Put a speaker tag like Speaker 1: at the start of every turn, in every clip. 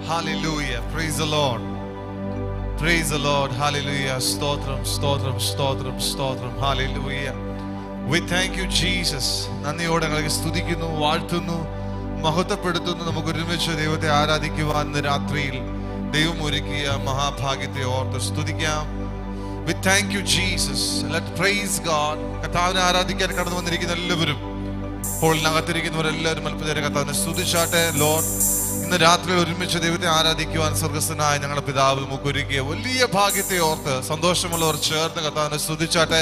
Speaker 1: Hallelujah. Praise the Lord. Praise the Lord. Hallelujah. Stotram, stotram, stotram, stotram. Hallelujah. We thank you, Jesus. നന്ദിയോടെ ഞങ്ങൾക്ക് സ്തുതിക്കുന്നു വാഴ്ത്തുന്നു മഹത്വപ്പെടുത്തുന്നു നമുക്ക് ഒരുമിച്ച് ദൈവത്തെ ആരാധിക്കുവാൻ ഇന്ന് രാത്രിയിൽ ദൈവം ഒരുക്കിയ മഹാഭാഗ്യത്തെ ഓർത്ത് സ്തുതിക്കാം we thank you Jesus let praise God കർത്താവിനെ ആരാധിക്കാൻ കടന്നു വന്നിരിക്കുന്ന എല്ലാവരും ഹോളിനകത്തിരിക്കുന്നവരെല്ലാവരും അല്പനേരം കർത്താവിനെ സ്തുതിച്ചാട്ടെ ലോഡ് ഇന്ന് രാത്രി ഒരുമിച്ച് ദൈവത്തെ ആരാധിക്കുവാൻ സ്വർഗസ്ഥനായ ഞങ്ങളുടെ പിതാവ് നമുക്ക് ഒരുക്കിയ വലിയ ഭാഗ്യത്തെ ഓർത്ത് സന്തോഷമുള്ളവർ ചേർന്ന് കർത്താവിനെ സ്തുതിച്ചാട്ടെ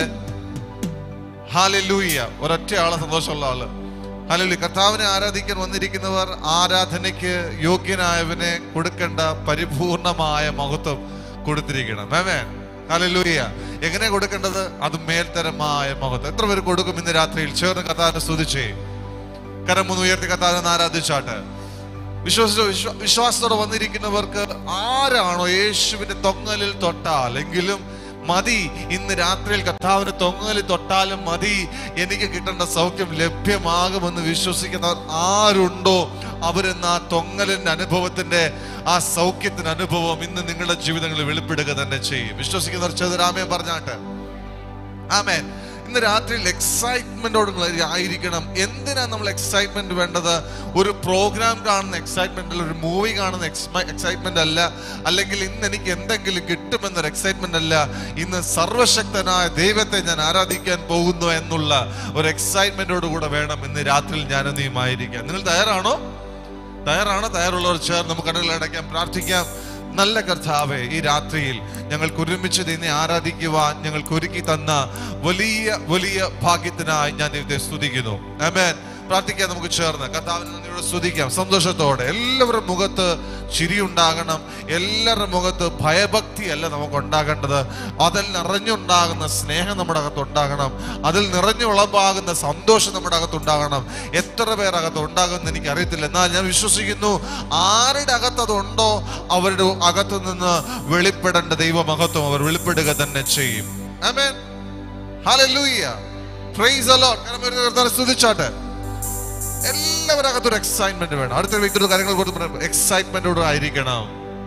Speaker 1: ഹാലലൂയ ഒരൊറ്റ ആളെ സന്തോഷമുള്ള ആള് ഹാലലൂയ കർത്താവിനെ ആരാധിക്കാൻ വന്നിരിക്കുന്നവർ ആരാധനയ്ക്ക് യോഗ്യനായവനെ കൊടുക്കേണ്ട പരിപൂർണമായ മഹത്വം കൊടുത്തിരിക്കണം ആമേൻ ഹാലലൂയ എങ്ങനെ കൊടുക്കേണ്ടത് അത് മേൽത്തരമായ മഹത്വം എത്ര പേര് കൊടുക്കും ഇന്ന് രാത്രിയിൽ ചേർന്ന് കർത്താവിനെ സ്തുതിച്ചേ കരം ഒന്ന് ഉയർത്തി കർത്താവിനെ ആരാധിച്ചാട്ട് വിശ്വസിച്ച വിശ്വ- വിശ്വാസത്തോടെ വന്നിരിക്കുന്നവർക്ക് ആരാണോ യേശുവിന്റെ തൊങ്ങലിൽ തൊട്ടാൽ എങ്കിലും മതി ഇന്ന് രാത്രിയിൽ കർത്താവിന് തൊങ്ങലിൽ തൊട്ടാലും മതി എനിക്ക് കിട്ടേണ്ട സൗഖ്യം ലഭ്യമാകുമെന്ന് വിശ്വസിക്കുന്നവർ ആരുണ്ടോ അവരെന്ന് ആ തൊങ്ങലിന്റെ അനുഭവത്തിന്റെ ആ സൗഖ്യത്തിന്റെ അനുഭവം ഇന്ന് നിങ്ങളുടെ ജീവിതങ്ങളിൽ വെളിപ്പെടുക തന്നെ ചെയ്യും വിശ്വസിക്കുന്നവർ ചെറുരാമയം പറഞ്ഞാട്ട് ആമേൻ ഇന്ന് രാത്രിയിൽ എക്സൈറ്റ്മെന്റോട് ആയിരിക്കണം എന്തിനാ നമ്മൾ എക്സൈറ്റ്മെന്റ് വേണ്ടത് ഒരു പ്രോഗ്രാം കാണുന്ന എക്സൈറ്റ്മെന്റ് അല്ല ഒരു മൂവി കാണുന്ന എക്സൈറ്റ്മെന്റ് അല്ല അല്ലെങ്കിൽ ഇന്ന് എനിക്ക് എന്തെങ്കിലും കിട്ടുമെന്നൊരു എക്സൈറ്റ്മെന്റ് അല്ല ഇന്ന് സർവശക്തനായ ദൈവത്തെ ഞാൻ ആരാധിക്കാൻ പോകുന്നു എന്നുള്ള ഒരു എക്സൈറ്റ്മെന്റോട് കൂടെ വേണം ഇന്ന് രാത്രിയിൽ ഞാൻ നീയുമായിരിക്കാൻ നിങ്ങൾ തയ്യാറാണോ തയ്യാറാണ് തയ്യാറുള്ളവർ ചേർന്ന് നമുക്ക് കണ്ണുകളടയ്ക്കാം പ്രാർത്ഥിക്കാം നല്ല കർത്താവെ ഈ രാത്രിയിൽ ഞങ്ങൾക്ക് ഒരുമിച്ച് നിന്നെ ആരാധിക്കുവാൻ ഞങ്ങൾക്ക് ഒരുക്കി തന്ന വലിയ വലിയ ഭാഗ്യത്തിനായി ഞാൻ ദൈവത്തെ സ്തുതിക്കുന്നു ആമേൻ പ്രാർത്ഥിക്കാം നമുക്ക് ചേർന്ന് കർത്താവിനെ നന്ദിയോടെ സ്തുതിക്കാം സന്തോഷത്തോടെ എല്ലാവരുടെ മുഖത്ത് ചിരി ഉണ്ടാകണം എല്ലാവരുടെ മുഖത്ത് ഭയഭക്തി അല്ല നമുക്ക് ഉണ്ടാകേണ്ടത് അതിൽ നിറഞ്ഞുണ്ടാകുന്ന സ്നേഹം നമ്മുടെ അകത്ത് ഉണ്ടാകണം അതിൽ നിറഞ്ഞുളമ്പാകുന്ന സന്തോഷം നമ്മുടെ അകത്ത് ഉണ്ടാകണം എത്ര പേർ അകത്ത് ഉണ്ടാകുമെന്ന് എനിക്ക് അറിയത്തില്ല എന്നാൽ ഞാൻ വിശ്വസിക്കുന്നു ആരുടെ അകത്ത് അതുണ്ടോ അവരുടെ അകത്ത് നിന്ന് വെളിപ്പെടേണ്ട ദൈവമഹത്വം അവർ വെളിപ്പെടുക തന്നെ ചെയ്യും amen hallelujah praise the Lord കാരണം ഒരു കർത്താവിനെ സ്തുതിച്ചാട്ടെ എല്ലാവരും അകത്തൊരു എക്സൈറ്റ്മെന്റ് വേണം അടുത്ത വ്യക്തിയുടെ കാര്യങ്ങൾ കൊടുത്ത് എക്സൈറ്റ്മെന്റോട് ആയിരിക്കണം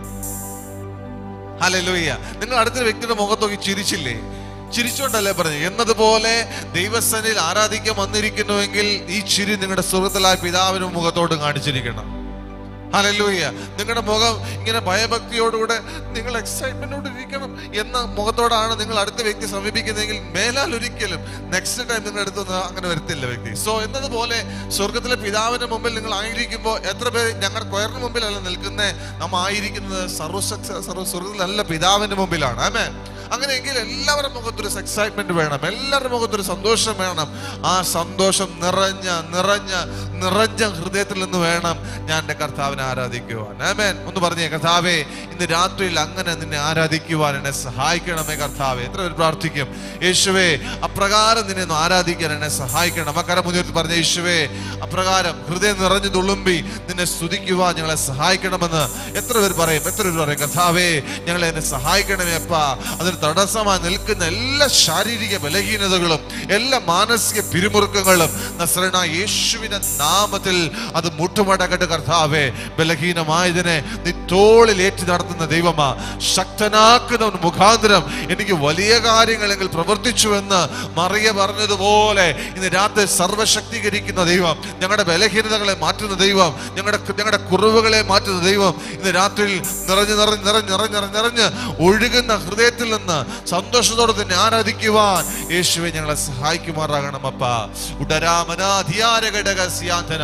Speaker 1: ഹല്ലേലൂയ നിങ്ങൾ അടുത്തൊരു വ്യക്തിയുടെ മുഖത്ത് നോക്കി ചിരിച്ചില്ലേ ചിരിച്ചുകൊണ്ടല്ലേ പറഞ്ഞു എന്നതുപോലെ ദൈവസനിൽ ആരാധിക്കാൻ വന്നിരിക്കുന്നുവെങ്കിൽ ഈ ചിരി നിങ്ങളുടെ സുഹൃത്തിലായ പിതാവിനും മുഖത്തോട് കാണിച്ചിരിക്കണം ഹല്ലേലൂയ നിങ്ങളുടെ മുഖം ഇങ്ങനെ ഭയഭക്തിയോടുകൂടെ നിങ്ങൾ എക്സൈറ്റ്മെന്റോട് ഇരിക്കണം എന്ന മുഖത്തോടാണ് നിങ്ങൾ അടുത്ത വ്യക്തി സമീപിക്കുന്നതെങ്കിൽ മേലാൽ ഒരിക്കലും നെക്സ്റ്റ് ടൈം നിങ്ങളുടെ അടുത്തൊന്നും അങ്ങനെ വരത്തില്ല വ്യക്തി സോ എന്നതുപോലെ സ്വർഗത്തിലെ പിതാവിന്റെ മുമ്പിൽ നിങ്ങൾ ആയിരിക്കുമ്പോൾ എത്ര പേര് ഞങ്ങളുടെ കൊയറിന് മുമ്പിലല്ല നിൽക്കുന്നത് നാം ആയിരിക്കുന്നത് സർവശക്ത സർവ സ്വർഗത്തിലല്ല പിതാവിന്റെ മുമ്പിലാണ് ആമേ അങ്ങനെയെങ്കിൽ എല്ലാവരുടെ മുഖത്തൊരു എക്സൈറ്റ്മെന്റ് വേണം എല്ലാവരുടെ മുഖത്തൊരു സന്തോഷം വേണം ആ സന്തോഷം നിറഞ്ഞ നിറഞ്ഞ നിറഞ്ഞ ഹൃദയത്തിൽ നിന്ന് വേണം ഞാൻ എൻ്റെ കർത്താവിനെ ആരാധിക്കുവാൻ ആമേൻ ഒന്ന് പറഞ്ഞേ കർത്താവേ ഇന്ന് രാത്രിയിൽ അങ്ങനെ നിന്നെ ആരാധിക്കുവാൻ എന്നെ സഹായിക്കണമേ കർത്താവേ എത്ര പേര് പ്രാർത്ഥിക്കും യേശുവേ അപ്രകാരം നിന്നെ ഒന്ന് ആരാധിക്കാൻ എന്നെ സഹായിക്കണം അക്കരം മുന്നിൽ പറഞ്ഞ യേശുവേ അപ്രകാരം ഹൃദയം നിറഞ്ഞു തുളുമ്പി നിന്നെ സ്തുതിക്കുവാൻ ഞങ്ങളെ സഹായിക്കണമെന്ന് എത്ര പേര് പറയും എത്ര പേര് പറയും കർത്താവേ ഞങ്ങളെ എന്നെ സഹായിക്കണമേ അപ്പ അതിന് തടസ്സമായി നിൽക്കുന്ന എല്ലാ ശാരീരിക ബലഹീനതകളും എല്ലാ മാനസിക പിരിമുറുക്കങ്ങളും നസ്രന യേശുവിന്റെ നാമത്തിൽ അത് മുട്ടുമടക്കട്ട് കർത്താവേ ബലഹീനമായതിനെ നീ തോളിൽ ഏറ്റി നടത്തുന്ന ദൈവമാ ശക്തനാക്കുന്നവൻ മുഖാന്തരം എനിക്ക് വലിയ കാര്യങ്ങളെങ്കിൽ പ്രവർത്തിച്ചുവെന്ന് മറിയ പറഞ്ഞതുപോലെ ഇന്ന് രാത്രി സർവശക്തീകരിക്കുന്ന ദൈവം ഞങ്ങളുടെ ബലഹീനതകളെ മാറ്റുന്ന ദൈവം ഞങ്ങളുടെ ഞങ്ങളുടെ കുറവുകളെ മാറ്റുന്ന ദൈവം ഇന്ന് രാത്രിയിൽ നിറഞ്ഞ് നിറഞ്ഞ് നിറഞ്ഞ് നിറഞ്ഞ് നിറഞ്ഞ് നിറഞ്ഞ് ഒഴുകുന്ന ഹൃദയത്തിൽ നിന്ന് സന്തോഷത്തോടെ തന്നെ ആരാധിക്കുവാൻ യേശുവെ ഞങ്ങളെ സഹായിക്കുമാറാകണം അപ്പ ഉടരാമനാധിയാരഘടകസ്യാന്തന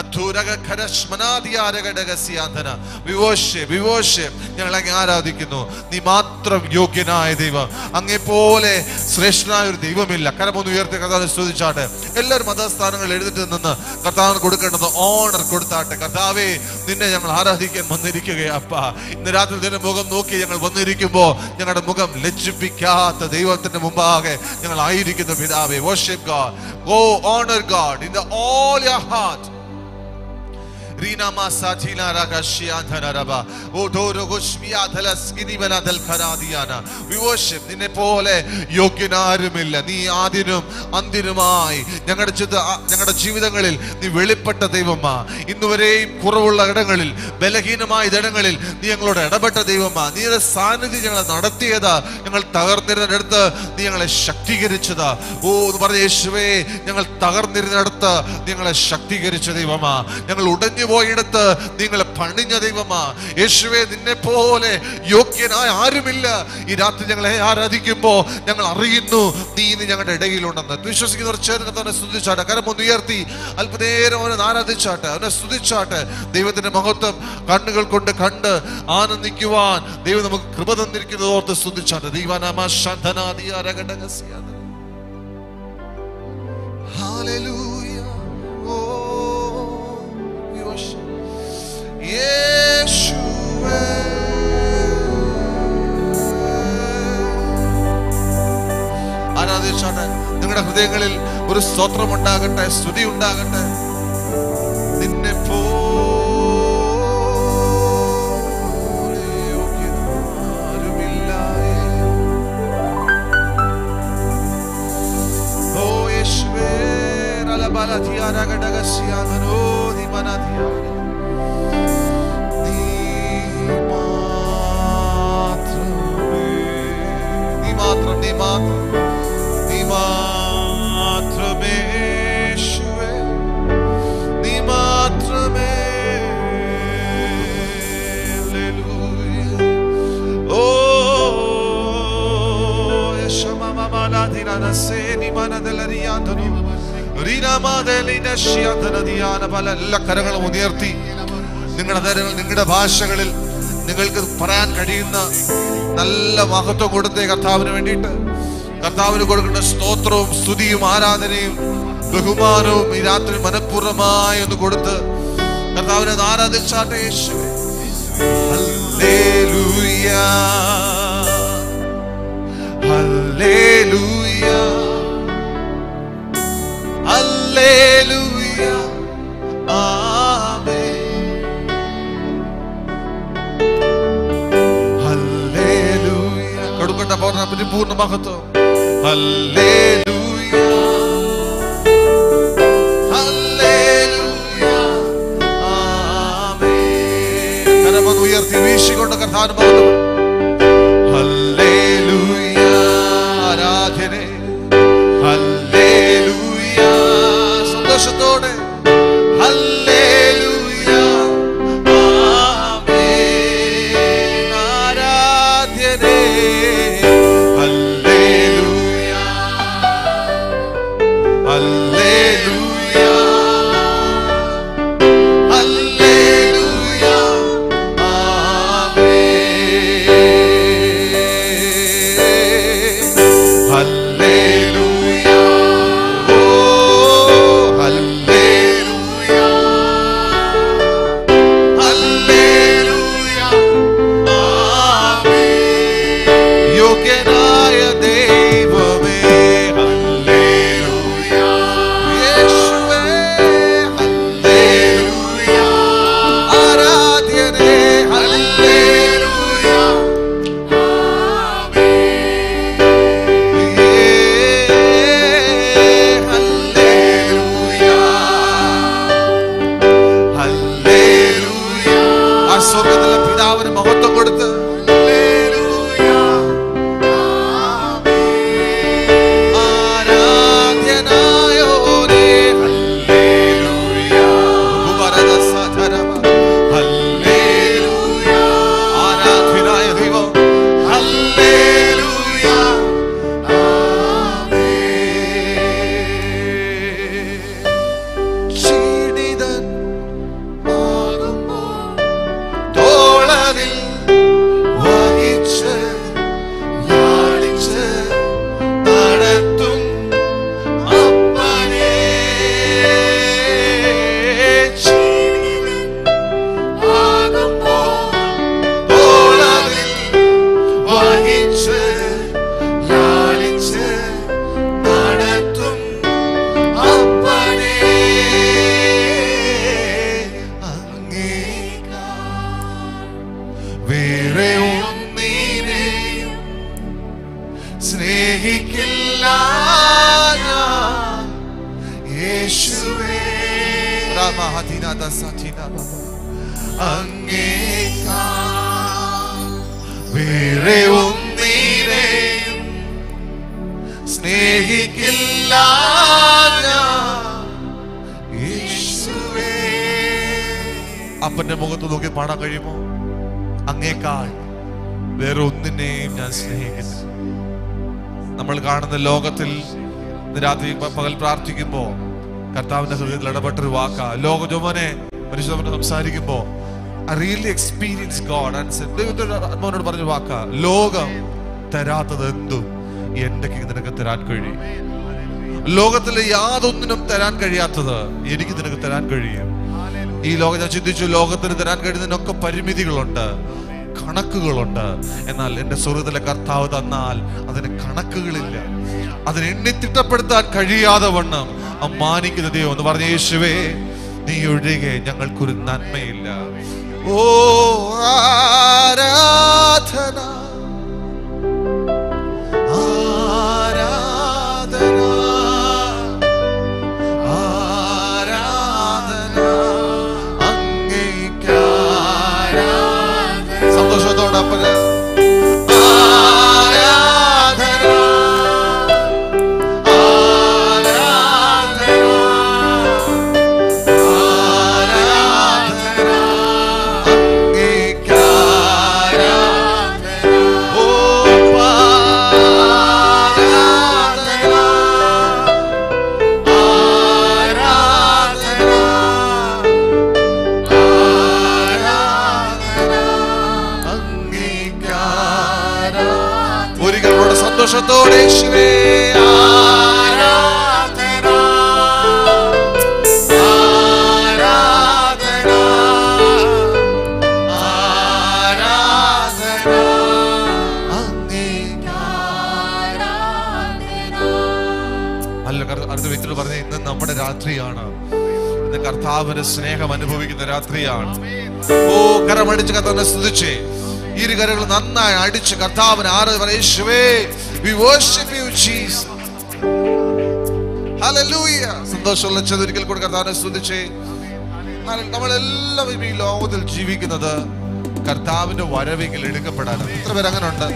Speaker 1: അധൂരകരസ്മനാധിയാരഘടകസ്യാന്തന വിവോശ് വിവോശ് ഞങ്ങളെ ആരാധിക്കുന്നു നീ മാത്രം യോഗ്യനായ ദൈവം അങ്ങേ പോലെ ശ്രേഷ്ഠനായ ഒരു ദൈവമില്ല കരമൊന്ന് ഉയർത്തി കർത്താവ് സ്തുതിച്ചാട്ടെ എല്ലാവരും മതസ്ഥാനങ്ങൾ എഴുതിട്ട് നിന്ന് കർത്താവിന് കൊടുക്കേണ്ടത് ഓണർ കൊടുത്താട്ടെ കർത്താവേ നിന്നെ ഞങ്ങൾ ആരാധിക്കാൻ വന്നിരിക്കുകയാ അപ്പ ഇന്ന് രാത്രി നിന്റെ മുഖം നോക്കി ഞങ്ങൾ വന്നിരിക്കുമ്പോ ഞങ്ങളുടെ മുഖം ലജ്ജിപ്പിക്കാത്ത ദൈവത്തിന്റെ മുമ്പാകെ ഞങ്ങൾ ആയിരിക്കുന്ന പിതാവേ worship God go honour God in the all your heart റീനാമാ സാധീലാരാഗശ്യാധനരബ. ഓധോരഗുഷ്മിയാധലസ്കിനിവനദൽഖരാദിയാന. We worship. നിന്നെ പോലെ യോഗ്യനാരുമില്ല നീ ആദ്യനും അന്തിനുമായി ഞങ്ങളുടെ ചിത- ഞങ്ങളുടെ ജീവിതങ്ങളിൽ നീ വെളിപ്പെട്ട ദൈവമാ ഇന്നുവരെയും കുറവുള്ള ഇടങ്ങളിൽ ബലഹീനമായ ഇടങ്ങളിൽ നീ ഞങ്ങളോട് ഇടപെട്ട ദൈവമാ നീയുടെ സാന്നിധ്യം ഞങ്ങളെ നടത്തിയതാ ഞങ്ങൾ തകർന്നിരുന്നിടത്ത് നീ ഞങ്ങളെ ശക്തീകരിച്ചതാ ഓ എന്ന് പറഞ്ഞ യേശുവേ ഞങ്ങൾ തകർന്നിരുന്നിടത്ത് നീ ഞങ്ങളെ ശക്തീകരിച്ച ദൈവമാ ഞങ്ങൾ ഉടഞ്ഞു പോയിടത്ത് നീ ഞങ്ങളെ പണിഞ്ഞ ദൈവമാ യേശുവേ നിന്നെ പോലെ യോഗ്യനായ ആരുമില്ല ഈ രാത്രി ഞങ്ങളെ ആരാധിക്കുമ്പോ ഞങ്ങൾ അറിയുന്നു നീ ഇന്ന് ഞങ്ങളുടെ ഇടയിലുണ്ടെന്ന് വിശ്വസിക്കുന്നവർ ചേർന്ന് അവനെ സ്തുതിച്ചാട്ടെ കരം ഒന്ന് ഉയർത്തി അല്പനേരം അവനെ ആരാധിച്ചാട്ടെ അവനെ സ്തുതിച്ചാട്ടെ ദൈവത്തിന്റെ മഹത്വം കണ്ണുകൾ കൊണ്ട് കണ്ട് ആനന്ദിക്കുവാൻ ദൈവം നമുക്ക് കൃപ തന്നിരിക്കുന്നത് ഓർത്ത് സ്തുതിച്ചാട്ടെ ദൈവനാമ ശാന്തനാദിയാരകടകസ്യാത Hallelujah. Oh, we worship. യേശുവേ. ആരാധിച്ചാട്ടെ നിങ്ങളുടെ ഹൃദയങ്ങളിൽ ഒരു സ്തോത്രം ഉണ്ടാകട്ടെ സ്തുതി ഉണ്ടാകട്ടെ നിന്നെ പോലെ യോഗ്യനാരുമില്ലായേ. ഓ യേശുവേ, റലബലധിയാരകടകസ്യാധനോ ദിമനധിയാര. നീ മാത്രമേ, നീ മാത്രം നീ മാത്രം നീ മാത്രമേ യേശുവേ, നീ മാത്രമേ ഹല്ലേലൂയ. ഓ യശമമമലാധിനനസേനി മനദലരിയാന്തനു. റീനാമാദലിനശ്യാന്തനദിയാന പല എല്ലാ കരങ്ങളും ഉയർത്തി നിങ്ങളുടെ തരങ്ങൾ നിങ്ങളുടെ ഭാഷകളിൽ നിങ്ങൾക്ക് പറയാൻ കഴിയുന്ന നല്ല മഹത്വം കൊടുത്തേ കർത്താവിന് വേണ്ടിയിട്ട് കർത്താവിന് കൊടുക്കുന്ന സ്തോത്രവും സ്തുതിയും ആരാധനയും ബഹുമാനവും ഈ രാത്രി മനഃപൂർവ്വമായി ഒന്ന് കൊടുത്ത് കർത്താവിനെ ഒന്ന് ആരാധിച്ചാട്ടെ യേശുവേ hallelujah hallelujah hallelujah amen hallelujah കൊടുക്കട്ടെ പൂർണ്ണ പരിപൂർണ്ണ മഹത്വം ഹല്ലേലൂയ ഹല്ലേലൂയ ആമേൻ കരമൊന്ന് ഉയർത്തി വീശിക്കൊണ്ട് കർത്താവിന് മഹത്വം ഹല്ലേലൂയ ആരാധനെ ഹല്ലേലൂയ സന്തോഷത്തോടെ ഹല്ലേലൂയ ആമേൻ ആരാധ്യനേ hallelujah hallelujah hallelujah amen hallelujah oh hallelujah hallelujah amen യോഗ്യനായ ദൈവമേ ഹല്ലേലൂയ യേശുവേ ഹല്ലേലൂയ ആരാധ്യനേ ഹല്ലേലൂയ ആ സ്വർഗത്തിലെ പിതാവിന് മഹത്വം കൊടുത്ത് ആരാധ്യനായോരേ ഉപരദസധരമ. ഹല്ലേലൂയ. ആരാധ്യനായ ദൈവം ഹല്ലേലൂയ. ക്ഷീണിതൻ ആകുമ്പോൾ തോളതിൽ വേറെ ഒന്നിനെയും സ്നേഹിക്കില്ല ഞാൻ. യേശുവേ രാമഹതിനാഥ സതിനാഥ. അങ്ങേക്കാൾ വേറെ ഒന്നിനെയും സ്നേഹിക്കില്ല ഞാൻ. യേശുവേ അപ്പന്റെ മുഖത്ത് നോക്കി പാടാൻ കഴിയുമോ അങ്ങേക്കാൾ വേറെ ഒന്നിനെയും ഞാൻ സ്നേഹിക്കുന്നു നമ്മൾ കാണുന്ന ലോകത്തിൽ ഇന്ന് രാത്രി പ- പകൽ പ്രാർത്ഥിക്കുമ്പോ കർത്താവിന്റെ ഹൃദയത്തിൽ ഇടപെട്ടൊരു വാക്ക ലോക ജോമനെ മനുഷ്യനോട് സംസാരിക്കുമ്പോ I really experience God and ദൈവത്തിന്റെ ആത്മാവിനോട് പറഞ്ഞ വാക്ക ലോകം തരാത്തത് എന്തും എന്റെ നിനക്ക് തരാൻ കഴിയും ലോകത്തിലെ യാതൊന്നിനും തരാൻ കഴിയാത്തത് എനിക്ക് നിനക്ക് തരാൻ കഴിയും ഈ ലോകം ഞാൻ ചിന്തിച്ചു ലോകത്തിന് തരാൻ കഴിയുന്നതിനൊക്കെ പരിമിതികളുണ്ട് കണക്കുകളുണ്ട് എന്നാൽ എന്റെ സ്വർഗത്തിലെ കർത്താവ് തന്നാൽ അതിന് കണക്കുകളില്ല അതിന് എണ്ണി തിട്ടപ്പെടുത്താൻ കഴിയാതെ വണ്ണം അമ്മാനിക്കുന്ന ദൈവം എന്ന് പറഞ്ഞ യേശുവേ നീ ഒഴികെ ഞങ്ങൾക്കൊരു നന്മയില്ല ഓ ആരാധന ആരാധന ആരാധന അങ്ങേക്കാരാധന സന്തോഷത്തോടൊപ്പം ആരാധന ആരാധന ആരാധന അങ്ങേക്കാരാധന ഓ ആരാധന ആരാധന ആരാധന അംഗീകാരം ഒരിക്കൽ കൂടെ സന്തോഷത്തോടെ യേശുവേ ആരാധന ആരാധന ആരാധന അല്ല കർ- അടുത്ത വ്യക്തിയോട് പറഞ്ഞ ഇന്ന് നമ്മുടെ രാത്രിയാണ് ഇന്ന് കർത്താവിന്റെ സ്നേഹം അനുഭവിക്കുന്ന രാത്രിയാണ് ഓ കരമടിച്ച് കർത്താവിനെ സ്തുതിച്ചേ ഇരു കരകൾ നന്നായി അടിച്ച് കർത്താവിന് ആറ് യേശുവേ we worship you Jesus hallelujah സന്തോഷമുള്ള ചെതൊരിക്കൽ കൂടെ കർത്താവിനെ സ്തുതിച്ചേ എന്നാൽ നമ്മളെല്ലാവരും ഈ ലോകത്തിൽ ജീവിക്കുന്നത് കർത്താവിന്റെ വരവെങ്കിൽ എടുക്കപ്പെടാനാണ് എത്ര പേര് അങ്ങനെ ഉണ്ട്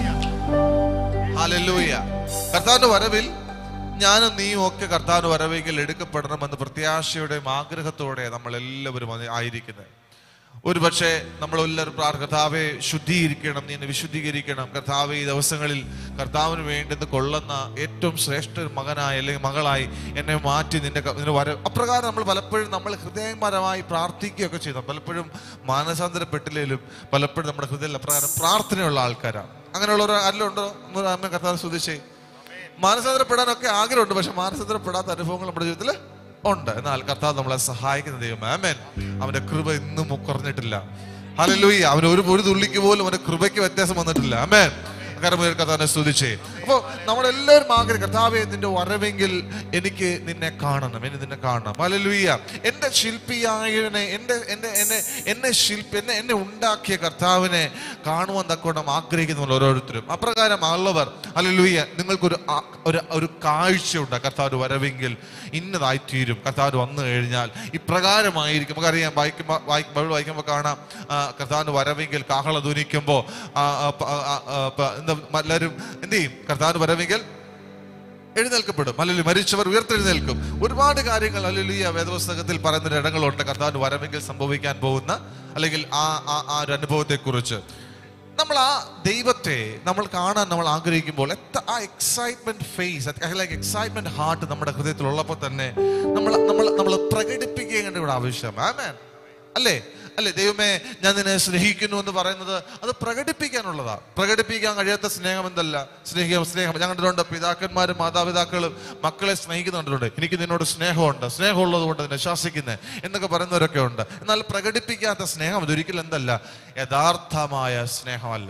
Speaker 1: ഹല്ലേലൂയ കർത്താവിന്റെ വരവിൽ ഞാനും നീയും ഒക്കെ കർത്താവിന്റെ വരവെങ്കിൽ എടുക്കപ്പെടണമെന്ന് പ്രത്യാശയുടെയും ആഗ്രഹത്തോടെ നമ്മൾ എല്ലാവരും അത് ആയിരിക്കുന്നത് ഒരു പക്ഷേ നമ്മളെല്ലാവരും പ്രാർ കർത്താവെ ശുദ്ധീകരിക്കണം നീ എന്നെ വിശുദ്ധീകരിക്കണം കർത്താവ് ഈ ദിവസങ്ങളിൽ കർത്താവിന് വേണ്ടുന്ന കൊള്ളുന്ന ഏറ്റവും ശ്രേഷ്ഠ ഒരു മകനായി അല്ലെങ്കിൽ മകളായി എന്നെ മാറ്റി നിന്റെ ക- നിന്റെ വര അപ്രകാരം നമ്മൾ പലപ്പോഴും നമ്മൾ ഹൃദയപരമായി പ്രാർത്ഥിക്കുകയൊക്കെ ചെയ്തു പലപ്പോഴും മാനസാന്തരപ്പെട്ടില്ലേലും പലപ്പോഴും നമ്മുടെ ഹൃദയത്തിൽ അപ്രകാരം പ്രാർത്ഥനയുള്ള ആൾക്കാരാണ് അങ്ങനെയുള്ളവർ ആരെങ്കിലും ഉണ്ടോ ഒന്ന് അമ്മ കർത്താവ് ശ്രദ്ധിച്ചേ മാനസാന്തരപ്പെടാനൊക്കെ ആഗ്രഹമുണ്ട് പക്ഷെ മാനസാന്തരപ്പെടാത്ത അനുഭവങ്ങൾ നമ്മുടെ ജീവിതത്തിൽ ഉണ്ട് എന്നാൽ കർത്താവ് നമ്മളെ സഹായിക്കുന്ന ദൈവം ആമേൻ അവന്റെ കൃപ ഇന്നും കുറഞ്ഞിട്ടില്ല ഹല്ലേലൂയ അവന് ഒരു ഒരു തുള്ളിക്ക് പോലും അവന്റെ കൃപയ്ക്ക് വ്യത്യാസം വന്നിട്ടില്ല ആമേൻ കരമുയർ കർത്താവിനെ സ്തുതിച്ചേ അപ്പോൾ നമ്മളെല്ലാവരും ആഗ്രഹം കർത്താവെ നിന്റെ വരവെങ്കിൽ എനിക്ക് നിന്നെ കാണണം എന്നെ നിന്നെ കാണണം ഹല്ലേലൂയ എന്റെ ശില്പിയായവനെ എന്റെ എന്റെ എന്നെ എന്നെ ശില്പി എന്നെ എന്നെ ഉണ്ടാക്കിയ കർത്താവിനെ കാണുവാൻ തക്കോണം ആഗ്രഹിക്കുന്ന ഓരോരുത്തരും അപ്രകാരം ഉള്ളവർ ഹല്ലേലൂയ നിങ്ങൾക്കൊരു ആ- ഒരു ഒരു കാഴ്ചയുണ്ട് കർത്താവ് വരവെങ്കിൽ ഇന്നതായി തീരും കർത്താവ് വന്നു കഴിഞ്ഞാൽ ഇപ്രകാരമായിരിക്കും നമുക്കറിയാം വായിക്കുമ്പോൾ വായിക്കും ബൈബിൾ വായിക്കുമ്പോൾ കാണാം ആ, കർത്താവിന് വരവെങ്കിൽ കാഹള ധ്വനിക്കുമ്പോൾ ആ, ആ, പ- ആ, ആ, പ- എന്താ എല്ലാവരും എന്ത് ചെയ്യും കർത്താവിന് വരവെങ്കിൽ എഴുന്നേൽക്കപ്പെടും അല്ലെങ്കിൽ മരിച്ചവർ ഉയർത്തെഴുന്നേൽക്കും ഒരുപാട് കാര്യങ്ങൾ അല്ലെങ്കിൽ ഈ വേദപുസ്തകത്തിൽ പറയുന്ന ഇടങ്ങളുണ്ട് കർത്താവിന് വരവെങ്കിൽ സംഭവിക്കാൻ പോകുന്ന അല്ലെങ്കിൽ ആ ആ ആ ഒരു അനുഭവത്തെ കുറിച്ച് നമ്മൾ ആ ദൈവത്തെ നമ്മൾ കാണാൻ നമ്മൾ ആഗ്രഹിക്കുമ്പോൾ എത്ര ആ excitement face like excitement heart നമ്മുടെ ഹൃദയത്തിൽ ഉള്ളപ്പോൾ തന്നെ നമ്മൾ നമ്മൾ നമ്മൾ പ്രകടിപ്പിക്കേണ്ട ഇവിടെ ആവശ്യം ആമേൻ അല്ലേ അല്ലേ ദൈവമേ ഞാൻ നിന്നെ സ്നേഹിക്കുന്നു എന്ന് പറയുന്നത് അത് പ്രകടിപ്പിക്കാനുള്ളതാ പ്രകടിപ്പിക്കാൻ കഴിയാത്ത സ്നേഹം എന്തല്ല സ്നേഹിക്കാം സ്നേഹം ഞാൻ കണ്ടിട്ടുണ്ട് പിതാക്കന്മാരും മാതാപിതാക്കളും മക്കളെ സ്നേഹിക്കുന്നുണ്ട് എനിക്ക് നിന്നോട് സ്നേഹമുണ്ട് സ്നേഹമുള്ളത് കൊണ്ട് നിന്നെ ശാസിക്കുന്നത് എന്നൊക്കെ പറയുന്നവരൊക്കെ ഉണ്ട് എന്നാൽ പ്രകടിപ്പിക്കാത്ത സ്നേഹം അതൊരിക്കലും എന്തല്ല യഥാർത്ഥമായ സ്നേഹമല്ല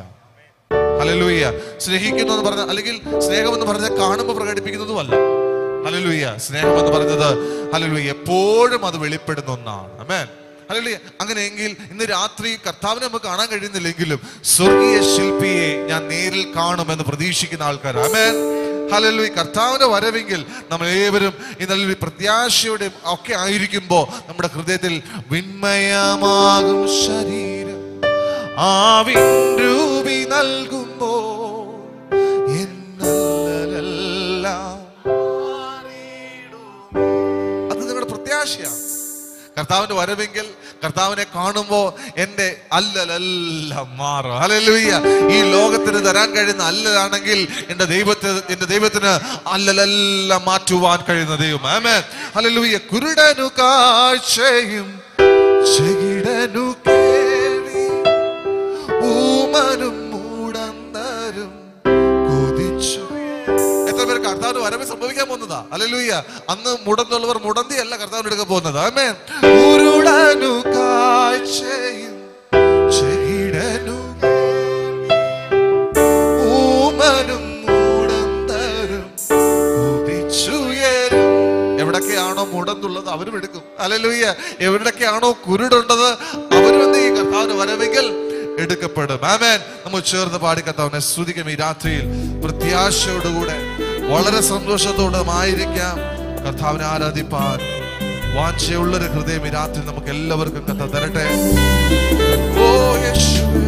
Speaker 1: ഹലലൂയ സ്നേഹിക്കുന്നു എന്ന് പറഞ്ഞ അല്ലെങ്കിൽ സ്നേഹം എന്ന് പറഞ്ഞാൽ കാണുമ്പോൾ പ്രകടിപ്പിക്കുന്നതുമല്ല ഹലലൂയ സ്നേഹം എന്ന് പറയുന്നത് ഹലലൂയ എപ്പോഴും അത് വെളിപ്പെടുന്ന ഒന്നാണ് അമേൻ അല്ലേ അങ്ങനെയെങ്കിൽ ഇന്ന് രാത്രി കർത്താവിനെ നമുക്ക് കാണാൻ കഴിയുന്നില്ലെങ്കിലും സ്വർഗീയ ശില്പിയെ ഞാൻ നേരിൽ കാണുമെന്ന് പ്രതീക്ഷിക്കുന്ന ആൾക്കാരാണ് ആമേൻ ഹല്ലേലൂയ കർത്താവിന്റെ വരവെങ്കിൽ നമ്മൾ ഏവരും ഈ നല്ലൊരു പ്രത്യാശയുടെ ഒക്കെ ആയിരിക്കുമ്പോൾ നമ്മുടെ ഹൃദയത്തിൽ വിൺമയമാകും ശരീരം ആവിൻ രൂപി നൽകുമ്പോ എന്നല്ലെല്ലാം അത് നിങ്ങളുടെ പ്രത്യാശയാണ് കർത്താവിന്റെ വരവെങ്കിൽ കർത്താവിനെ കാണുമ്പോൾ എൻ്റെ അല്ലലെല്ലാം മാറും ഹല്ലേലൂയ ഈ ലോകത്തിന് തരാൻ കഴിയുന്ന അല്ലലാണെങ്കിൽ എൻ്റെ ദൈവത്തെ എൻ്റെ ദൈവത്തിന് അല്ലലെല്ലാം മാറ്റുവാൻ കഴിയുന്ന ദൈവം ആമേൻ ഹല്ലേലൂയ കുരുടനു കാഴ്ചയും ചെകിടനു കേൾവി ഊമനും മൂടന്നരും കൊതിച്ചു എത്ര പേർ കർത്താവിന് വരവ് സംഭവിക്കാൻ പോകുന്നതാ അല്ലല്ലൂയ്യ അന്ന് മുടന്നുള്ളവർ മുടന്തി അല്ല കർത്താവിന് എടുക്കാൻ പോകുന്നത് ആമേൻ ഉരുടനു കാഴ്ചയും ചെകിടനു ഊമനും മൂടന്തരും കുതിച്ചുയരും എവിടൊക്കെയാണോ മുടന്നുള്ളത് അവരും എടുക്കും അല്ലല്ലൂയ്യ എവിടൊക്കെയാണോ കുരുടുണ്ടത് അവരും എന്ത് ചെയ്യും കർത്താവിന് വരവെങ്കിൽ എടുക്കപ്പെടും ആമേൻ നമ്മൾ ചേർന്ന് പാടി കർത്താവിനെ സ്തുതിക്കും ഈ രാത്രിയിൽ പ്രത്യാശയോടുകൂടെ വളരെ സന്തോഷത്തോടെ ആയിരിക്കാം കർത്താവിനെ ആരാധിപ്പാൻ വാഞ്ചയുള്ളൊരു ഹൃദയം ഈ രാത്രി നമുക്ക് എല്ലാവർക്കും കഥ തരട്ടെ ഓ യേശുവേ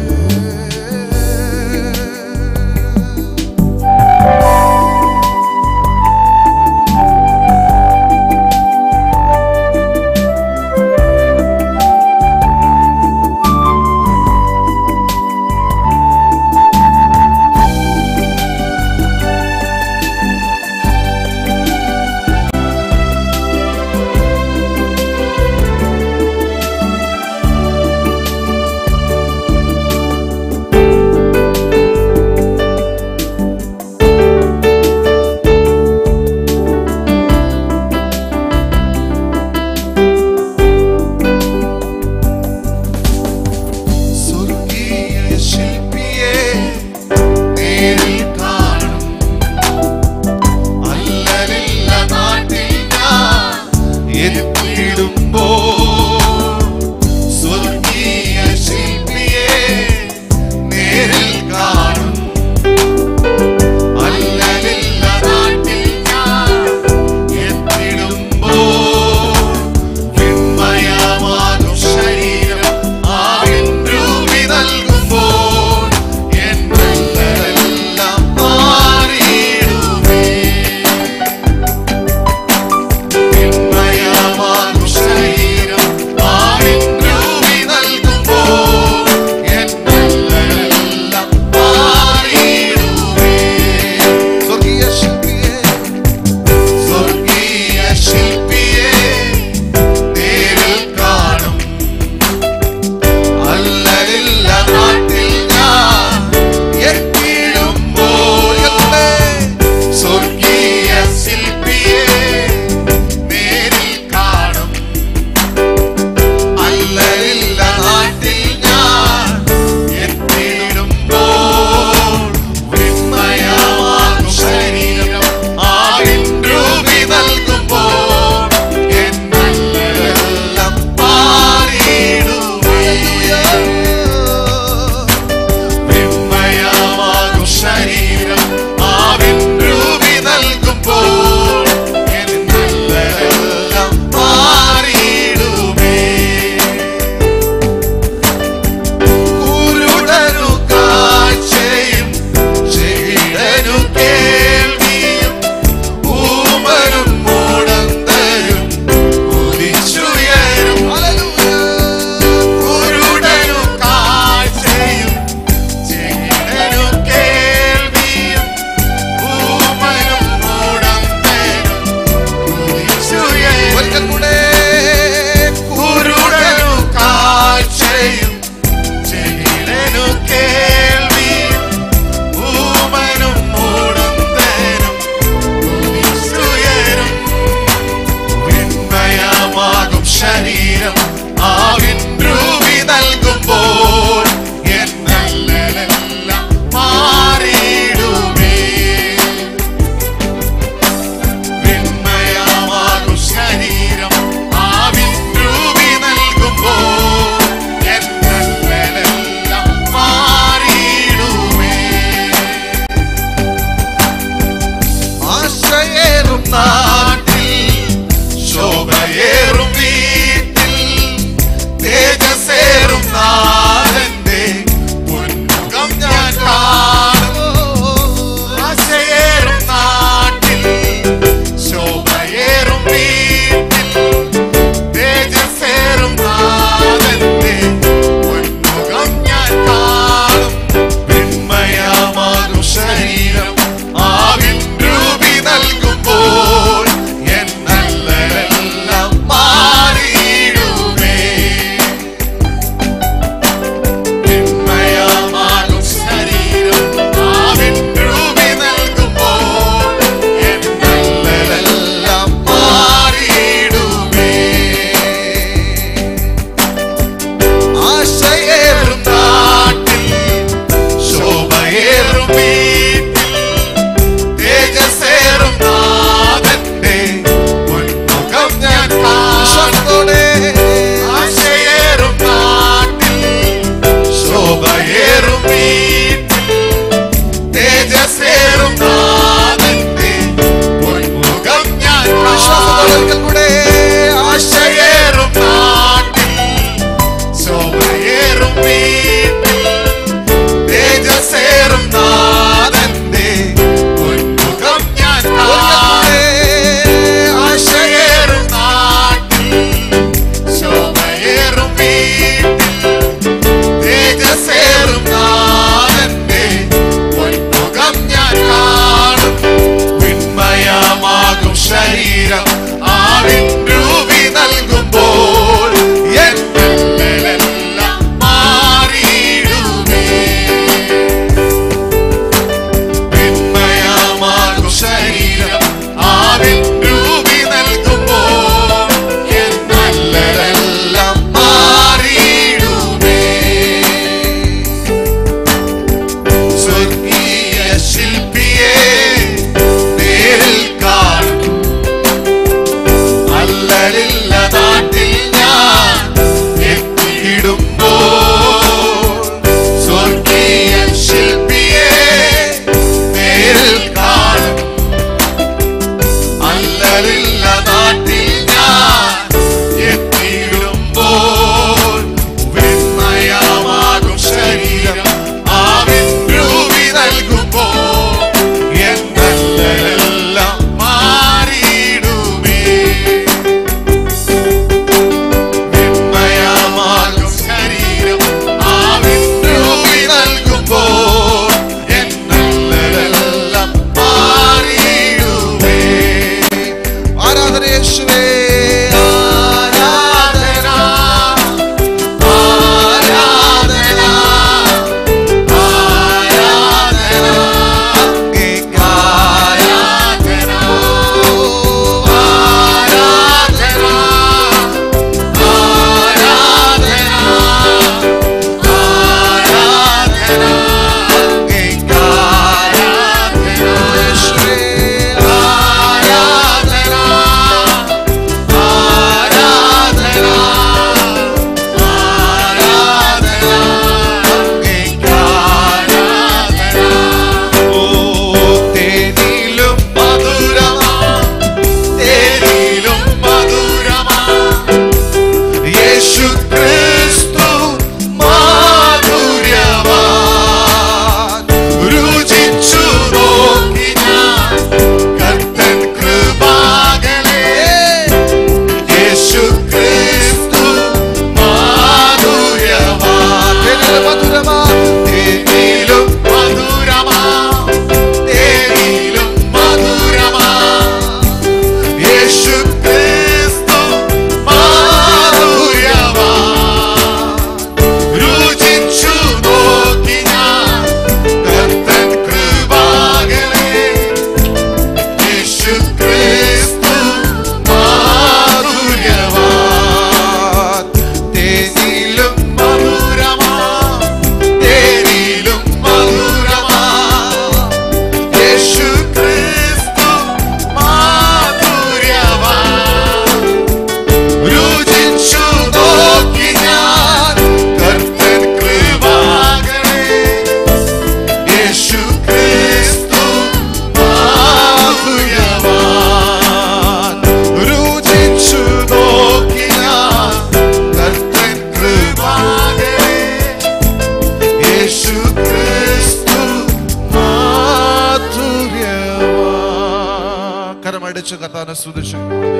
Speaker 1: അടിച്ച് കർത്താവിനെ സ്തുതിച്ചു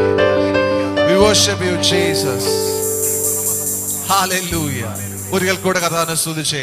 Speaker 1: We worship you, Jesus. Hallelujah. ഒരിക്കൽ കൂടെ കർത്താവിനെ സ്തുതിച്ചേ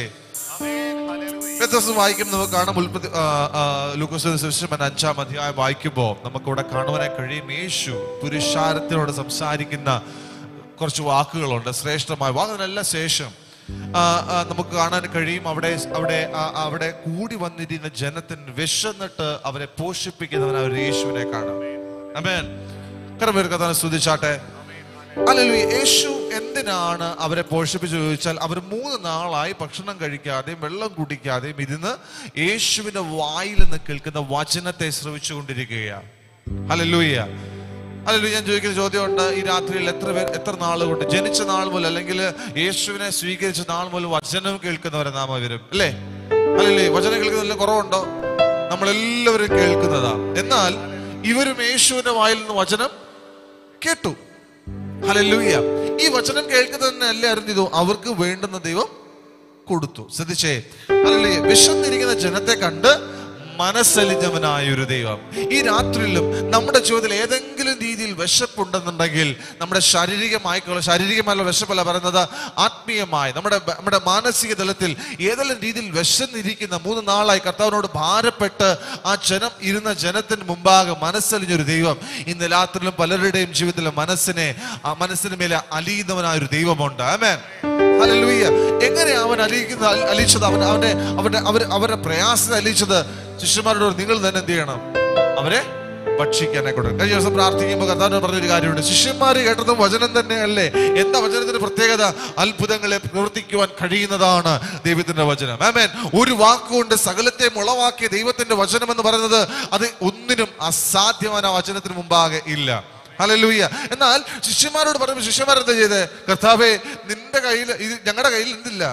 Speaker 1: വ്യത്യസ്തം വായിക്കുമ്പോൾ നമുക്ക് കാണാം ഉൽപ്പത്തി ലൂക്കോസിന്റെ സുവിശേഷം അഞ്ചാം അധ്യായം വായിക്കുമ്പോൾ നമുക്ക് ഇവിടെ കാണുവാനായി കഴിയും യേശു പുരുഷാരത്തിനോട് സംസാരിക്കുന്ന കുറച്ച് വാക്കുകളുണ്ട് ശ്രേഷ്ഠമായ വാക്കുകളെല്ലാം ശേഷം ആ, ആ, നമുക്ക് കാണാൻ കഴിയും അവിടെ അവിടെ ആ, അവിടെ കൂടി വന്നിരുന്ന ജനത്തിന് വിശന്നിട്ട് അവരെ പോഷിപ്പിക്കുന്നവനായ ഒരു യേശുവിനെ കാണാം അമേൻ കരമേർ കഥ സ്തുതിച്ചാട്ടെ അല്ലല്ലോ യേശു എന്തിനാണ് അവരെ പോഷിപ്പിച്ചു ചോദിച്ചാൽ അവർ മൂന്ന് നാളായി ഭക്ഷണം കഴിക്കാതെയും വെള്ളം കുടിക്കാതെയും ഇരുന്ന് യേശുവിന്റെ വായിൽ നിന്ന് കേൾക്കുന്ന വചനത്തെ ശ്രവിച്ചുകൊണ്ടിരിക്കുകയാണ് അല്ലല്ലൂയ്യ അല്ലല്ലോ ഞാൻ ചോദിക്കുന്ന ചോദ്യമുണ്ട് ഈ രാത്രിയിൽ എത്ര പേർ എത്ര നാൾ കൊണ്ട് ജനിച്ച നാൾ മുതൽ അല്ലെങ്കിൽ യേശുവിനെ സ്വീകരിച്ച നാൾ മുതൽ വചനം കേൾക്കുന്നവരെ നാം വരും അല്ലേ അല്ലല്ലേ വചനം കേൾക്കുന്നതിൽ കുറവുണ്ടോ നമ്മളെല്ലാവരും കേൾക്കുന്നതാ എന്നാൽ ഇവരും യേശുവിന്റെ വായിൽ നിന്ന് വചനം കേട്ടു ഹല്ലേലൂയ ഈ വചനം കേൾക്കുന്നതന്നെ എല്ലാവരും ചെയ്തു അവർക്ക് വേണ്ടുന്ന ദൈവം കൊടുത്തു ശ്രദ്ധിച്ചേ ഹല്ലേലൂയ വിശന്നിരിക്കുന്ന ജനത്തെ കണ്ട് മനസ്സലിഞ്ഞവനായ ഒരു ദൈവം ഈ രാത്രിയിലും നമ്മുടെ ജീവിതത്തിൽ ഏതെങ്കിലും രീതിയിൽ വിശപ്പുണ്ടെന്നുണ്ടെങ്കിൽ നമ്മുടെ ശാരീരികമായിക്കുള്ള ശാരീരികമായുള്ള വിശപ്പല്ല പറയുന്നത് ആത്മീയമായി നമ്മുടെ നമ്മുടെ മാനസിക തലത്തിൽ ഏതെല്ലാം രീതിയിൽ വിശന്നിരിക്കുന്ന മൂന്ന് നാളായി കർത്താവിനോട് ഭാരപ്പെട്ട് ആ ജനം ഇരുന്ന ജനത്തിന് മുമ്പാകെ മനസ്സലിഞ്ഞൊരു ദൈവം ഇന്ന് രാത്രിയിലും പലരുടെയും ജീവിതത്തിലെ മനസ്സിനെ ആ മനസ്സിന് മേലെ അലിയുന്നവനായ ഒരു ദൈവമുണ്ട് ആമേൻ ഹല്ലേലൂയ എങ്ങനെ അവൻ അലിയിക്കുന്ന അലി- അലിയിച്ചത് അവൻ അവന്റെ അവന്റെ അവർ അവരുടെ പ്രയാസത്തെ അലിയിച്ചത് ശിഷ്യന്മാരോട് പറഞ്ഞു, നിങ്ങൾ തന്നെ എന്ത് ചെയ്യണം അവരെ ഭക്ഷിക്കാനെ കൊടുക്കും കഴിഞ്ഞ ദിവസം പ്രാർത്ഥിക്കുമ്പോൾ കർത്താവിന് പറഞ്ഞൊരു കാര്യമുണ്ട് ശിഷ്യന്മാര് കേട്ടതും വചനം തന്നെയല്ലേ എന്താ വചനത്തിന്റെ പ്രത്യേകത അത്ഭുതങ്ങളെ പ്രവർത്തിക്കുവാൻ കഴിയുന്നതാണ് ദൈവത്തിന്റെ വചനം ആമേൻ ഒരു വാക്കുകൊണ്ട് സകലത്തെ ഉളവാക്കിയ ദൈവത്തിന്റെ വചനം എന്ന് പറയുന്നത് അത് ഒന്നിനും അസാധ്യമായ ആ വചനത്തിന് മുമ്പാകെ ഇല്ല ഹല്ലേലൂയ എന്നാൽ ശിഷ്യന്മാരോട് പറയുമ്പോൾ ശിഷ്യന്മാർ എന്താ ചെയ്തേ കർത്താവേ നിന്റെ കയ്യിൽ ഇത് ഞങ്ങളുടെ കയ്യിൽ എന്തില്ല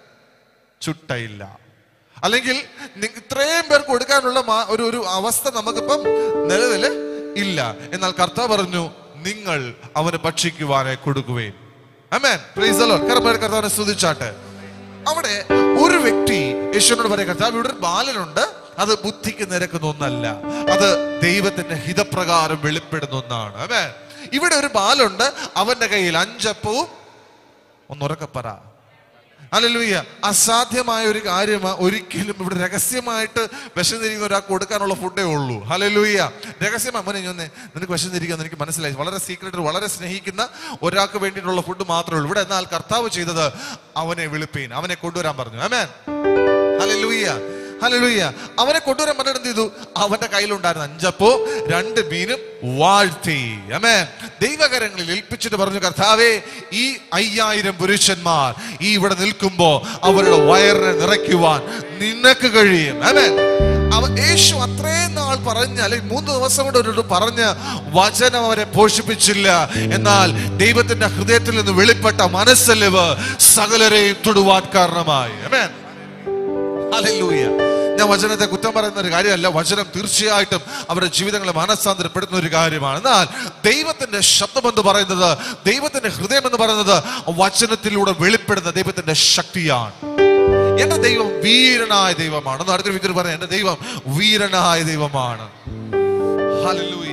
Speaker 1: ചുട്ടയില്ല അല്ലെങ്കിൽ നി- ഇത്രയും പേർക്ക് കൊടുക്കാനുള്ള മാ- ഒരു ഒരു അവസ്ഥ നമുക്കിപ്പം നിലവില് ഇല്ല എന്നാൽ കർത്താവ് പറഞ്ഞു നിങ്ങൾ അവന് ഭക്ഷിക്കുവാനായി കൊടുക്കുവേൻ അമേൻ പ്രൈസ് ദി ലോർഡ് കർത്താവ് കർത്താവിനെ സ്തുതിച്ചാട്ടെ അവിടെ ഒരു വ്യക്തി യേശുവിനോട് പറയാം കർത്താവ് ഇവിടെ ഒരു ബാലനുണ്ട് അത് ബുദ്ധിക്ക് നിരക്കുന്ന ഒന്നല്ല അത് ദൈവത്തിന്റെ ഹിതപ്രകാരം വെളിപ്പെടുന്ന ഒന്നാണ് അമേ ഇവിടെ ഒരു ബാലുണ്ട് അവന്റെ കയ്യിൽ അഞ്ചപ്പവും ഒന്നുറക്കെ പറ അല്ലല്ലൂയ്യ അസാധ്യമായ ഒരു കാര്യമാ ഒരിക്കലും ഇവിടെ രഹസ്യമായിട്ട് വിശന്നിരിക്കുന്ന ഒരാൾക്ക് കൊടുക്കാനുള്ള ഫുഡേ ഉള്ളൂ ഹലലൂയ്യ രഹസ്യമാ മോനെ ഞാൻ നിനക്ക് വിശന്നിരിക്കുമെന്ന് എനിക്ക് മനസ്സിലായി വളരെ സീക്രട്ട് വളരെ സ്നേഹിക്കുന്ന ഒരാൾക്ക് വേണ്ടിയിട്ടുള്ള ഫുഡ് മാത്രമേ ഉള്ളൂ ഇവിടെ എന്നാൽ കർത്താവ് ചെയ്തത് അവനെ വിളിപ്പീൻ അവനെ കൊണ്ടുവരാൻ പറഞ്ഞു ആമേൻ ഹലലൂയ്യ ഹലലൂയ്യ അവനെ കൊണ്ടുവരാൻ പറഞ്ഞിട്ട് എന്ത് ചെയ്തു അവന്റെ കയ്യിലുണ്ടായിരുന്ന അഞ്ചപ്പോ രണ്ട് മീനും വാഴ്ത്തി അമേ ദൈവകരങ്ങളിൽ ഏൽപ്പിച്ചിട്ട് പറഞ്ഞു കർത്താവേ ഈ അയ്യായിരം പുരുഷന്മാർ ഈ ഇവിടെ നിൽക്കുമ്പോ അവരുടെ വയറിനെ നിറയ്ക്കുവാൻ നിനക്ക് കഴിയും അമേ അവ യേശു അത്രയും നാൾ പറഞ്ഞ അല്ലെങ്കിൽ മൂന്ന് ദിവസം കൊണ്ട് ഒരു പറഞ്ഞ വചനം അവരെ പോഷിപ്പിച്ചില്ല എന്നാൽ ദൈവത്തിന്റെ ഹൃദയത്തിൽ നിന്ന് വെളിപ്പെട്ട മനസ്സലിവ് സകലരെയും തൊടുവാൻ കാരണമായി അമേൻ ഹല്ലേലൂയ ഞാൻ വചനത്തെ കുറ്റം പറയുന്ന ഒരു കാര്യമല്ല വചനം തീർച്ചയായിട്ടും അവരുടെ ജീവിതങ്ങളെ മനസ്സാന്തരപ്പെടുത്തുന്ന ഒരു കാര്യമാണ് എന്നാൽ ദൈവത്തിന്റെ ശബ്ദം എന്ന് പറയുന്നത് ദൈവത്തിന്റെ ഹൃദയം എന്ന് പറയുന്നത് വചനത്തിലൂടെ വെളിപ്പെടുന്ന ദൈവത്തിന്റെ ശക്തിയാണ് എന്റെ ദൈവം വീരനായ ദൈവമാണ് ഒന്ന് അടുത്തൊരു വിദ്യ പറയാം എന്റെ ദൈവം വീരനായ ദൈവമാണ് ഹല്ലേലൂയ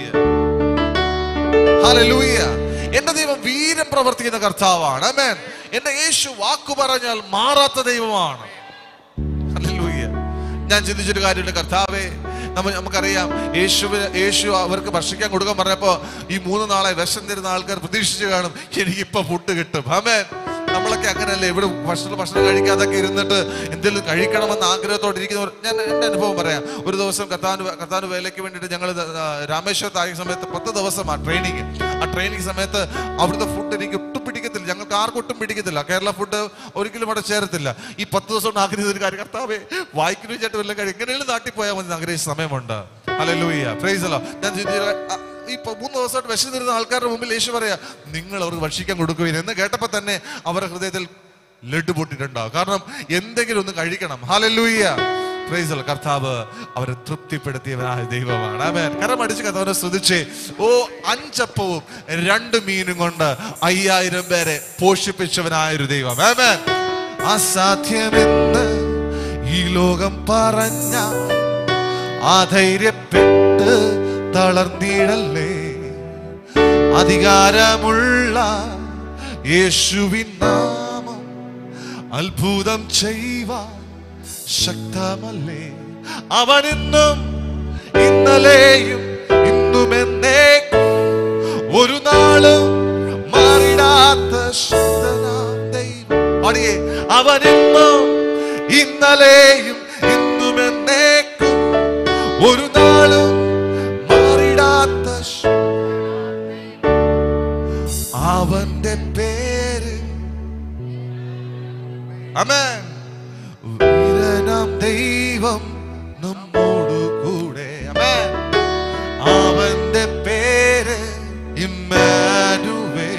Speaker 1: ഹല്ലേലൂയ എന്റെ ദൈവം വീരം പ്രവർത്തിക്കുന്ന കർത്താവാണ് ആമേൻ എന്റെ യേശു വാക്കു പറഞ്ഞാൽ മാറാത്ത ദൈവമാണ് ഹല്ലേലൂയ. ഞാൻ ചിന്തിച്ചൊരു കാര്യമുണ്ട് കർത്താവേ നമ്മ നമുക്കറിയാം യേശുവിന് യേശു അവർക്ക് ഭക്ഷിക്കാൻ കൊടുക്കാൻ പറഞ്ഞപ്പോ ഈ മൂന്ന് നാളെ വിഷം തരുന്ന ആൾക്കാർ പ്രതീക്ഷിച്ച് കാണും എനിക്ക് ഇപ്പൊ ഫുഡ് കിട്ടും ആമേൻ നമ്മളൊക്കെ അങ്ങനെയല്ലേ ഇവിടെ ഭക്ഷണം ഭക്ഷണം കഴിക്കാതൊക്കെ ഇരുന്നിട്ട് എന്തെങ്കിലും കഴിക്കണമെന്ന് ആഗ്രഹത്തോടെ ഇരിക്കുന്നവർ ഞാൻ എൻ്റെ അനുഭവം പറയാം ഒരു ദിവസം കത്താൻ കത്താൻ വേലയ്ക്ക് വേണ്ടിയിട്ട് ഞങ്ങൾ രാമേശ്വരത്ത് ആയ സമയത്ത് പത്ത് ദിവസമാണ് ട്രെയിനിങ് ആ ട്രെയിനിങ് സമയത്ത് അവിടുത്തെ ഫുഡ് എനിക്ക് ഒട്ടും പിടിക്കത്തില്ല ഞങ്ങൾക്ക് ആർക്കും ഒട്ടും പിടിക്കത്തില്ല കേരള ഫുഡ് ഒരിക്കലും അവിടെ ചേരത്തില്ല ഈ പത്ത് ദിവസം കൊണ്ട് ആഗ്രഹിച്ച ഒരു കാര്യം കർത്താവേ വായിക്കുന്നു ചേട്ടൻ വല്ല കാര്യം എങ്ങനെയും നാട്ടിൽ പോയാൽ മതി എന്ന് ആഗ്രഹിച്ച സമയമുണ്ട് അല്ലെ പ്രൈസലോ ഞാൻ ചിന്തിച്ചു, ആ, ഈ പ- മൂന്ന് ദിവസമായിട്ട് വിശന്നിരുന്ന ആൾക്കാരുടെ മുമ്പിൽ യേശു പറയാ നിങ്ങൾ അവർക്ക് ഭക്ഷിക്കാൻ കൊടുക്കുകയും എന്ന് കേട്ടപ്പോ തന്നെ അവരുടെ ഹൃദയത്തിൽ ലഡു പൊട്ടിട്ടുണ്ടാവും കാരണം എന്തെങ്കിലും ഒന്ന് കഴിക്കണം ഹാലല്ലൂയ്യ പ്രൈസൽ കർത്താവ് അവരെ തൃപ്തിപ്പെടുത്തിയവനായ ദൈവമാണ് ആമേൻ കരം അടിച്ച് കർത്താവിനെ സ്തുതിച്ച് ഓ അഞ്ചപ്പവും രണ്ട് മീനും കൊണ്ട് അയ്യായിരം പേരെ പോഷിപ്പിച്ചവനായ ഒരു ദൈവം ആമേൻ അസാധ്യമെന്ന് ഈ ലോകം പറഞ്ഞ ആധൈര്യപ്പെട്ട് തളർന്നിടല്ലേ അധികാരമുള്ള യേശുവിൻ നാമം അത്ഭുതം ചെയ്യുവാൻ ശക്തമല്ലേ അവനെന്നും ഇന്നലെയും ഇന്നും എന്നേക്കും ഒരു നാളും മാറിടാത്ത ശക്തനാം ദൈവം പാടിയേ അവനെന്നും ഇന്നലെയും ഇന്നും എന്നേക്കും ഒരു നാളും മാറിടാത്ത ശ- അവന്റെ പേര് അമേൻ വീരനാം ദൈവം നമ്മോട് കൂടെ അമേൻ അവന്റെ പേര് ഇമ്മാനുവേ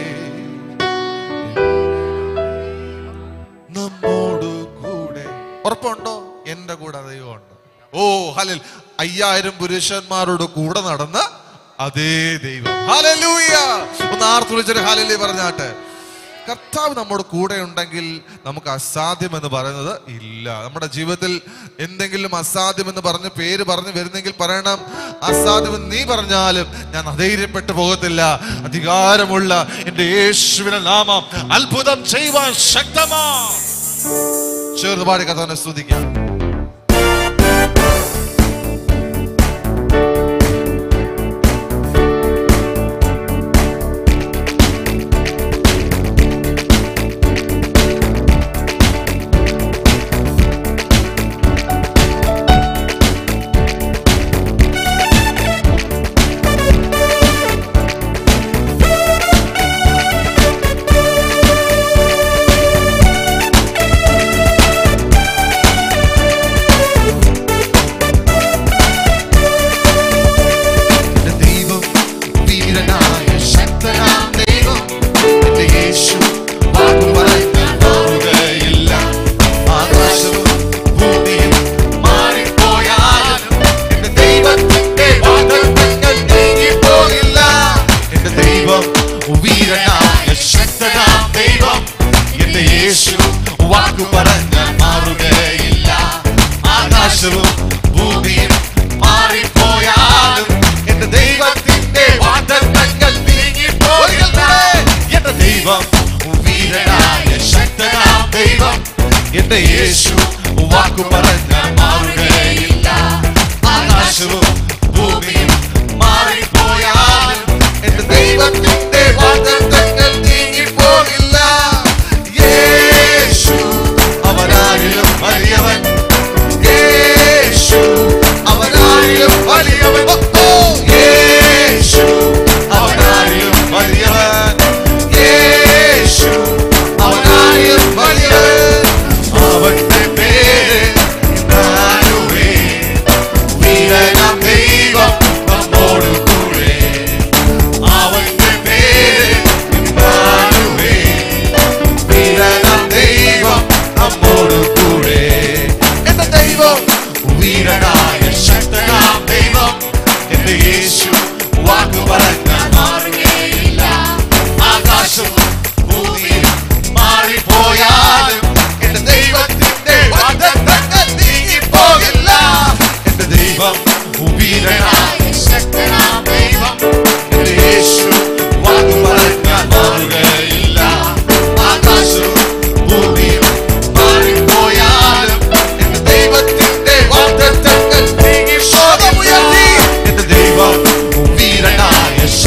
Speaker 1: നമ്മോട് കൂടെ ഉറപ്പുണ്ടോ എന്റെ കൂടെ ദൈവമുണ്ട് ഓ ഹലിൽ അയ്യായിരം പുരുഷന്മാരോട് കൂടെ നടന്ന അതേ ദൈവം ഹല്ലേലൂയ ഒന്ന് ആർത്ത് വിളിച്ചൊരു ഹാലലി പറഞ്ഞാട്ടെ കർത്താവ് നമ്മുടെ കൂടെ ഉണ്ടെങ്കിൽ നമുക്ക് അസാധ്യം എന്ന് പറയുന്നത് ഇല്ല നമ്മുടെ ജീവിതത്തിൽ എന്തെങ്കിലും അസാധ്യം എന്ന് പറഞ്ഞ് പേര് പറഞ്ഞ് വരുന്നെങ്കിൽ പറയണം അസാധ്യം എന്ന് നീ പറഞ്ഞാലും ഞാൻ അധൈര്യപ്പെട്ടു പോകത്തില്ല അധികാരമുള്ള എന്റെ യേശുവിനെ നാമം അത്ഭുതം ചെയ്യുവാൻ ശക്തമാ ചേർന്ന് പാടി കഥാനെ സ്തുതിക്കാം എന്റെ ദൈവം വീരനായ ശക്തനാം ദൈവം എന്റെ യേശു വാക്കു പറഞ്ഞാൽ മാറുകയില്ല ആകാശവും ഭൂമിയും മാറിപ്പോയാലും എന്റെ ദൈവത്തിന്റെ വാഗ്ദത്തങ്ങൾ നീങ്ങിപ്പോയില്ല എന്റെ ദൈവം വീരനായ ശക്തനാം ദൈവം എന്റെ യേശു വാക്കു പറഞ്ഞാൽ മാറുകയില്ല ആകാശവും ഭൂമിയും മാറിപ്പോയാലും എന്റെ ദൈവത്തിന്റെ വാഗ്ദത്തങ്ങൾ നീങ്ങിപ്പോയില്ല എന്റെ ദൈവം വീരനായ ശക്തനാം ദൈവം എന്റെ യേശു വാക്കു പറഞ്ഞാൽ മാറുകയില്ല ആകാശവും ഭൂമിയും മാറിപ്പോയാലും എന്റെ ദൈവത്തിന്റെ വാഗ്ദത്തങ്ങൾ നീങ്ങിപ്പോകില്ല യേശു അവനാരിലും വലിയവൻ യേശു അവനാരിലും വലിയവൻ ഓ, യേശു അവനാരിലും വലിയവൻ യേശു അവനാരിലും വലിയവൻ അവന്റെ പേര് ഇമ്മാനുവേ. വീരനാം ദൈവം നമ്മോട് കൂടെ അവന്റെ പേര് ഇമ്മാനുവേ. വീരനാം ദൈവം നമ്മോട് കൂടെ എന്റെ ദൈവം വീരനായ ശക്തനാം ദൈവം എന്റെ യേശു വാക്കു പറഞ്ഞാൽ മാറുകയില്ല ആകാശവും ഭൂമിയും മാറിപ്പോയാലും എന്റെ ദൈവത്തിന്റെ വാഗ്ദത്തങ്ങൾ നീങ്ങിപ്പോകില്ല എന്റെ ദൈവം വീരനായ ശക്തനാം ദൈവം എന്റെ യേശു വാക്കു പറഞ്ഞാൽ മാറുകയില്ല ആകാശവും ഭൂമിയും മാറിപ്പോയാലും എന്റെ ദൈവത്തിന്റെ വാഗ്ദത്തങ്ങൾ നീങ്ങിപ്പോകുമുയർത്തി എന്റെ ദൈവം വീരനായ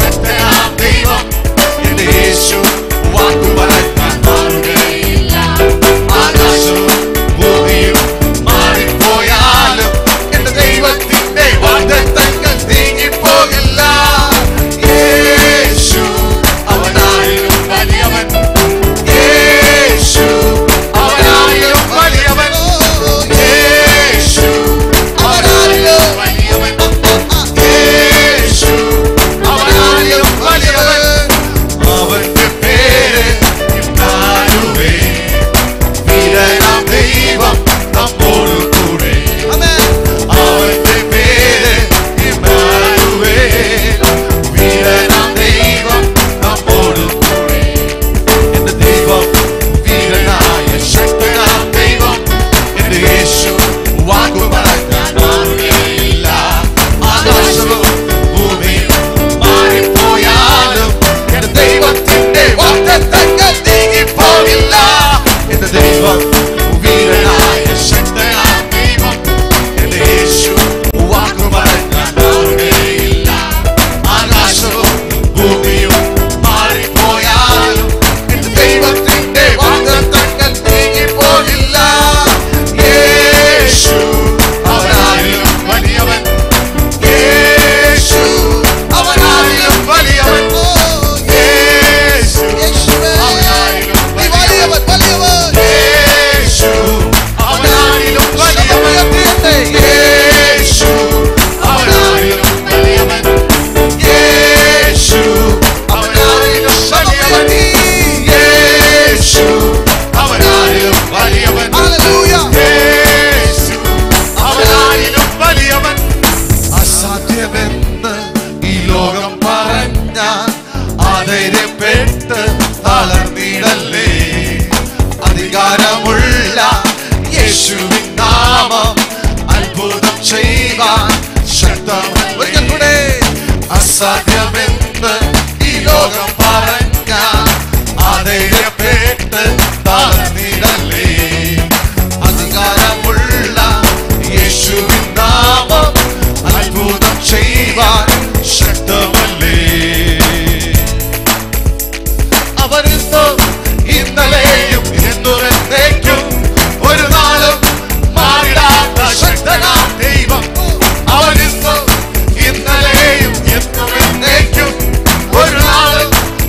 Speaker 1: അസാധ്യമെന്ന് ഈ ലോകം പറഞ്ഞ ആധൈര്യപ്പെട്ട് താഴ്ന്നിടല്ലേ അധികാരമുള്ള യേശുവിൻ നാമം അത്ഭുതം ചെയ്യുവാൻ ശക്തമല്ലേ അവരിന്നോ ഇന്നലെയും എന്നും എന്നേക്കും ഒരു നാളും മാറിടാത്ത ശക്തനാം ദൈവം അവരിന്നോ ഇന്നലെയും എന്നും എന്നേക്കും ഒരു നാളും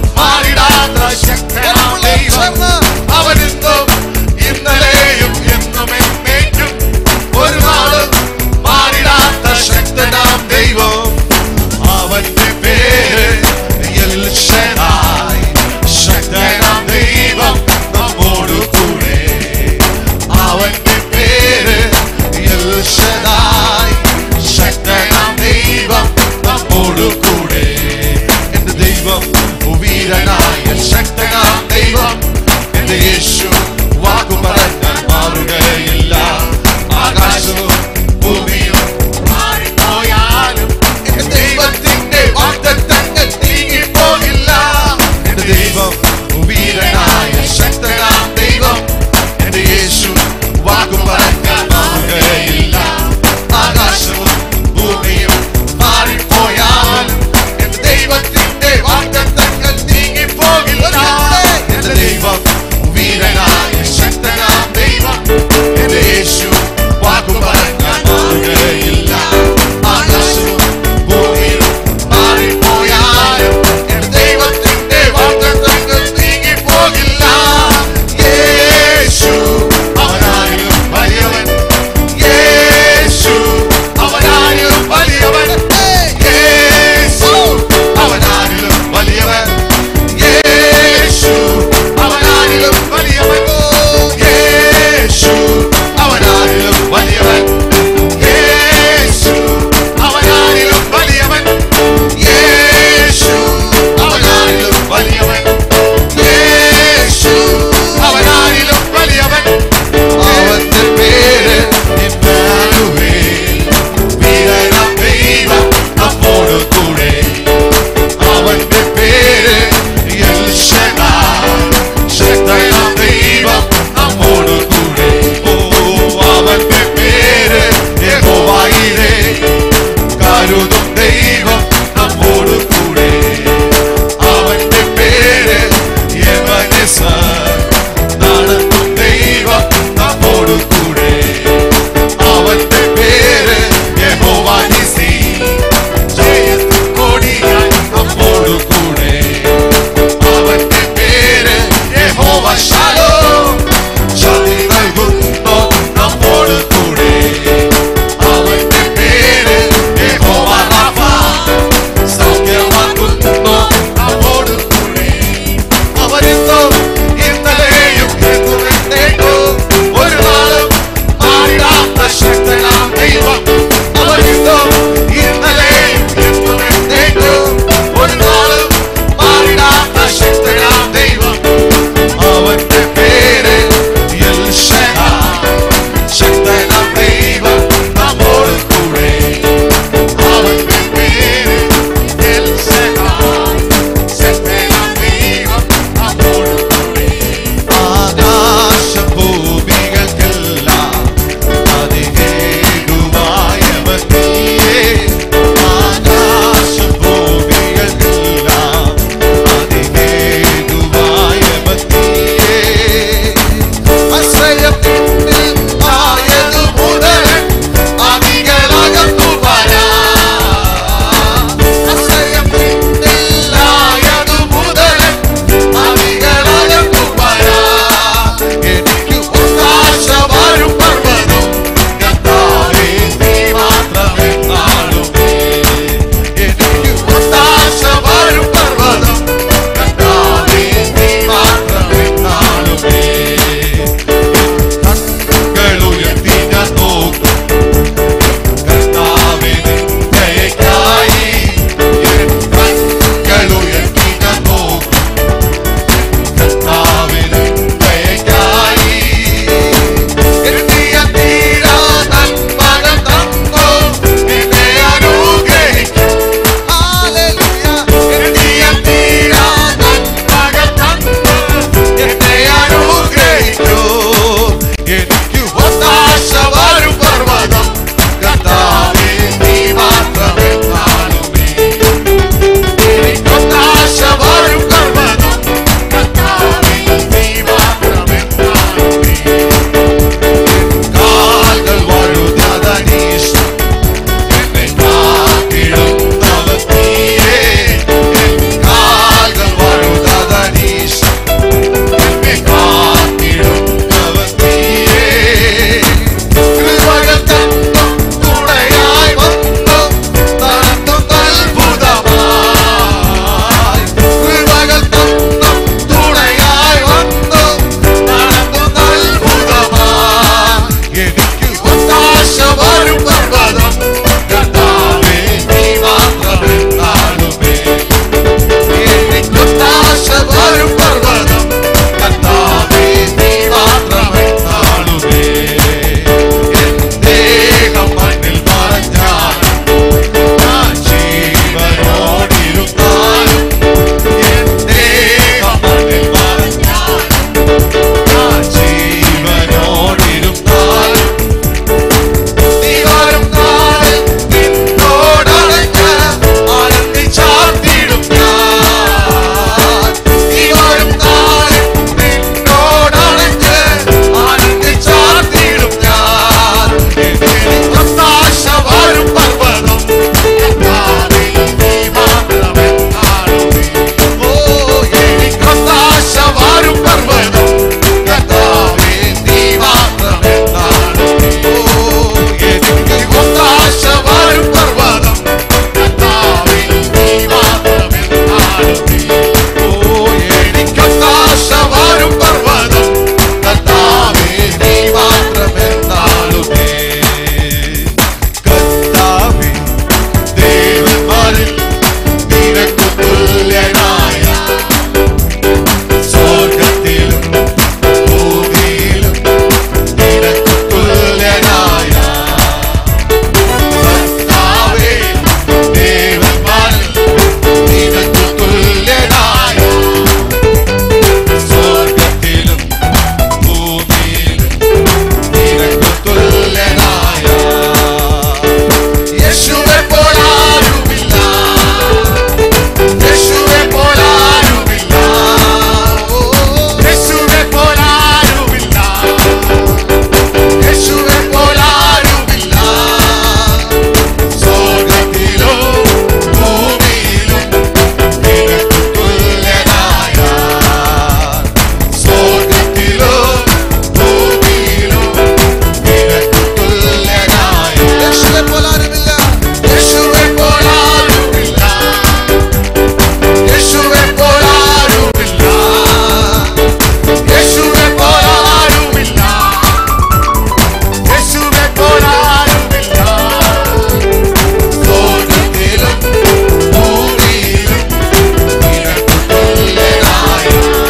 Speaker 1: കൊത്താശ വരും പർവ്വതം കർത്താവേ നീ മാത്രമെന്നാളുമേ കൊത്താശ വരും പർവ്വതം കർത്താവേ നീ മാത്രമെന്നാളുമേ എൻ ദേഹം മണ്ണിൽ മറഞ്ഞാൽ ഞാൻ ജീവനോടിരുന്നാലും എൻ ദേഹം മണ്ണിൽ മറഞ്ഞാൽ ഞാൻ ജീവനോടിരുന്നാലും നീ വരും നാളിൽ നിന്നോടണഞ്ഞ് ആനന്ദിച്ചാർത്തിടും ഞാൻ. നീ വരും നാളിൽ നിന്നോടണഞ്ഞ് ആനന്ദിച്ചാർത്തിടും ഞാൻ. എനിക്കൊത്താശ വരും പർവ്വതം കർത്താവേ, നീ മാത്രമെന്നാളുമേ. ഓ, എനിക്കൊത്താശ വരും പർവ്വതം കർത്താവേ, നീ മാത്രമെന്നാളുമേ. ഓ, എനിക്ക് ഒത്താശ വരും പർവ്വതം കർത്താവേ, നീ മാത്രമെന്നാളുമേ. ഓ, എനിക്കൊത്താശ വരും പർവ്വതം കർത്താവേ, നീ മാത്രമെന്നാളുമേ. കർത്താവേ, ദേവന്മാരിൽ നിനക്കു തുല്യനായ സ്വർഗ്ഗത്തിലും ഭൂമിയിലും നിനക്കു തുല്യനായ കർത്താവേ, ദേവന്മാരിൽ നിനക്കു തുല്യനായ സ്വർഗ്ഗത്തിലും ഭൂമിയിലും നിനക്കു തുല്യനായ യേശുവെ പോലാരുമില്ല യേശുവെ പോലാരുമില്ല യേശുവെ പോലാരുമില്ല യേശുവെ പോലാരുമില്ല സ്വർഗ്ഗത്തിലോ ഭൂമിയിലും നിനക്കു തുല്യനായ സ്വർഗ്ഗത്തിലോ ഭൂമിയിലോ നിനക്കു തുല്യനായ യേശുവെ പോലാരുമില്ല യേശുവെ പോലാരുമില്ല യേശുവെ പോലാരുമില്ല യേശുവെ പോലാരുമില്ല യേശുവെ പോലാരുമില്ല സ്വർഗ്ഗത്തിലും ഭൂമിയിലും നിനക്കു തുല്യനായ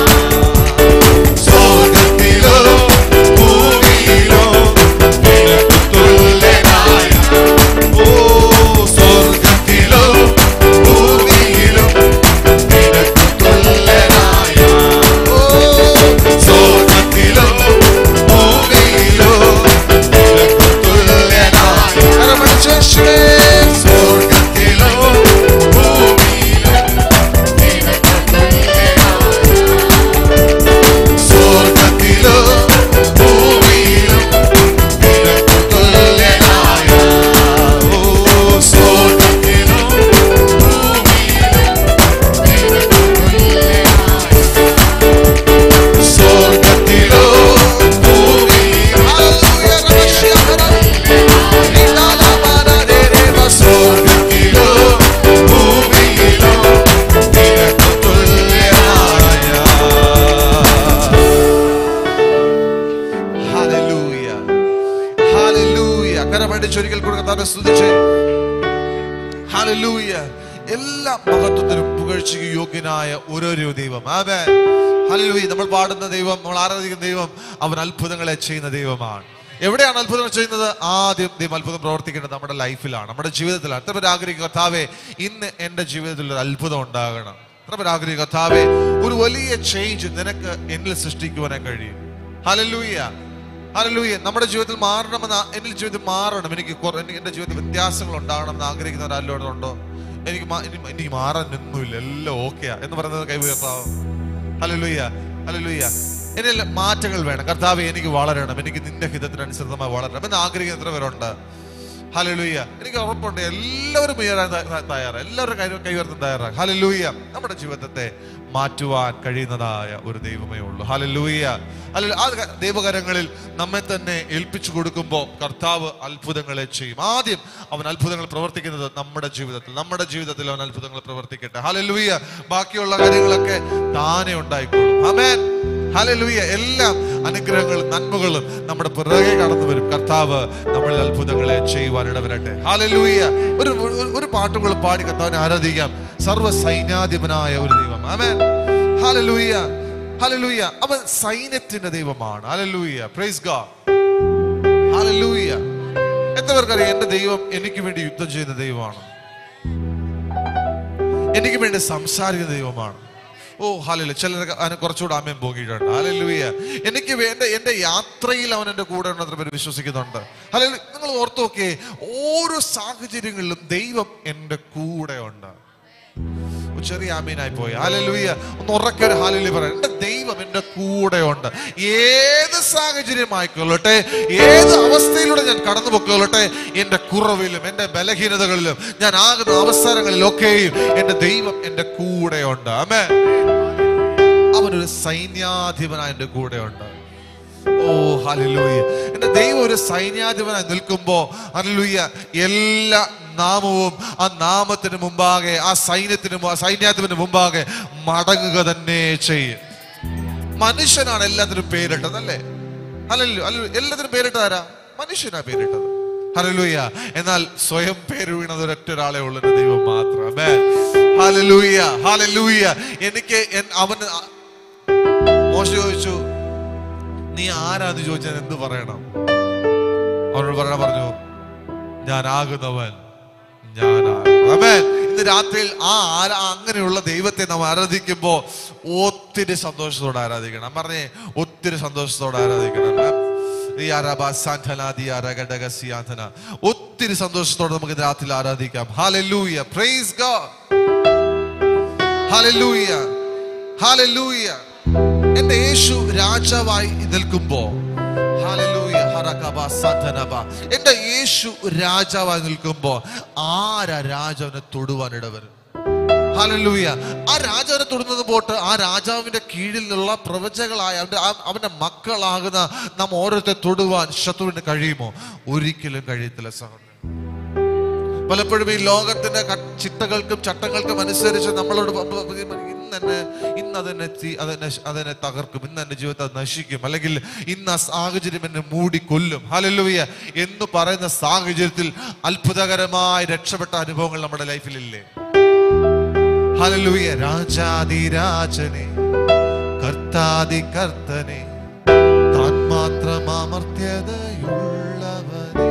Speaker 1: സ്വർഗ്ഗത്തിലോ ഭൂമിയിലോ നിനക്കു തുല്യനായ ഓ സ്വർഗ്ഗത്തിലോ ഭൂമിയിലോ നിനക്കു തുല്യനായ ഓ സ്വർഗ്ഗത്തിലോ ഭൂമിയിലോ നിനക്കു തുല്യനായ കരമടിച്ചേശ്വരേ സ്വർഗ്ഗത്തിലോ ഭൂമിയിലോ നിനക്കു തുല്യനായ സ്വർഗ്ഗത്തിലോ ഭൂമിയിലോ നിനക്കു തുല്യനായ ഓ സ്വർഗ്ഗത്തിലോ ഭൂമിയിലോ നിനക്കു തുല്യനായ സ്വർഗ്ഗത്തിലോ ഭൂമിയിലോ സ്വർഗ്ഗത്തിലോ ഭൂമിയിലോ നിനക്കു തുല്യനായ ഹല്ലേലൂയ ഹല്ലേലൂയ കരമടിച്ച് ഒരിക്കൽ കൂടെ കർത്താവിനെ സ്തുതിച്ച് ഹല്ലേലൂയ എല്ലാ മഹത്വത്തിനും പുകഴ്ചയ്ക്ക് യോഗ്യനായ ഓരോരോ ദൈവം ആമേൻ ഹല്ലേലൂയ നമ്മൾ പാടുന്ന ദൈവം നമ്മൾ ആരാധിക്കുന്ന ദൈവം അവൻ അത്ഭുതങ്ങളെ ചെയ്യുന്ന ദൈവമാണ് എവിടെയാണ് അത്ഭുതങ്ങൾ ചെയ്യുന്നത് ആദ്യം ദൈവം അത്ഭുതം പ്രവർത്തിക്കേണ്ടത് നമ്മുടെ ലൈഫിലാണ് നമ്മുടെ ജീവിതത്തിലാണ് എത്ര പേര് ആഗ്രഹിക്കുക കർത്താവേ ഇന്ന് എൻ്റെ ജീവിതത്തിൽ ഒരു അത്ഭുതം ഉണ്ടാകണം എത്ര പേര് ആഗ്രഹിക്കുക കർത്താവേ ഒരു വലിയ ചേഞ്ച് നിനക്ക് എന്നിൽ സൃഷ്ടിക്കുവാനായി കഴിയും ഹല്ലേലൂയ ഹല്ലേലൂയ നമ്മുടെ ജീവിതത്തിൽ മാറണമെന്ന് ആ- എന്നിൽ ജീവിതത്തിൽ മാറണം എനിക്ക് കുറ- എനിക്ക് എൻ്റെ ജീവിതത്തിൽ വ്യത്യാസങ്ങൾ ഉണ്ടാകണം എന്ന് ആഗ്രഹിക്കുന്ന ഒരാളോട് ഉണ്ടോ എനിക്ക് മാ- ഇനി- എനിക്ക് മാറാൻ ഒന്നുമില്ല എല്ലാം ഓക്കെയാ എന്ന് പറയുന്നത് കൈ ഉയർത്താവും ഹല്ലേലൂയ ഹല്ലേലൂയ എന്നിൽ മാറ്റങ്ങൾ വേണം കർത്താവ് എനിക്ക് വളരണം എനിക്ക് നിന്റെ ഹിതത്തിനനുസൃതമായി വളരണം എന്ന് ആഗ്രഹിക്കുന്ന എത്ര പേരുണ്ട് ഹലലൂയ എനിക്ക് ഉറപ്പുണ്ട് എല്ലാവരും ഉയരാൻ ത- ത- തയ്യാറാണ് എല്ലാവരും കൈ കൈവർത്താൻ തയ്യാറാണ് ഹലലൂയ നമ്മുടെ ജീവിതത്തെ മാറ്റുവാൻ കഴിയുന്നതായ ഒരു ദൈവമേ ഉള്ളൂ ഹലലൂയ അല്ല ആ ക- ദൈവകരങ്ങളിൽ നമ്മെ തന്നെ ഏൽപ്പിച്ചു കൊടുക്കുമ്പോൾ കർത്താവ് അത്ഭുതങ്ങളെ ചെയ്യും ആദ്യം അവൻ അത്ഭുതങ്ങൾ പ്രവർത്തിക്കുന്നത് നമ്മുടെ ജീവിതത്തിൽ നമ്മുടെ ജീവിതത്തിൽ അവൻ അത്ഭുതങ്ങൾ പ്രവർത്തിക്കട്ടെ ഹലലൂയ ബാക്കിയുള്ള കാര്യങ്ങളൊക്കെ താനെ ഉണ്ടായിക്കോളും അമേൻ ഹല്ലേലൂയ എല്ലാം അനുഗ്രഹങ്ങളും നന്മകളും നമ്മുടെ പിറകെ കടന്നു വരും കർത്താവ് നമ്മളിൽ അത്ഭുതങ്ങളെ ചെയ്യുവാൻ ഇടവരട്ടെ ഹല്ലേലൂയ ഒരു ഒരു- ഒരു പാട്ടുകൾ പാടി കർത്താവിനെ ആരാധിക്കാം സർവ്വ സൈന്യാധിപനായ ഒരു ദൈവം ആമേൻ ഹല്ലേലൂയ ഹല്ലേലൂയ അവൻ സൈന്യത്തിന്റെ ദൈവമാണ് ഹല്ലേലൂയ പ്രൈസ് ഗോഡ് ഹല്ലേലൂയ എത്ര പേർക്കറിയാം എന്റെ ദൈവം എനിക്ക് വേണ്ടി യുദ്ധം ചെയ്യുന്ന ദൈവമാണ് എനിക്ക് വേണ്ടി സംസാരിക്കുന്ന ദൈവമാണ് ഓ ഹാലല്ല ചിലർ അതിനെ കുറച്ചുകൂടെ ആമയം പോകിയിട്ടുണ്ട് ഹാലല്ലൂയ എനിക്ക് വേണ്ട എന്റെ യാത്രയിൽ അവൻ എന്റെ കൂടെ ഉണ്ടെന്ന് പേര് വിശ്വസിക്കുന്നുണ്ട് ഹാലല്ല നിങ്ങൾ ഓർത്തു നോക്കിയേ ഓരോ സാഹചര്യങ്ങളിലും ദൈവം എന്റെ കൂടെ ഉണ്ട് ഒരു ചെറിയ ആമീനായി പോയി ഹാലലൂയ ഒന്ന് ഉറക്കെ ഒരു ഹാലലി പറയാം എന്റെ ദൈവം എന്റെ കൂടെ ഉണ്ട് ഏത് സാഹചര്യമായിക്കൊള്ളട്ടെ ഏത് അവസ്ഥയിലൂടെ ഞാൻ കടന്നു പൊക്കൊള്ളട്ടെ എന്റെ കുറവിലും എന്റെ ബലഹീനതകളിലും ഞാൻ ആകുന്ന അവസരങ്ങളിലൊക്കെയും എന്റെ ദൈവം എന്റെ കൂടെ ഉണ്ട് ആമേ അവനൊരു സൈന്യാധിപനായ എന്റെ കൂടെ ഉണ്ട് ഓ ഹല്ലേലൂയ എന്റെ ദൈവം ഒരു സൈന്യാധിപനായി നിൽക്കുമ്പോ ഹല്ലേലൂയ എല്ലാ നാമവും ആ നാമത്തിന് മുമ്പാകെ ആ സൈന്യത്തിന് മു- ആ സൈന്യാധിപന് മുമ്പാകെ മടങ്ങുക തന്നെ ചെയ്യും മനുഷ്യനാണ് എല്ലാത്തിനും പേരിട്ടത് അല്ലേ അല്ലല്ലോ അല്ല എല്ലാത്തിനും പേരിട്ടത് ആരാ മനുഷ്യനാ പേരിട്ടത് ഹല്ലേലൂയ എന്നാൽ സ്വയം പേര് വീണത് ഒരൊറ്റ ഒരാളെ ഉള്ള ഒരു ദൈവം മാത്രം ഹല്ലേലൂയ ഹല്ലേലൂയ എനിക്ക് എൻ- അവന് ആ- മോശ ചോദിച്ചു നീ ആരാന്ന് ചോദിച്ചാൽ എന്ത് പറയണം അവനോട് പറയണ പറഞ്ഞു ഞാനാകുന്നവൻ ഞാനാകും ആമേൻ ഇന്ന് രാത്രിയിൽ ആ ആരാ അങ്ങനെയുള്ള ദൈവത്തെ നാം ആരാധിക്കുമ്പോ ഒത്തിരി സന്തോഷത്തോടെ ആരാധിക്കണം പറഞ്ഞേ ഒത്തിരി സന്തോഷത്തോടെ ആരാധിക്കണം ആമേൻ. ഈ ആരാബ സാന്റനാദി ആരകടക സിയാന്തന. ഒത്തിരി സന്തോഷത്തോടെ നമുക്ക് ഇന്ന് രാത്രിയിൽ ആരാധിക്കാം ഹാലൂയ പ്രൈസ് ഗോഡ് ഹാലൂയ ഹാലൂയ എന്റെ യേശു രാജാവായി നിൽക്കുമ്പോ ഹാലലൂയ ഹറകബ സധനബ. എന്റെ യേശു രാജാവായി നിൽക്കുമ്പോ ആരാ രാജാവിനെ തൊടുവാൻ ഇടവരും ഹാലലൂയ ആ രാജാവിനെ തൊടുന്നത് പോട്ട് ആ രാജാവിന്റെ കീഴിലുള്ള പ്രവചകളായ അവന്റെ ആ- അവന്റെ മക്കളാകുന്ന നാം ഓരോരുത്തരെ തൊടുവാൻ ശത്രുവിന് കഴിയുമോ ഒരിക്കലും കഴിയത്തില്ല സഹോദരൻ പലപ്പോഴും ഈ ലോകത്തിന്റെ ക- ചിട്ടകൾക്കും ചട്ടങ്ങൾക്കും അനുസരിച്ച് നമ്മളോട് പ- പ- പ- ഇന്ന് തന്നെ ഇന്ന് അതെന്നെ തീ- അതെന്നെ ശ- അതെന്നെ തകർക്കും ഇന്ന് എന്റെ ജീവിതത്തെ അത് നശിക്കും അല്ലെങ്കിൽ ഇന്ന് ആ സാഹചര്യം എന്നെ മൂടിക്കൊല്ലും ഹലലുയ എന്ന് പറയുന്ന സാഹചര്യത്തിൽ അത്ഭുതകരമായി രക്ഷപ്പെട്ട അനുഭവങ്ങൾ നമ്മുടെ ലൈഫിലില്ലേ ഹലലുയ രാജാതിരാജനെ കർത്താതി കർത്തനെ താൻ മാത്രം അമർത്യതയുള്ളവനെ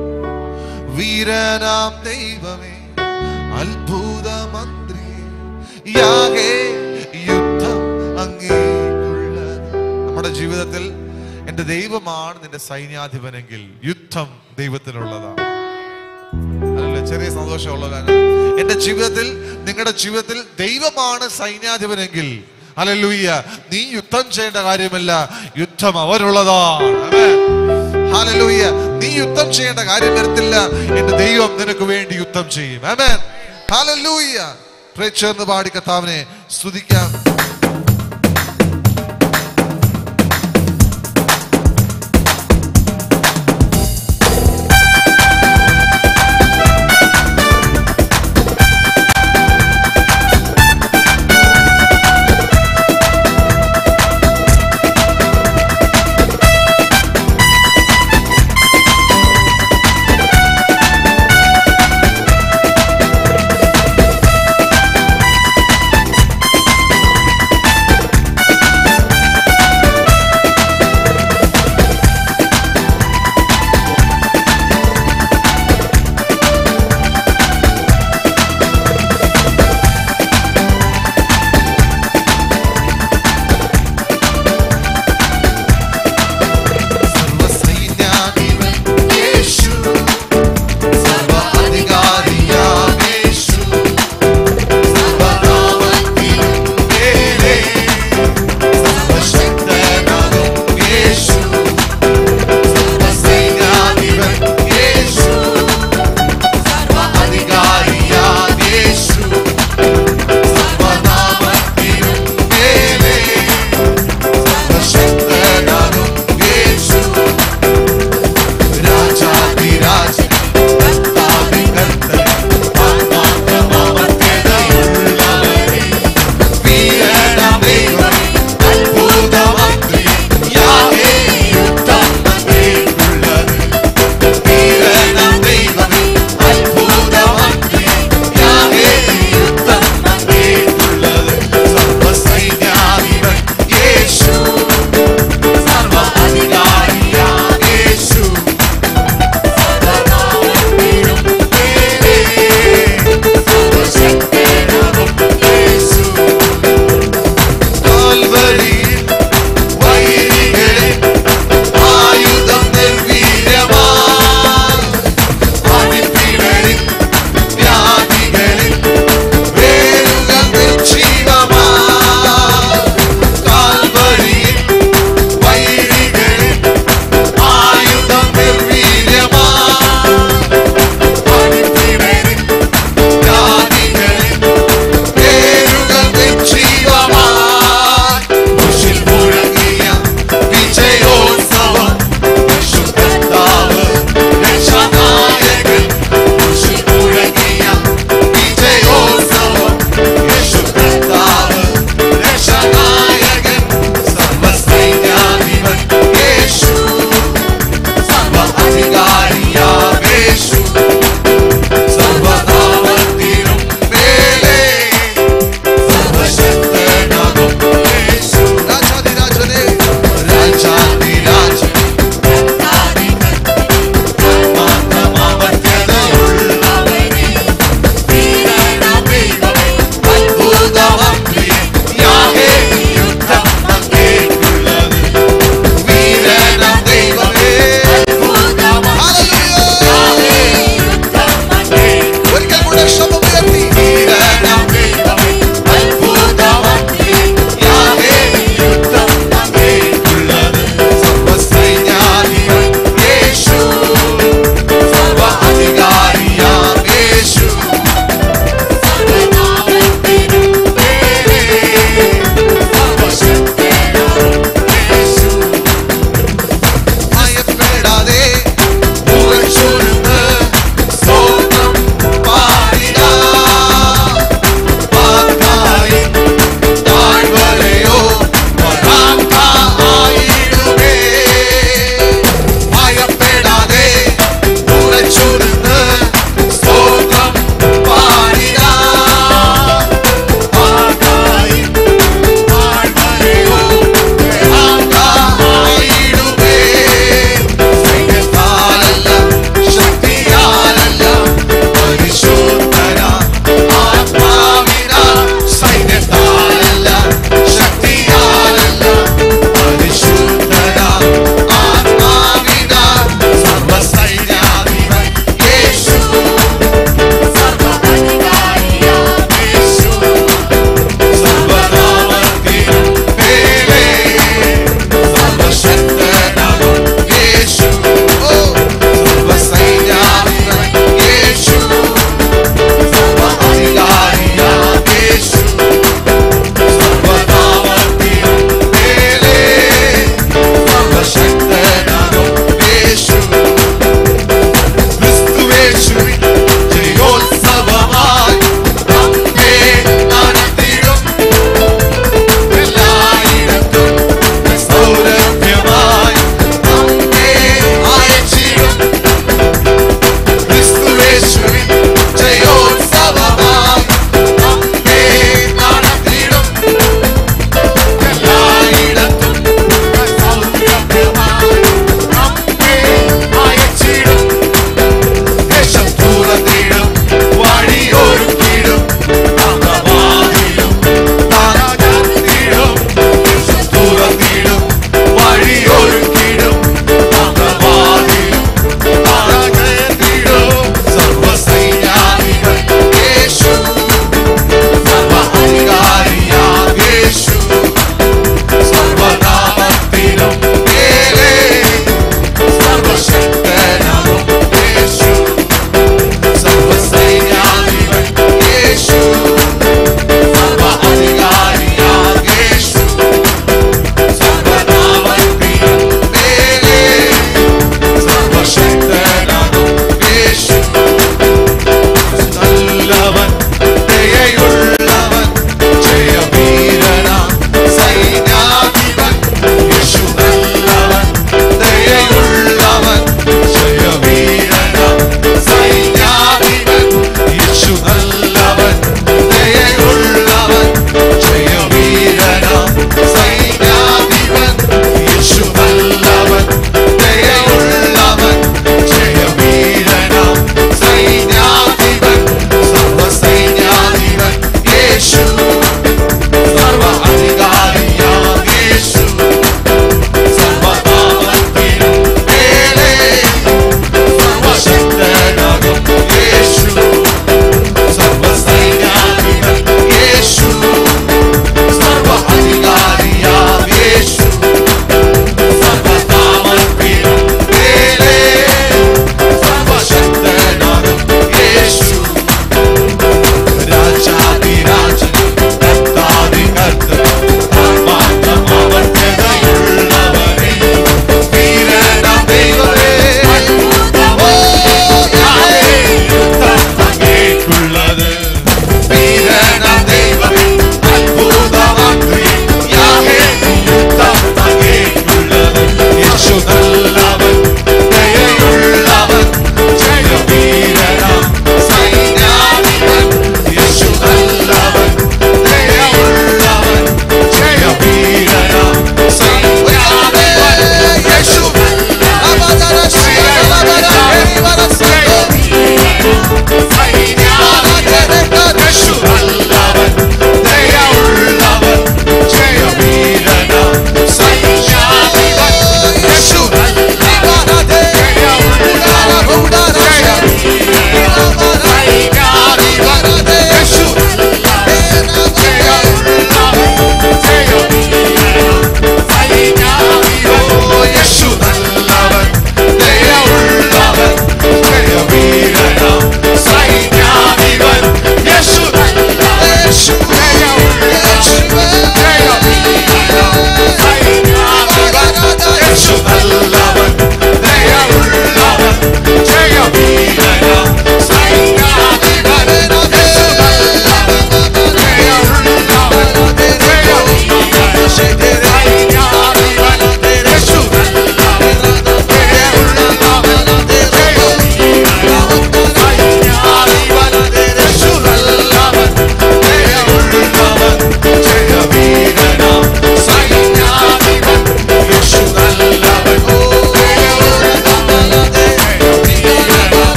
Speaker 1: വീരനാം ദൈവമേ അത്ഭുത മന്ത്രി യാകെ യുദ്ധം അങ്ങേക്കുള്ളത് നമ്മുടെ ജീവിതത്തിൽ എന്റെ ദൈവമാണ് നിന്റെ സൈന്യാധിപനെങ്കിൽ യുദ്ധം ദൈവത്തിനുള്ളതാണ് അല്ലല്ലോ ചെറിയ സന്തോഷമുള്ളതാണ് എന്റെ ജീവിതത്തിൽ നിങ്ങളുടെ ജീവിതത്തിൽ ദൈവമാണ് സൈന്യാധിപനെങ്കിൽ അല്ലല്ലൂയ്യ നീ യുദ്ധം ചെയ്യേണ്ട കാര്യമില്ല യുദ്ധം അവരുള്ളതാണ് ആമേൻ. ഹല്ലേലൂയ നീ യുദ്ധം ചെയ്യേണ്ട കാര്യം വരത്തില്ല എന്റെ ദൈവം നിനക്ക് വേണ്ടി യുദ്ധം ചെയ്യും ആമേൻ ഹല്ലേലൂയ പ്രേ ചേർന്ന് പാടി കർത്താവിനെ സ്തുതിക്കാം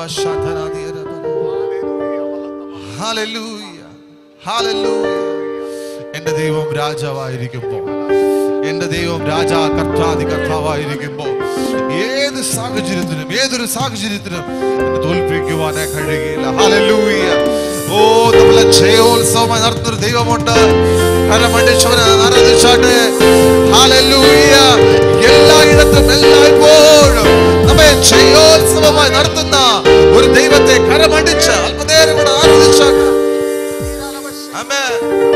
Speaker 1: ഹല്ലേലൂയ ഹല്ലേലൂയ എന്റെ ദൈവം രാജാവായിരിക്കുമ്പോൾ എന്റെ ദൈവം രാജാ കർത്താതി കർത്താവായിരിക്കുമ്പോ ഏത് സാഹചര്യത്തിനും ഏതൊരു സാഹചര്യത്തിനും എന്നെ തോൽപ്പിക്കുവാനേ കഴിയുകയില്ല ഹല്ലേലൂയ ഓ നമ്മളെ ജയോത്സവമായി നടത്തുന്നൊരു ദൈവമുണ്ട് കരമടിച്ചവനെ ആരാധിച്ചാട്ടെ ഹല്ലേലൂയ എല്ലായിടത്തും എല്ലായ്പ്പോഴും നമ്മെ ജയോത്സവമായി നടത്തുന്ന ഒരു ദൈവത്തെ കരമടിച്ച് അല്പനേരം കൂടെ ആരാധിച്ചാട്ടെ ആമേൻ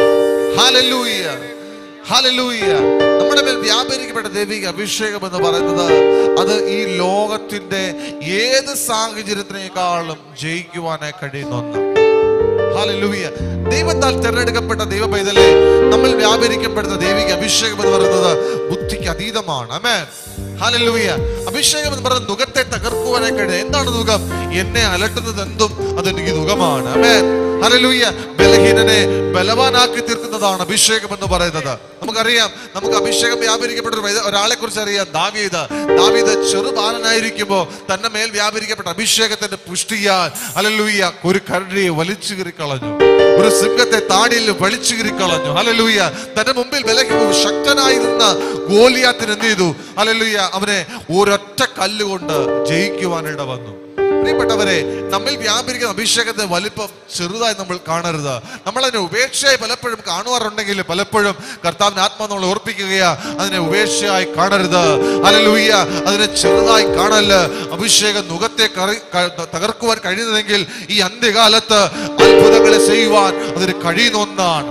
Speaker 1: ഹല്ലേലൂയ ഹല്ലേലൂയ നമ്മുടെ മേൽ വ്യാപരിക്കപ്പെട്ട ദൈവിക അഭിഷേകം എന്ന് പറയുന്നത് അത് ഈ ലോകത്തിന്റെ ഏത് സാഹചര്യത്തിനേക്കാളും ജയിക്കുവാനായി കഴിയുന്ന ഒന്ന് ഹല്ലേലൂയ ദൈവത്താൽ തിരഞ്ഞെടുക്കപ്പെട്ട ദൈവ പൈതലെ നമ്മൾ വ്യാപരിക്കപ്പെടുന്ന ദൈവിക അഭിഷേകം എന്ന് പറയുന്നത് ബുദ്ധിക്ക് അതീതമാണ് അമേൻ ഹല്ലേലൂയ അഭിഷേകം എന്ന് പറയുന്നത് നുഖത്തെ തകർക്കുവാനായി കഴിയുക എന്താണ് നുഖം എന്നെ അലട്ടുന്നത് എന്തും അതെനിക്ക് നുഖമാണ് അമേൻ ഹല്ലേലൂയ ബലഹീനനെ ബലവാനാക്കി തീർക്കുന്നതാണ് അഭിഷേകം എന്ന് പറയുന്നത് നമുക്കറിയാം നമുക്ക് അഭിഷേകം വ്യാപരിക്കപ്പെട്ട ഒരു വൈദ- ഒരാളെ കുറിച്ച് അറിയാം ദാവീദ് ദാവീദ് ചെറുബാലനായിരിക്കുമ്പോ തന്റെ മേൽ വ്യാപരിക്കപ്പെട്ട അഭിഷേകത്തിന്റെ പുഷ്ടിയാൽ ഹല്ലേലൂയ ഒരു കരടിയെ വലിച്ചു കീറി കളഞ്ഞു ഒരു സിംഹത്തെ താടിയിൽ വലിച്ചു കീറി കളഞ്ഞു ഹല്ലേലൂയ തന്റെ മുമ്പിൽ ബലഹീന ശക്തനായി നിന്ന ഗോലിയാത്തിന് എന്ത് ചെയ്തു ഹല്ലേലൂയ അവനെ ഒരൊറ്റ കല്ലുകൊണ്ട് ജയിക്കുവാനിട വന്നു പ്രിയപ്പെട്ടവരെ നമ്മിൽ വ്യാപരിക്കുന്ന അഭിഷേകത്തിന്റെ വലിപ്പം ചെറുതായി നമ്മൾ കാണരുത് നമ്മൾ അതിനെ ഉപേക്ഷയായി പലപ്പോഴും കാണുവാറുണ്ടെങ്കിൽ പലപ്പോഴും കർത്താവിന് ആത്മാ നമ്മൾ ഓർപ്പിക്കുകയാ അതിനെ ഉപേക്ഷയായി കാണരുത് അലലൂയ്യ അതിനെ ചെറുതായി കാണല് അഭിഷേകം മുഖത്തെ കറി- ക- തകർക്കുവാൻ കഴിയുന്നതെങ്കിൽ ഈ അന്ത്യകാലത്ത് അത്ഭുതങ്ങളെ ചെയ്യുവാൻ അതിന് കഴിയുന്ന ഒന്നാണ്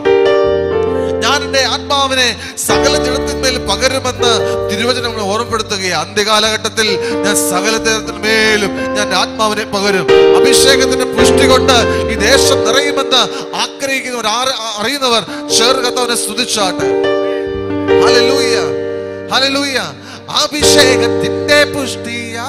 Speaker 1: ഞാൻ എന്റെ ആത്മാവിനെ സകല ജഡത്തിന്മേൽ പകരുമെന്ന് തിരുവചനം നമ്മളെ ഓർമ്മപ്പെടുത്തുകയാണ് അന്ത്യകാലഘട്ടത്തിൽ ഞാൻ സകല ജഡത്തിന്മേലും ഞാൻ ആത്മാവിനെ പകരും അഭിഷേകത്തിന്റെ പുഷ്ടി കൊണ്ട് ഈ ദേശം നിറയുമെന്ന് ആഗ്രഹിക്കുന്നവർ ആര് അറിയുന്നവർ ചേർകത്തവനെ സ്തുതിച്ചാട്ടെ ഹല്ലേലൂയ ഹല്ലേലൂയ അഭിഷേകത്തിന്റെ പുഷ്ടിയാ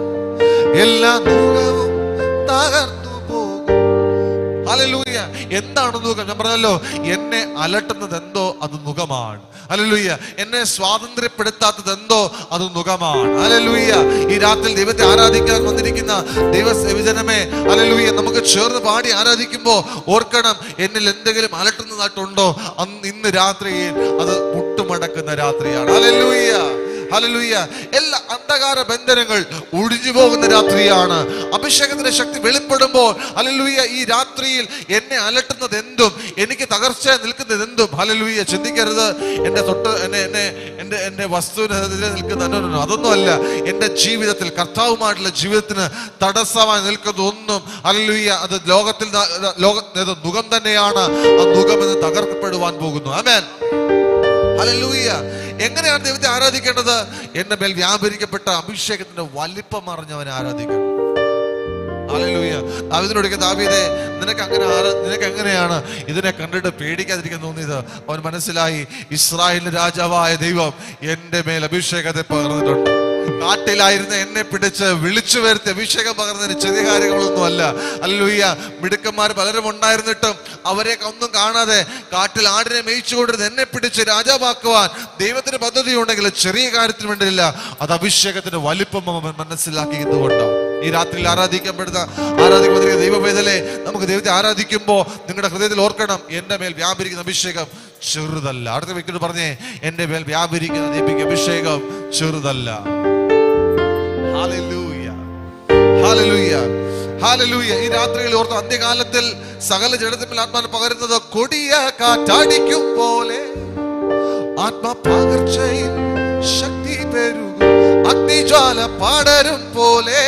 Speaker 1: എല്ലാ ദുഃഖവും തകർന്നു പോകും ഹല്ലേലൂയ എന്താണ് മുഖം ഞാൻ പറഞ്ഞല്ലോ എന്നെ അലട്ടുന്നത് എന്തോ അത് മുഖമാണ് ഹല്ലേലൂയ എന്നെ സ്വാതന്ത്ര്യപ്പെടുത്താത്തത് എന്തോ അത് മുഖമാണ് ഹല്ലേലൂയ ഈ രാത്രി ദൈവത്തെ ആരാധിക്കാൻ വന്നിരിക്കുന്ന ദൈവസേവജനമേ ഹല്ലേലൂയ നമുക്ക് ചേർന്ന് പാടി ആരാധിക്കുമ്പോ ഓർക്കണം എന്നിൽ എന്തെങ്കിലും അലട്ടുന്നതായിട്ടുണ്ടോ അന്ന് ഇന്ന് രാത്രിയിൽ അത് മുട്ടുമടക്കുന്ന രാത്രിയാണ് ഹല്ലേലൂയ ഹല്ലേലൂയ എല്ലാ അന്ധകാര ബന്ധനങ്ങൾ ഒഴിഞ്ഞു പോകുന്ന രാത്രിയാണ് അഭിഷേകത്തിന്റെ ശക്തി വെളിപ്പെടുമ്പോൾ ഹല്ലേലൂയ ഈ രാത്രിയിൽ എന്നെ അലട്ടുന്നത് എന്തും എനിക്ക് തകർച്ച നിൽക്കുന്നത് എന്തും ഹല്ലേലൂയ ചിന്തിക്കരുത് എന്റെ തൊട്ട് എന്നെ എന്നെ എന്റെ എന്റെ വസ്തുവിനെതിരെ നിൽക്കുന്ന no, no, no, അതൊന്നുമല്ല എന്റെ ജീവിതത്തിൽ കർത്താവുമായിട്ടുള്ള ജീവിതത്തിന് തടസ്സമായി നിൽക്കുന്ന ഒന്നും ഹല്ലേലൂയ അത് ലോകത്തിൽ ന- ലോക ഇത് മുഖം തന്നെയാണ് ആ മുഖം എന്ന് തകർക്കപ്പെടുവാൻ പോകുന്നു ആമേൻ ഹല്ലേലൂയ എങ്ങനെയാണ് ദൈവത്തെ ആരാധിക്കേണ്ടത് എന്റെ മേൽ വ്യാപരിക്കപ്പെട്ട അഭിഷേകത്തിന്റെ വലിപ്പം അറിഞ്ഞവനെ ആരാധിക്കണം ഹല്ലേലൂയ ദാവീദിനോട് ചോദിക്കുക, ദാവീദേ നിനക്ക് അങ്ങനെ ആരാ നിനക്ക് എങ്ങനെയാണ് ഇതിനെ കണ്ടിട്ട് പേടിക്കാതിരിക്കാൻ തോന്നിയത് അവൻ മനസ്സിലായി ഇസ്രായേലിന്റെ രാജാവായ ദൈവം എന്റെ മേൽ അഭിഷേകത്തെ പകർന്നിട്ടുണ്ട് കാട്ടിലായിരുന്ന എന്നെ പിടിച്ച് വിളിച്ചു വരുത്തി അഭിഷേകം പകർന്നതിന് ചെറിയ കാര്യങ്ങളൊന്നും അല്ല അല്ലൂയ്യ മിടുക്കന്മാർ പലരും ഉണ്ടായിരുന്നിട്ടും അവരെ ഒന്നും കാണാതെ കാട്ടിൽ ആടിനെ മേയിച്ചുകൊണ്ടിരുന്ന എന്നെ പിടിച്ച് രാജാവാക്കുവാൻ ദൈവത്തിന് പദ്ധതി ഉണ്ടെങ്കിൽ ചെറിയ കാര്യത്തിന് വേണ്ടിയില്ല അത് അഭിഷേകത്തിന്റെ വലിപ്പം അവൻ മനസ്സിലാക്കിയതുകൊണ്ടാണ് ഈ രാത്രിയിൽ ആരാധിക്കപ്പെടുന്ന ആരാധിക്കപ്പെടുന്ന ദൈവവേദലെ നമുക്ക് ദൈവത്തെ ആരാധിക്കുമ്പോൾ നിങ്ങളുടെ ഹൃദയത്തിൽ ഓർക്കണം എന്റെ മേൽ വ്യാപരിക്കുന്ന അഭിഷേകം ചെറുതല്ല അടുത്ത വ്യക്തിയോട് പറഞ്ഞേ എന്റെ മേൽ വ്യാപരിക്കുന്ന ദൈവിക അഭിഷേകം ചെറുതല്ല ഹാലലൂയ ഹാലലൂയ ഹാലലൂയ ഈ രാത്രിയിൽ ഓർത്ത് അന്ത്യകാലത്തിൽ സകല ജഡത്തിൽ ആത്മാവിനെ പകരുന്നത് കൊടിയ കാറ്റടിക്കും പോലെ ആത്മപകർച്ചയിൽ ശക്തി പെരുകും അഗ്നിജ്വാല പടരും പോലെ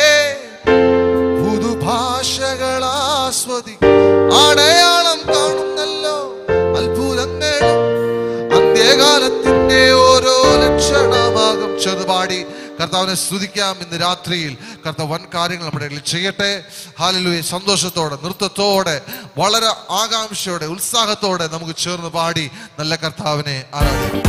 Speaker 1: പുതുഭാഷകൾ ആസ്വദി അടയാളം കാണുന്നല്ലോ അത്ഭുതങ്ങളും അന്ത്യകാലത്തിന്റെ ഓരോ ലക്ഷണമാകും ചെറുപാടി കർത്താവിനെ സ്തുതിക്കാം ഇന്ന് രാത്രിയിൽ കർത്താവ് വൻ കാര്യങ്ങൾ നമ്മുടെ ഇടയിൽ ചെയ്യട്ടെ ഹാലലുയെ സന്തോഷത്തോടെ നൃത്തത്തോടെ വളരെ ആകാംക്ഷയോടെ ഉത്സാഹത്തോടെ നമുക്ക് ചേർന്ന് പാടി നല്ല കർത്താവിനെ ആരാധിക്കാം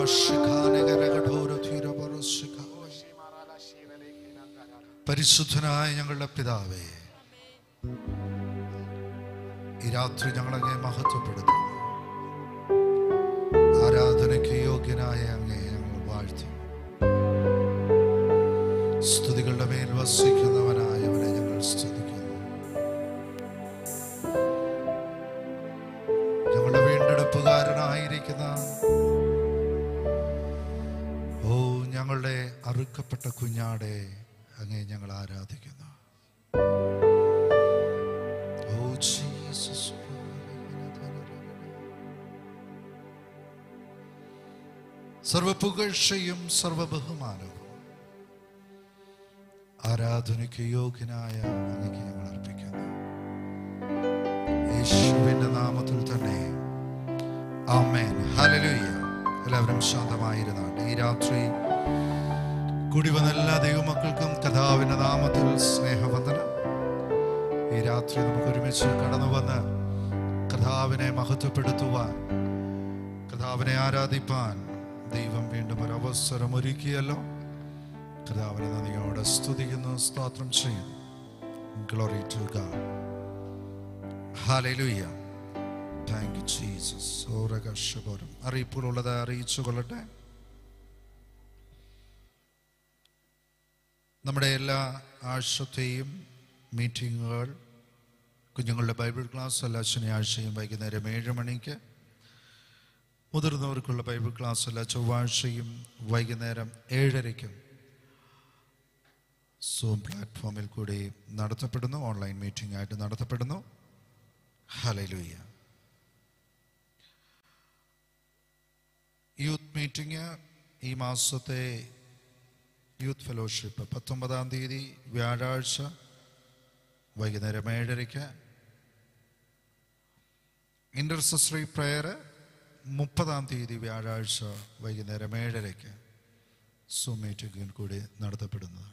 Speaker 2: പരിശുദ്ധനായ ഞങ്ങളുടെ പിതാവേ ഈ രാത്രി ഞങ്ങളങ്ങെ മഹത്വപ്പെടുത്തുന്നു ആരാധനയ്ക്ക് യോഗ്യനായ അങ്ങേ ഞങ്ങൾ വാഴ്ത്തും സ്തുതികളുടെ മേൽ വസിക്കുന്നവനായവനെ ഞങ്ങൾ സ്തുതിക്കുന്നു ഞങ്ങളുടെ വീണ്ടെടുപ്പുകാരനായിരിക്കുന്ന ഓ ഞങ്ങളുടെ അറുക്കപ്പെട്ട കുഞ്ഞാടെ അങ്ങേ ഞങ്ങൾ ആരാധിക്കുന്നു ഓ ജീസസ് സർവപുകഴ്ചയും സർവബഹുമാനവും ആരാധനയ്ക്ക് യോഗ്യനായ അങ്ങേക്ക് ഞങ്ങൾ അർപ്പിക്കുന്നു യേശുവിന്റെ നാമത്തിൽ തന്നെ ആമേൻ ഹല്ലേലൂയ എല്ലാവരും ശാന്തമായിരുന്നാണ് ഈ രാത്രി കൂടി വന്ന എല്ലാ ദൈവമക്കൾക്കും കഥാവിന്റെ നാമത്തിൽ സ്നേഹവന്ദനം ഈ രാത്രി നമുക്ക് ഒരുമിച്ച് കടന്നു വന്ന് കഥാവിനെ മഹത്വപ്പെടുത്തുവാൻ കഥാവിനെ ആരാധിപ്പാൻ ദൈവം വീണ്ടും ഒരു അവസരം ഒരുക്കിയല്ലോ കഥാവിനെ നന്ദിയോടെ സ്തുതിക്കുന്നു സ്തോത്രം ചെയ്യുന്നു glory to God hallelujah thank you Jesus ഓരകർഷകരും അറിയിപ്പുകളുള്ളത് അറിയിച്ചു കൊള്ളട്ടെ നമ്മുടെ എല്ലാ ആഴ്ചത്തെയും മീറ്റിങ്ങുകൾ കുഞ്ഞുങ്ങളുടെ ബൈബിൾ ക്ലാസ് എല്ലാ ശനിയാഴ്ചയും വൈകുന്നേരം ഏഴ് മണിക്ക് മുതിർന്നവർക്കുള്ള ബൈബിൾ ക്ലാസ് എല്ലാ ചൊവ്വാഴ്ചയും വൈകുന്നേരം ഏഴരയ്ക്കും സൂം പ്ലാറ്റ്ഫോമിൽ കൂടി നടത്തപ്പെടുന്നു ഓൺലൈൻ മീറ്റിംഗ് ആയിട്ട് നടത്തപ്പെടുന്നു ഹലലുയ്യ യൂത്ത് മീറ്റിംഗ് ഈ മാസത്തെ യൂത്ത് ഫെലോഷിപ്പ് പത്തൊമ്പതാം തീയതി വ്യാഴാഴ്ച വൈകുന്നേരം ഏഴരയ്ക്ക് ഇന്റർസെസറി പ്രെയർ മുപ്പതാം തീയതി വ്യാഴാഴ്ച വൈകുന്നേരം ഏഴരയ്ക്ക് സൂം മീറ്റിംഗിൽ കൂടി നടത്തപ്പെടുന്നത്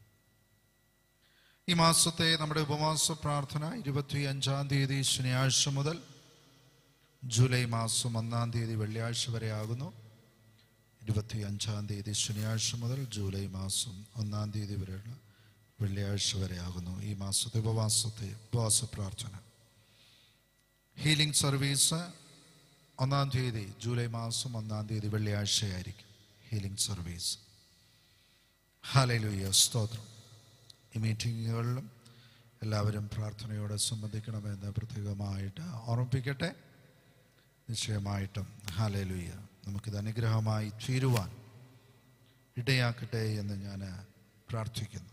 Speaker 2: ഈ മാസത്തെ നമ്മുടെ ഉപവാസ പ്രാർത്ഥന ഇരുപത്തി അഞ്ചാം തീയതി ശനിയാഴ്ച മുതൽ ജൂലൈ മാസം ഒന്നാം തീയതി വെള്ളിയാഴ്ച വരെ ആകുന്നു ഇരുപത്തി അഞ്ചാം തീയതി ശനിയാഴ്ച മുതൽ ജൂലൈ മാസം ഒന്നാം തീയതി വരെയുള്ള വെള്ളിയാഴ്ച വരെ ആകുന്നു ഈ മാസത്തെ ഉപവാസത്തെ ഉപവാസ പ്രാർത്ഥന ഹീലിംഗ് സർവീസ് ഒന്നാം തീയതി ജൂലൈ മാസം ഒന്നാം തീയതി വെള്ളിയാഴ്ചയായിരിക്കും ഹീലിംഗ് സർവീസ് ഹാലയിലുയ്യ സ്തോത്രം ഈ മീറ്റിങ്ങുകളിലും എല്ലാവരും പ്രാർത്ഥനയോടെ സംബന്ധിക്കണമെന്ന് പ്രത്യേകമായിട്ട് ഓർമ്മിപ്പിക്കട്ടെ നിശ്ചയമായിട്ടും ഹാലയിലുയ്യ നമുക്കിത് അനുഗ്രഹമായി തീരുവാൻ ഇടയാക്കട്ടെ എന്ന് ഞാൻ പ്രാർത്ഥിക്കുന്നു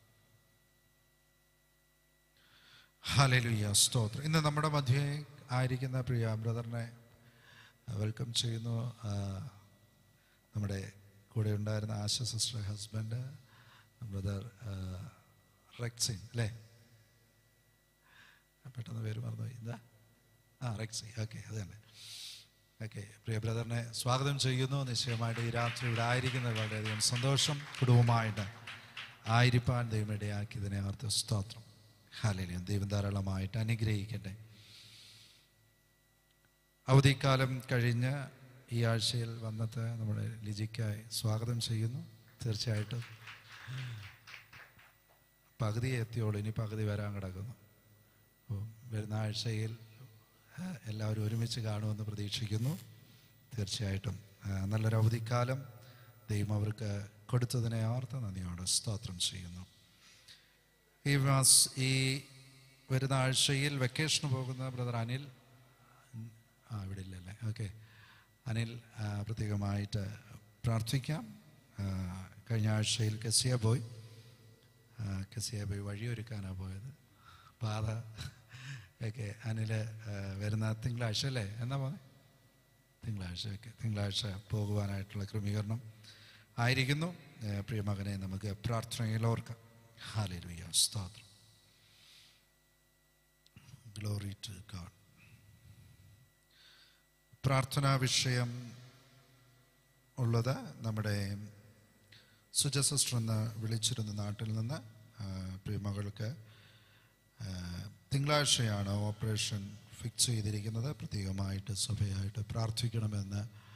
Speaker 2: ഹാലയിലുയ്യ സ്തോത്രം ഇന്ന് നമ്മുടെ മധ്യേ ആയിരിക്കുന്ന പ്രിയ ബ്രദറിനെ വെൽക്കം ചെയ്യുന്നു ആ, നമ്മുടെ കൂടെ ഉണ്ടായിരുന്ന Asha sister husband brother Rexin അല്ലേ പെട്ടെന്ന് പേര് മറന്നുപോയി എന്താ ആ റെക്സി ഓക്കെ അത് തന്നെ ഓക്കെ പ്രിയ ബ്രദറിനെ സ്വാഗതം ചെയ്യുന്നു നിശ്ചയമായിട്ട് ഈ രാത്രി ഇവിടെ ആയിരിക്കുന്നത് വളരെയധികം സന്തോഷം കുടുംബമായിട്ട് ആയിരിപ്പാൻ ദൈവം ഇടയാക്കിയതിനെ ഓർത്ത് സ്തോത്രം ഹാലിലും ദൈവം ധാരാളമായിട്ട് അനുഗ്രഹിക്കട്ടെ അവധിക്കാലം കഴിഞ്ഞ് ഈ ആഴ്ചയിൽ വന്നത് നമ്മുടെ ലിജിക്കായി സ്വാഗതം ചെയ്യുന്നു തീർച്ചയായിട്ടും പകുതി എത്തിയോളൂ ഇനി പകുതി വരാൻ കിടക്കുന്നു അപ്പോൾ വരുന്ന ആഴ്ചയിൽ ആ, എല്ലാവരും ഒരുമിച്ച് കാണുമെന്ന് പ്രതീക്ഷിക്കുന്നു തീർച്ചയായിട്ടും ആ, നല്ലൊരു അവധിക്കാലം ദൈവം അവർക്ക് കൊടുത്തതിനെ ഓർത്ത് നന്ദിയോടെ സ്തോത്രം ചെയ്യുന്നു ഈ മാസ് ഈ വരുന്ന ആഴ്ചയിൽ വെക്കേഷന് പോകുന്ന ബ്രദർ അനിൽ ആ ഇവിടെ ഇല്ലല്ലേ ഓക്കെ അനിൽ ആ, പ്രത്യേകമായിട്ട് പ്രാർത്ഥിക്കാം ആ, കഴിഞ്ഞ ആഴ്ചയിൽ കസിയ പോയി ആ, കസിയ പോയി വഴിയൊരുക്കാനാണ് പോയത് പാത ഒക്കെ അനിൽ ആ, വരുന്ന തിങ്കളാഴ്ച അല്ലേ എന്നാ പോന്നെ തിങ്കളാഴ്ച ഒക്കെ തിങ്കളാഴ്ച പോകുവാനായിട്ടുള്ള ക്രമീകരണം ആയിരിക്കുന്നു ആ, പ്രിയ മകനെ നമുക്ക് പ്രാർത്ഥനയിൽ ഓർക്കാം ഹാലലുയ്യ സ്തോത്രം ഗ്ലോറി ടു ഗാഡ് പ്രാർത്ഥനാ വിഷയം ഉള്ളത് നമ്മുടെ സുജ സിസ്റ്റർ എന്ന് വിളിച്ചിരുന്ന നാട്ടിൽ നിന്ന് ആ, പ്രിയമകൾക്ക് ആ, തിങ്കളാഴ്ചയാണ് ഓപ്പറേഷൻ ഫിക്സ് ചെയ്തിരിക്കുന്നത് പ്രത്യേകമായിട്ട് സഭയായിട്ട് പ്രാർത്ഥിക്കണമെന്ന്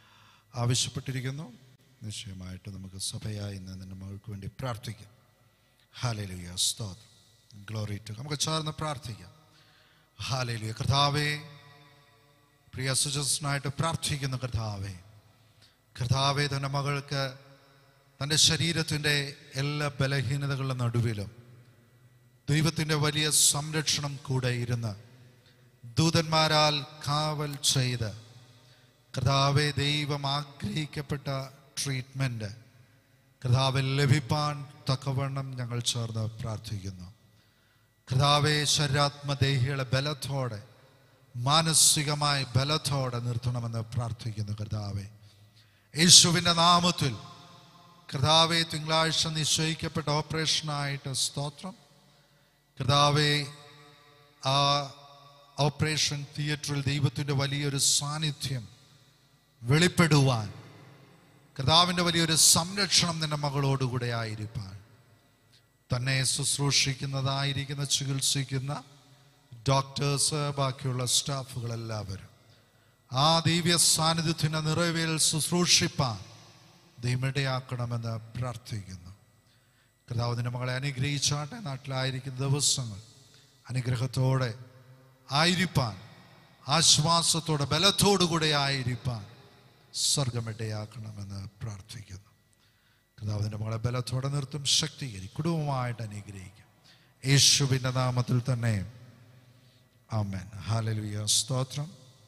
Speaker 2: ആവശ്യപ്പെട്ടിരിക്കുന്നു നിശ്ചയമായിട്ട് നമുക്ക് സഭയായി ഇന്ന് നിന്റെ മകൾക്ക് വേണ്ടി പ്രാർത്ഥിക്കാം ഹാലലുയ സ്തോത്രം ഗ്ലോറി ടു നമുക്ക് ചേർന്ന് പ്രാർത്ഥിക്കാം ഹാലലുയ കർത്താവേ പ്രിയ സുജസ്നായിട്ട് പ്രാർത്ഥിക്കുന്നു കർത്താവേ കർത്താവേ തൻ്റെ മകൾക്ക് തൻ്റെ ശരീരത്തിൻ്റെ എല്ലാ ബലഹീനതകളുടെ നടുവിലും ദൈവത്തിൻ്റെ വലിയ സംരക്ഷണം കൂടെ ഇരുന്ന് ദൂതന്മാരാൽ കാവൽ ചെയ്ത് കർത്താവെ ദൈവം ആഗ്രഹിക്കപ്പെട്ട ട്രീറ്റ്മെൻറ്റ് കർത്താവിൽ ലഭിപ്പാൻ തക്കവണ്ണം ഞങ്ങൾ ചേർന്ന് പ്രാർത്ഥിക്കുന്നു കർത്താവെ ശരീരാത്മദേഹികളെ ബലത്തോടെ മാനസികമായ ബലത്തോടെ നിർത്തണമെന്ന് പ്രാർത്ഥിക്കുന്നു കർത്താവെ യേശുവിൻ്റെ നാമത്തിൽ കർത്താവെ തിങ്കളാഴ്ച നിശ്ചയിക്കപ്പെട്ട ഓപ്പറേഷനായിട്ട് സ്തോത്രം കർത്താവെ ആ ഓപ്പറേഷൻ തിയേറ്ററിൽ ദൈവത്തിൻ്റെ വലിയൊരു സാന്നിധ്യം വെളിപ്പെടുവാൻ കർത്താവിൻ്റെ വലിയൊരു സംരക്ഷണം നിന്റെ മകളോടുകൂടെ ആയിരിക്കാൻ തന്നെ ശുശ്രൂഷിക്കുന്നതായിരിക്കുന്ന ചികിത്സിക്കുന്ന ഡോക്ടേഴ്സ് ബാക്കിയുള്ള സ്റ്റാഫുകൾ എല്ലാവരും ആ ദിവ്യ സാന്നിധ്യത്തിൻ്റെ നിറവിൽ ശുശ്രൂഷിപ്പാൻ ദൈവമിടയാക്കണമെന്ന് പ്രാർത്ഥിക്കുന്നു കർത്താവ് നിന്റെ മകളെ അനുഗ്രഹിച്ചാട്ടെ നാട്ടിലായിരിക്കുന്ന ദിവസങ്ങൾ അനുഗ്രഹത്തോടെ ആയിരിപ്പാൻ ആശ്വാസത്തോടെ ബലത്തോടുകൂടെ ആയിരിപ്പാൻ സ്വർഗമിടയാക്കണമെന്ന് പ്രാർത്ഥിക്കുന്നു കർത്താവ് നിന്റെ മകളെ ബലത്തോടെ നിർത്തും ശക്തീകരി കുടുംബമായിട്ട് അനുഗ്രഹിക്കും യേശുവിൻ്റെ നാമത്തിൽ തന്നെ ആമേൻ ഹാലലുയ സ്തോത്രം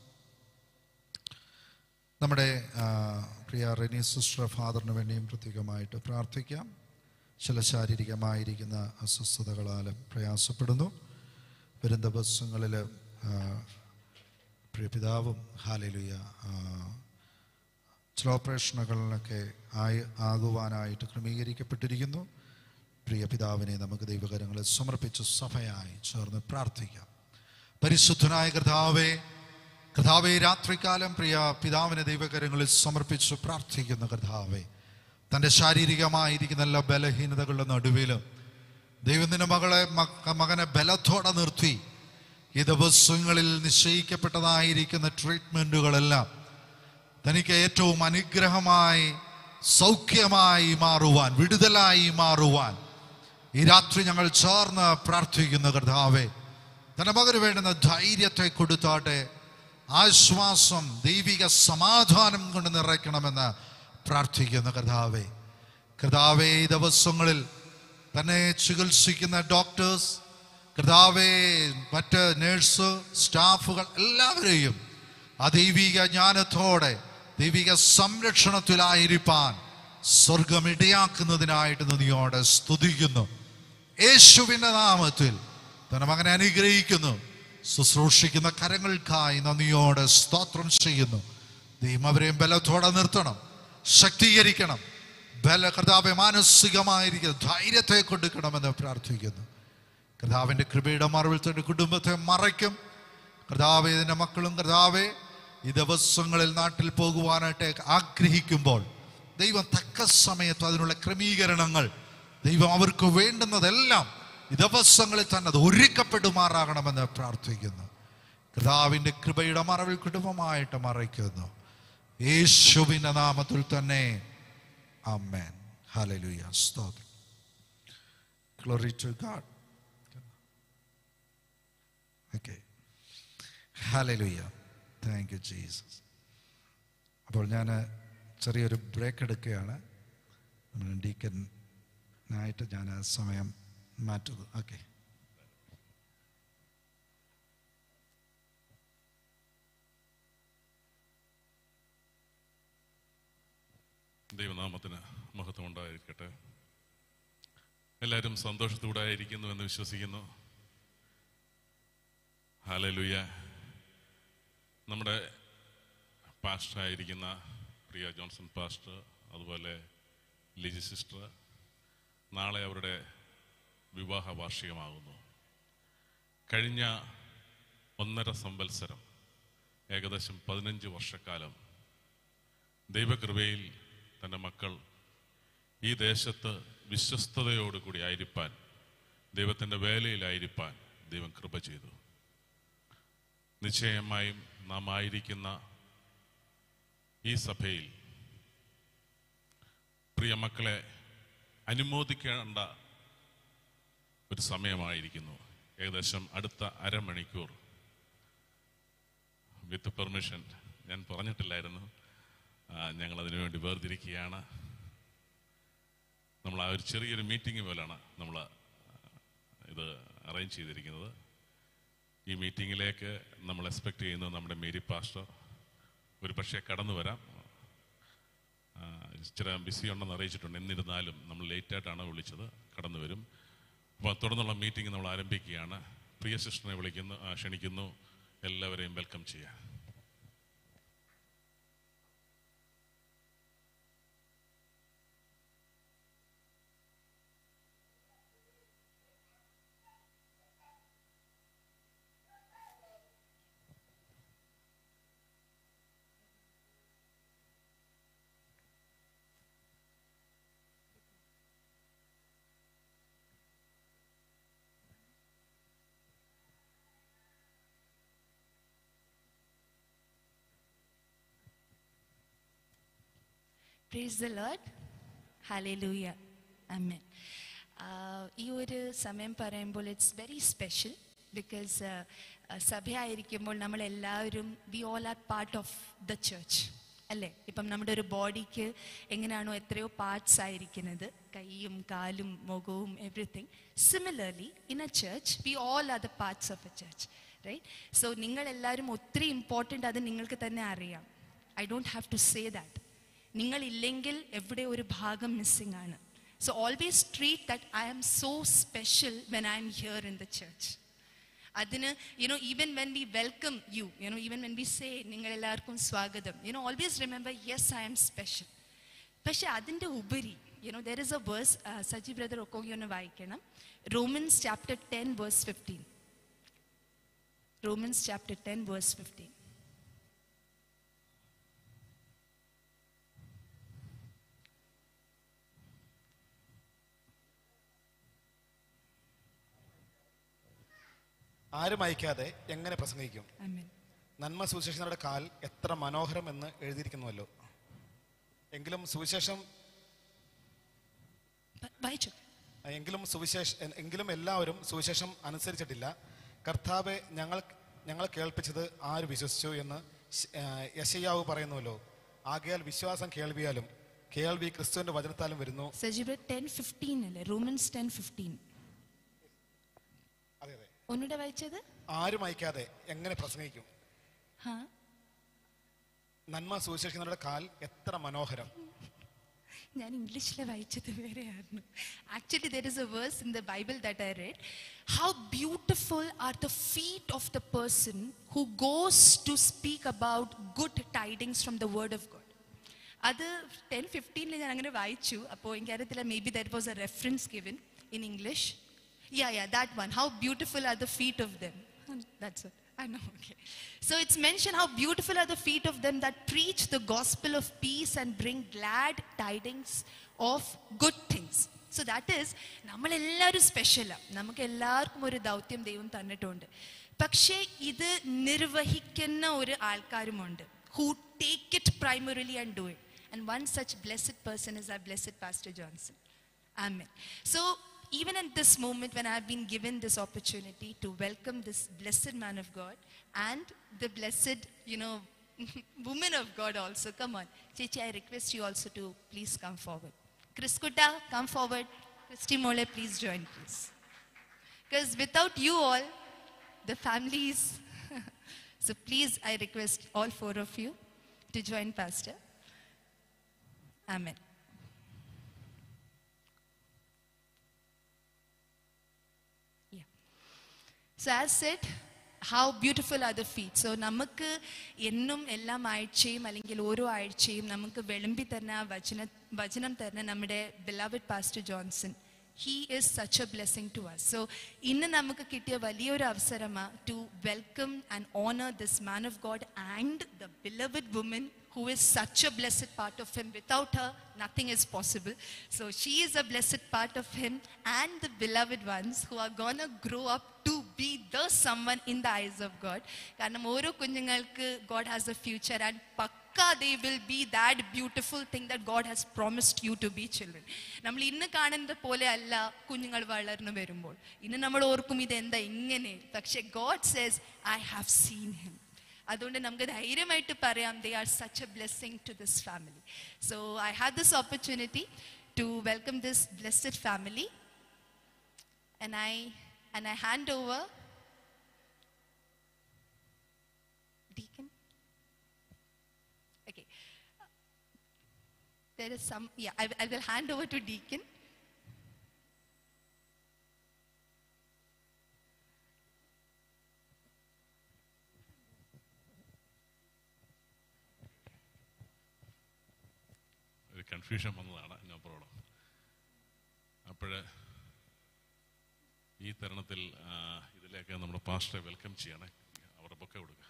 Speaker 2: നമ്മുടെ ആ, പ്രിയ റെനി സിസ്റ്റർ ഫാദറിന് വേണ്ടിയും പ്രത്യേകമായിട്ട് പ്രാർത്ഥിക്കാം ചില ശാരീരികമായിരിക്കുന്ന അസ്വസ്ഥതകളാലും പ്രയാസപ്പെടുന്നു വരും ദിവസങ്ങളിൽ പ്രിയ പിതാവും ഹാലലുയ ചില ഓപ്പറേഷനുകളിലൊക്കെ ആയി ആകുവാനായിട്ട് ക്രമീകരിക്കപ്പെട്ടിരിക്കുന്നു പ്രിയ പിതാവിനെ നമുക്ക് ദൈവകരങ്ങളിൽ സമർപ്പിച്ച് സഭയായി ചേർന്ന് പ്രാർത്ഥിക്കാം പരിശുദ്ധനായ കർത്താവെ കർത്താവെ രാത്രികാലം പ്രിയ പിതാവിനെ ദൈവകരങ്ങളിൽ സമർപ്പിച്ച് പ്രാർത്ഥിക്കുന്ന കർത്താവെ തൻ്റെ ശാരീരികമായിരിക്കുന്ന എല്ലാ ബലഹീനതകളുടെ നടുവിലും ദൈവത്തിൻ്റെ മകളെ മക- മകനെ ബലത്തോടെ നിർത്തി ഈ ദിവസങ്ങളിൽ നിശ്ചയിക്കപ്പെട്ടതായിരിക്കുന്ന ട്രീറ്റ്മെൻറ്റുകളെല്ലാം തനിക്ക് ഏറ്റവും അനുഗ്രഹമായി സൗഖ്യമായി മാറുവാൻ വിടുതലായി മാറുവാൻ ഈ രാത്രി ഞങ്ങൾ ചേർന്ന് പ്രാർത്ഥിക്കുന്നു കർത്താവെ തന്റെ മകന് വേണ്ടുന്ന ധൈര്യത്തെ കൊടുത്താട്ടെ ആശ്വാസം ദൈവിക സമാധാനം കൊണ്ട് നിറയ്ക്കണമെന്ന് പ്രാർത്ഥിക്കുന്നു കർത്താവെ കർത്താവെ ഈ ദിവസങ്ങളിൽ തന്നെ ചികിത്സിക്കുന്ന ഡോക്ടേഴ്സ് കർത്താവെ മറ്റ് നേഴ്സ് സ്റ്റാഫുകൾ എല്ലാവരെയും ആ ദൈവിക ജ്ഞാനത്തോടെ ദൈവിക സംരക്ഷണത്തിലായിരിക്കാൻ സ്വർഗം ഇടയാക്കുന്നതിനായിട്ട് നന്ദിയോടെ സ്തുതിക്കുന്നു യേശുവിൻ്റെ നാമത്തിൽ തന്റെ മകനെ അനുഗ്രഹിക്കുന്നു ശുശ്രൂഷിക്കുന്ന കരങ്ങൾക്കായി നന്ദിയോടെ സ്തോത്രം ചെയ്യുന്നു ദൈവം അവരെയും ബലത്തോടെ നിർത്തണം ശക്തീകരിക്കണം ബല കർത്താവെ മാനസികമായിരിക്കുന്ന ധൈര്യത്തെ കൊടുക്കണമെന്ന് പ്രാർത്ഥിക്കുന്നു കർത്താവിൻ്റെ കൃപയുടെ മറവിൽ തന്റെ കുടുംബത്തെ മറയ്ക്കും കർത്താവെ ഇതിൻ്റെ മക്കളും കർത്താവെ ഈ ദിവസങ്ങളിൽ നാട്ടിൽ പോകുവാനായിട്ട് ആഗ്രഹിക്കുമ്പോൾ ദൈവം തക്ക സമയത്ത് അതിനുള്ള ക്രമീകരണങ്ങൾ ദൈവം അവർക്ക് വേണ്ടുന്നതെല്ലാം ഈ ദിവസങ്ങളിൽ തന്നെ അത് ഒരുക്കപ്പെടുമാറാകണമെന്ന് പ്രാർത്ഥിക്കുന്നു കർത്താവിൻ്റെ കൃപയുടെ മറവിൽ കുടുംബമായിട്ട് മറയ്ക്കുന്നു യേശുവിൻ്റെ നാമത്തിൽ തന്നെ അമ്മേൻ ഹല്ലേലൂയ സ്തോത്രം glory to God okay hallelujah thank you Jesus അപ്പോൾ ഞാൻ ചെറിയൊരു ബ്രേക്ക് എടുക്കുകയാണ് നമ്മൾ ഡീക്കനായിട്ട് ഞാൻ ആ സമയം മാറ്റുന്നു ഓക്കെ
Speaker 3: ദൈവനാമത്തിന് മഹത്വം ഉണ്ടായിരിക്കട്ടെ എല്ലാവരും സന്തോഷത്തോടെ ആയിരിക്കുന്നു എന്ന് വിശ്വസിക്കുന്നു ഹാലലുയ നമ്മുടെ പാസ്റ്ററായിരിക്കുന്ന പ്രിയ ജോൺസൺ പാസ്റ്റർ അതുപോലെ ലിജി സിസ്റ്റർ നാളെ അവരുടെ വിവാഹ വാർഷികമാകുന്നു കഴിഞ്ഞ ഒന്നര സംവത്സരം ഏകദേശം പതിനഞ്ച് വർഷക്കാലം ദൈവകൃപയിൽ തൻ്റെ മക്കൾ ഈ ദേശത്ത് വിശ്വസ്തയോടുകൂടി ആയിരിക്കാൻ ദൈവത്തിൻ്റെ വേലയിലായിരിക്കാൻ ദൈവം കൃപ ചെയ്തു നിശ്ചയമായും നാം ആയിരിക്കുന്ന ഈ സഭയിൽ പ്രിയ മക്കളെ അനുമോദിക്കേണ്ട ഒരു സമയമായിരിക്കുന്നു ഏകദേശം അടുത്ത അരമണിക്കൂർ വിത്ത് പെർമിഷൻ ഞാൻ പറഞ്ഞിട്ടില്ലായിരുന്നു ആ, ഞങ്ങൾ അതിനു വേണ്ടി വേർതിരിക്കുകയാണ് നമ്മൾ ആ ഒരു ചെറിയൊരു മീറ്റിംഗ് പോലാണ് നമ്മൾ ഇത് അറേഞ്ച് ചെയ്തിരിക്കുന്നത് ഈ മീറ്റിങ്ങിലേക്ക് നമ്മൾ എക്സ്പെക്ട് ചെയ്യുന്നത് നമ്മുടെ മേരി പാസ്റ്റർ ഒരു പക്ഷേ കടന്നു വരാം ആ, ഇച്ചിരി ബിസി ഉണ്ടെന്ന് അറിയിച്ചിട്ടുണ്ട് എന്നിരുന്നാലും നമ്മൾ ലേറ്റായിട്ടാണ് വിളിച്ചത് കടന്നു വരും അപ്പോൾ തുടർന്നുള്ള മീറ്റിംഗ് നമ്മൾ ആരംഭിക്കുകയാണ് പ്രിയ സിസ്റ്ററിനെ വിളിക്കുന്നു ആ, ക്ഷണിക്കുന്നു എല്ലാവരെയും വെൽക്കം ചെയ്യാം
Speaker 4: praise the Lord hallelujah amen ഈ ഒരു സമയം പറയുമ്പോൾ ഇറ്റ്സ് വെരി സ്പെഷ്യൽ ബിക്കോസ് സഭയായിരിക്കുമ്പോൾ നമ്മളെല്ലാവരും we all are part of the church അല്ലേ ഇപ്പം നമ്മുടെ ഒരു ബോഡിക്ക് എങ്ങനെയാണോ എത്രയോ പാർട്സ് ആയിരിക്കുന്നത് കൈയും കാലും മുഖവും everything similarly in a church we all are the parts of a church right so നിങ്ങളെല്ലാവരും ഒത്തിരി ഇമ്പോർട്ടൻ്റ് അത് നിങ്ങൾക്ക് തന്നെ അറിയാം I don't have to say that നിങ്ങളില്ലെങ്കിൽ എവിടെ ഒരു ഭാഗം മിസ്സിംഗ് ആണ് so always treat that I am so special when I'm here in the church അതിന് you know even when we welcome you you know even when we say നിങ്ങൾ എല്ലാവർക്കും സ്വാഗതം you know always remember yes I am special പക്ഷെ അതിൻ്റെ ഉപരി you know there is a verse Saji brother ഒക്കെ ഒന്ന് വായിക്കണം Romans chapter ten verse fifteen Romans chapter ten verse fifteen
Speaker 5: ആരും അയക്കാതെ എങ്ങനെ പ്രസംഗിക്കും
Speaker 4: ആമേൻ
Speaker 5: നന്മ സുവിശേഷങ്ങളുടെ കാൽ എത്ര മനോഹരം എന്ന് എഴുതിയിരിക്കുന്നുവല്ലോ എങ്കിലും സുവിശേഷം
Speaker 4: വ- വായിച്ചോ
Speaker 5: എങ്കിലും സുവിശേഷ എങ്കിലും എല്ലാവരും സുവിശേഷം അനുസരിച്ചിട്ടില്ല കർത്താവെ ഞങ്ങൾ ഞങ്ങൾ കേൾപ്പിച്ചത് ആര് വിശ്വസിച്ചു എന്ന് ശ- ആ, യെശയ്യാവ് പറയുന്നുവല്ലോ ആകയാൽ വിശ്വാസം കേൾവിയാലും കേൾവി ക്രിസ്തുവിന്റെ വചനത്താലും വരുന്നു
Speaker 4: സജീബ് ടെൻ ഫിഫ്റ്റീൻ അല്ലേ റോമൻസ് ടെൻ ഫിഫ്റ്റീൻ
Speaker 5: അതെ അതെ
Speaker 4: ഒന്നുകൂടെ വായിച്ചത്
Speaker 5: ആരും അയക്കാതെ എങ്ങനെ പ്രസംഗിക്കും
Speaker 4: ഹാ
Speaker 5: നന്മ സുവിശേഷങ്ങളുടെ കാൽ എത്ര മനോഹരം
Speaker 4: ഞാൻ ഇംഗ്ലീഷിൽ വായിച്ചത് വേറെയായിരുന്നു actually there is a verse in the Bible that I read how beautiful are the feet of the person who goes to speak about good tidings from the word of God അത് ten ഫിഫ്റ്റീനിൽ ഞാൻ അങ്ങനെ വായിച്ചു അപ്പോൾ എനിക്കറിയത്തില്ല maybe that was a reference given in English yeah yeah that one how beautiful are the feet of them that's it I know, okay. So it's mentioned how beautiful are the feet of them that preach the gospel of peace and bring glad tidings of good things. So that is, നമ്മളെല്ലാവരും സ്പെഷ്യലാണ് നമുക്ക് എല്ലാവർക്കും ഒരു ദൗത്യം ദൈവം തന്നിട്ടുണ്ട് പക്ഷേ ഇത് നിർവഹിക്കുന്ന ഒരു ആൾക്കാരുമുണ്ട് who take it primarily and do it and one such blessed person is ah blessed pastor Johnson Amen. So, even at this moment, when I've been given this opportunity to welcome this blessed man of God and the blessed, you know, woman of God also, come on. Chichi, I request you also to please come forward. Chris Kutta, come forward. Christy Mole, please join, please. Because without you all, the families. so, please, I request all four of you to join Pastor. Amen. Yeah. So as said, how beautiful are the feet. So നമുക്ക് എന്നും എല്ലാം ആഴ്ചയും അല്ലെങ്കിൽ ഓരോ ആഴ്ചയും നമുക്ക് വിളമ്പി തരുന്ന ആ വചന വചനം തരുന്ന നമ്മുടെ beloved pastor Johnson he is such a blessing to us so ഇന്ന് നമുക്ക് കിട്ടിയ വലിയൊരു അവസരമാണ് to welcome and honour this man of God and the beloved woman who is such a blessed part of him. Without her, nothing is possible. So she is a blessed part of him and the beloved ones who are gonna grow up to be the someone in the eyes of God. കാരണം ഓരോ കുഞ്ഞുങ്ങൾക്ക് God has a future and പക്ക പക്ക they will be that beautiful thing that God has promised you to be children. നമ്മൾ ഇന്ന് കാണുന്നത് പോലെ അല്ല കുഞ്ഞുങ്ങൾ വളർന്നു വരുമ്പോൾ ഇന്ന് നമ്മൾ ഓർക്കും ഇത് എന്താ ഇങ്ങനെ പക്ഷെ God says I have seen him അതുകൊണ്ട് നമുക്ക് ധൈര്യമായിട്ട് പറയാം they are such a blessing to this family so I have this opportunity to welcome this blessed family and I and I hand over deacon. Okay. There is some yeah. I, I will hand over to deacon.
Speaker 3: ഒരു confusion വന്നതാണ് no problem അപ്പോൾ ഈ തരുണത്തിൽ ആ, ഇതിലേക്ക് നമ്മുടെ പാസ്റ്ററെ welcome ചെയ്യണേ അവരുടെ ബൊക്കെ കൊടുക്കുക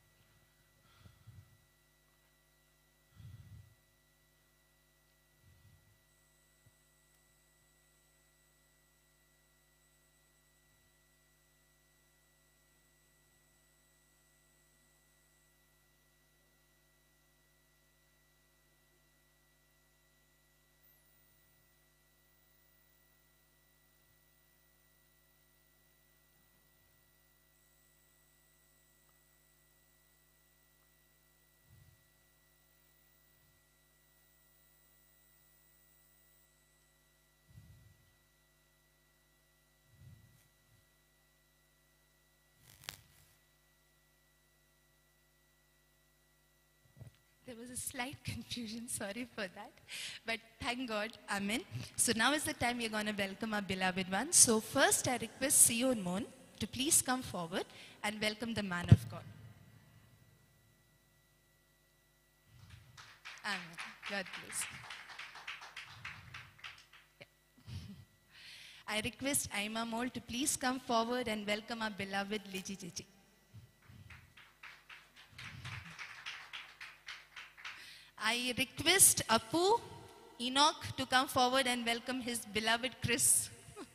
Speaker 4: There was a slight confusion, sorry for that. But thank God, Amen. So now is the time we're going to welcome our beloved ones. So first I request Sion Moon to please come forward and welcome the man of God. Amen. God bless. Yeah. I request Aima Mol to please come forward and welcome our beloved Liji Chichi. I request Apu Enoch to come forward and welcome his beloved Chris.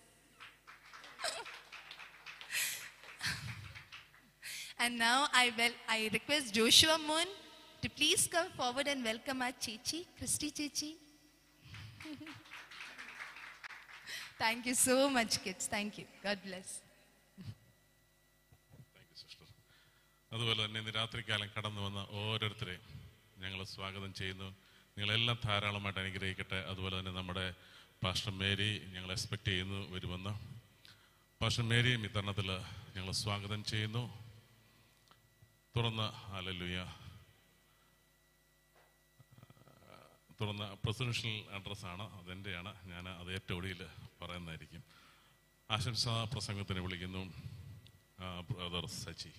Speaker 4: and now I, wel- I request Joshua Moon to please come forward and welcome our Chichi, Christy Chichi. Thank you so much, kids. Thank you. God bless.
Speaker 3: Thank you sister അതുപോലെ തന്നെ ഇന്ന് രാത്രികാലം കടന്നു വന്ന ഓരോരുത്തരെയും ഞങ്ങൾ സ്വാഗതം ചെയ്യുന്നു നിങ്ങളെല്ലാം ധാരാളമായിട്ട് അനുഗ്രഹിക്കട്ടെ അതുപോലെ തന്നെ നമ്മുടെ പാസ്റ്റർ മേരി ഞങ്ങൾ എക്സ്പെക്ട് ചെയ്യുന്നു വരുമെന്ന് പാസ്റ്റർ മേരിയും ഇത്തരണത്തിൽ ഞങ്ങൾ സ്വാഗതം ചെയ്യുന്നു തുറന്ന അലലുയ തുറന്ന പ്രസിഡൻഷ്യൽ അഡ്രസ്സാണ് അതെൻ്റെയാണ് ഞാൻ അത് ഏറ്റവും ഒടുവിൽ പറയുന്നതായിരിക്കും ആശംസാ പ്രസംഗത്തിന് വിളിക്കുന്നു ബ്രദർ സച്ചി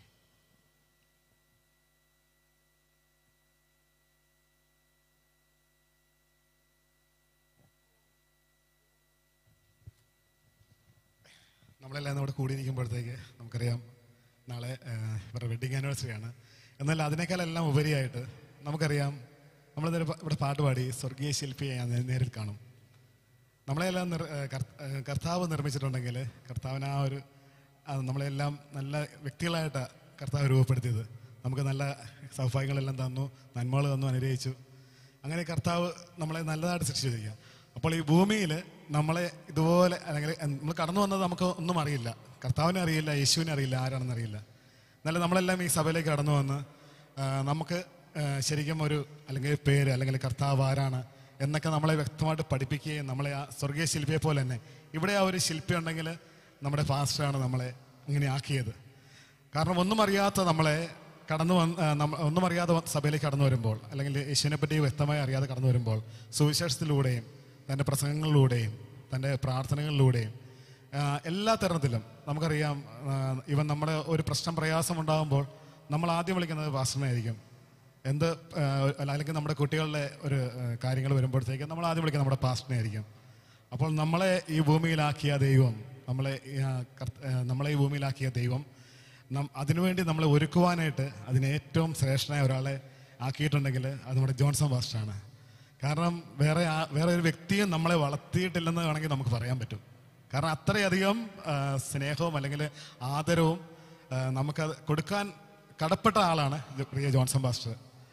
Speaker 5: നമ്മളെല്ലാം ഇവിടെ കൂടിയിരിക്കുമ്പോഴത്തേക്ക് നമുക്കറിയാം നാളെ ആ, ഇവരുടെ വെഡിങ് ആനിവേഴ്സറി ആണ് എന്നാൽ അതിനേക്കാളെല്ലാം ഉപരിയായിട്ട് നമുക്കറിയാം നമ്മൾ ഇവിടെ പാട്ട് പാടി സ്വർഗീയ ശില്പിയെ ഞാൻ നേ- നേരിൽ കാണും നമ്മളെല്ലാം നിർ ആ, കർ- ആ, കർത്താവ് നിർമ്മിച്ചിട്ടുണ്ടെങ്കിൽ കർത്താവിന് ആ ഒരു ആ, നമ്മളെല്ലാം നല്ല വ്യക്തികളായിട്ട് കർത്താവ് രൂപപ്പെടുത്തിയത് നമുക്ക് നല്ല സൗഭാഗ്യങ്ങളെല്ലാം തന്നു നന്മകൾ തന്നു അനുഗ്രഹിച്ചു അങ്ങനെ കർത്താവ് നമ്മളെ നല്ലതായിട്ട് സൃഷ്ടിച്ചിരിക്കുക അപ്പോൾ ഈ ഭൂമിയിൽ നമ്മളെ ഇതുപോലെ അല്ലെങ്കിൽ നമ്മൾ കടന്നു വന്നത് നമുക്ക് ഒന്നും അറിയില്ല കർത്താവിനെ അറിയില്ല യേശുവിനെ അറിയില്ല ആരാണെന്ന് അറിയില്ല എന്നാലും നമ്മളെല്ലാം ഈ സഭയിലേക്ക് കടന്നു വന്ന് ആ, നമുക്ക് ആ, ശരിക്കും ഒരു അല്ലെങ്കിൽ പേര് അല്ലെങ്കിൽ കർത്താവ് ആരാണ് എന്നൊക്കെ നമ്മളെ വ്യക്തമായിട്ട് പഠിപ്പിക്കുകയും നമ്മളെ ആ സ്വർഗീയ ശില്പിയെ പോലെ തന്നെ ഇവിടെ ആ ഒരു ശില്പി ഉണ്ടെങ്കിൽ നമ്മുടെ ഫാസ്റ്ററാണ് നമ്മളെ ഇങ്ങനെ ആക്കിയത് കാരണം ഒന്നും അറിയാത്ത നമ്മളെ കടന്നു വന്ന് ആ, നമ്മ- ഒന്നും അറിയാതെ വ- സഭയിലേക്ക് കടന്നു വരുമ്പോൾ അല്ലെങ്കിൽ യേശുവിനെ പറ്റി വ്യക്തമായി അറിയാതെ കടന്നു വരുമ്പോൾ സുവിശേഷത്തിലൂടെയും തൻ്റെ പ്രസംഗങ്ങളിലൂടെയും തൻ്റെ പ്രാർത്ഥനകളിലൂടെയും ആ, എല്ലാ തരുണത്തിലും നമുക്കറിയാം ആ, ഇവൻ നമ്മുടെ ഒരു പ്രശ്നം പ്രയാസം ഉണ്ടാകുമ്പോൾ നമ്മൾ ആദ്യം വിളിക്കുന്നത് പാസ്റ്ററിനെ ആയിരിക്കും എന്ത് ആ, അല്ലെങ്കിൽ നമ്മുടെ കുട്ടികളുടെ ഒരു കാര്യങ്ങൾ വരുമ്പോഴത്തേക്കും നമ്മൾ ആദ്യം വിളിക്കുന്നത് നമ്മുടെ പാസ്റ്ററിനെ ആയിരിക്കും അപ്പോൾ നമ്മളെ ഈ ഭൂമിയിലാക്കിയ ദൈവം നമ്മളെ ഈ, ആ, കർത്ത- ആ, നമ്മളെ ഈ ഭൂമിയിലാക്കിയ ദൈവം നം അതിനുവേണ്ടി നമ്മളെ ഒരുക്കുവാനായിട്ട് അതിന് ഏറ്റവും ശ്രേഷ്ഠനായ ഒരാളെ ആക്കിയിട്ടുണ്ടെങ്കിൽ അത് നമ്മുടെ ജോൺസൺ പാസ്റ്ററാണ് കാരണം വേറെ ആ- വേറെ ഒരു വ്യക്തിയും നമ്മളെ വളർത്തിയിട്ടില്ലെന്ന് വേണമെങ്കിൽ നമുക്ക് പറയാൻ പറ്റും കാരണം അത്രയധികം ആ, സ്നേഹവും അല്ലെങ്കിൽ ആദരവും ആ, നമുക്കത് കൊടുക്കാൻ കടപ്പെട്ട ആളാണ് ഇത് പ്രിയ ജോൺസൺ പാസ്റ്റർ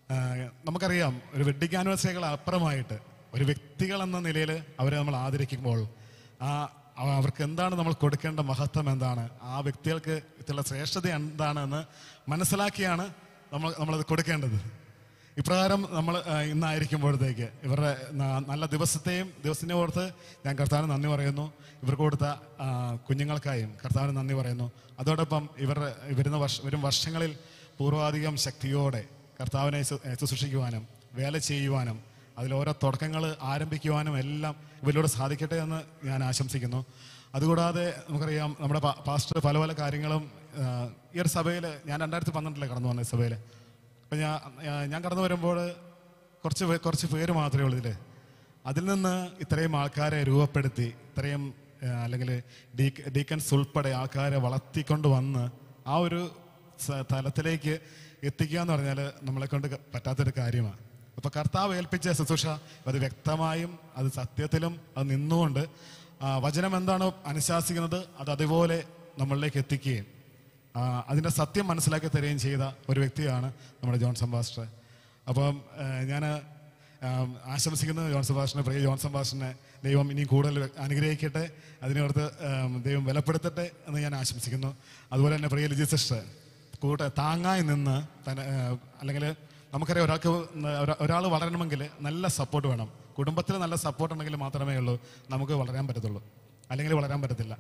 Speaker 5: ആ, നമുക്കറിയാം ഒരു വെഡിങ് ആനിവേഴ്സറികൾ അപ്പുറമായിട്ട് ഒരു വ്യക്തികൾ എന്ന നിലയിൽ അവരെ നമ്മൾ ആദരിക്കുമ്പോൾ ആ അവ- അവർക്ക് എന്താണ് നമ്മൾ കൊടുക്കേണ്ട മഹത്വം എന്താണ് ആ വ്യക്തികൾക്ക് ഇതിലുള്ള ശ്രേഷ്ഠത എന്താണെന്ന് മനസ്സിലാക്കിയാണ് നമ്മൾ നമ്മളത് കൊടുക്കേണ്ടത് ഇപ്രകാരം നമ്മൾ ആ, ഇന്നായിരിക്കുമ്പോഴത്തേക്ക് ഇവരുടെ ന- നല്ല ദിവസത്തെയും ദിവസത്തിനെ ഓർത്ത് ഞാൻ കർത്താവിന് നന്ദി പറയുന്നു ഇവർക്ക് കൊടുത്ത ആ, കുഞ്ഞുങ്ങൾക്കായും കർത്താവിന് നന്ദി പറയുന്നു അതോടൊപ്പം ഇവർ വരുന്ന വർഷ വരും വർഷങ്ങളിൽ പൂർവാധികം ശക്തിയോടെ കർത്താവിനെ ശു- ഏ, ശുശ്രൂഷിക്കുവാനും വേല ചെയ്യുവാനും അതിൽ ഓരോ തുടക്കങ്ങൾ ആരംഭിക്കുവാനും എല്ലാം ഇവരിലൂടെ സാധിക്കട്ടെ എന്ന് ഞാൻ ആശംസിക്കുന്നു അതുകൂടാതെ നമുക്കറിയാം നമ്മുടെ പാ- പാസ്റ്റർ പല പല കാര്യങ്ങളും ആ, ഈ ഒരു സഭയിൽ ഞാൻ രണ്ടായിരത്തി പന്ത്രണ്ടിലെ കടന്നു വന്ന സഭയിൽ അപ്പം ഞാൻ ഞാൻ- ഞാൻ കടന്നു വരുമ്പോൾ കുറച്ച് പേ- കുറച്ച് പേര് മാത്രമേ ഉള്ളൂ ഇതിൽ അതിൽ നിന്ന് ഇത്രയും ആൾക്കാരെ രൂപപ്പെടുത്തി ഇത്രയും ആ, അല്ലെങ്കിൽ ഡീ ഡീക്കൻസ് ഉൾപ്പെടെ ആൾക്കാരെ വളർത്തിക്കൊണ്ട് വന്ന് ആ ഒരു സ- തലത്തിലേക്ക് എത്തിക്കുക എന്ന് പറഞ്ഞാൽ നമ്മളെ കൊണ്ട് ക- പറ്റാത്തൊരു കാര്യമാണ് അപ്പൊ കർത്താവ് ഏൽപ്പിച്ച ശുശ്രൂഷ അത് വ്യക്തമായും അത് സത്യത്തിലും അത് നിന്നുകൊണ്ട് ആ, വചനം എന്താണോ അനുശാസിക്കുന്നത് അത് അതുപോലെ നമ്മളിലേക്ക് എത്തിക്കുകയും ആ, അതിന്റെ സത്യം മനസ്സിലാക്കി തരികയും ചെയ്ത ഒരു വ്യക്തിയാണ് നമ്മുടെ ജോൺ സംഭാസ്റ്റർ അപ്പം ഞാൻ ആശംസിക്കുന്നത് ജോൺ സംഭാഷനെ പ്രിയ ജോൺ സംഭാഷനെ ദൈവം ഇനിയും കൂടുതൽ അനുഗ്രഹിക്കട്ടെ അതിനോർത്ത് ആം, ദൈവം ബലപ്പെടുത്തട്ടെ എന്ന് ഞാൻ ആശംസിക്കുന്നു അതുപോലെ തന്നെ പ്രിയ ലിജി സിസ്റ്റർ കൂട്ട താങ്ങായി നിന്ന് തന്നെ അല്ലെങ്കിൽ നമുക്കറിയാം ഒരാൾക്ക് ഒരാൾ വളരണമെങ്കിൽ നല്ല സപ്പോർട്ട് വേണം കുടുംബത്തിൽ നല്ല സപ്പോർട്ട് ഉണ്ടെങ്കിൽ മാത്രമേ ഉള്ളൂ നമുക്ക് വളരാൻ പറ്റത്തുള്ളൂ അല്ലെങ്കിൽ വളരാൻ പറ്റത്തില്ല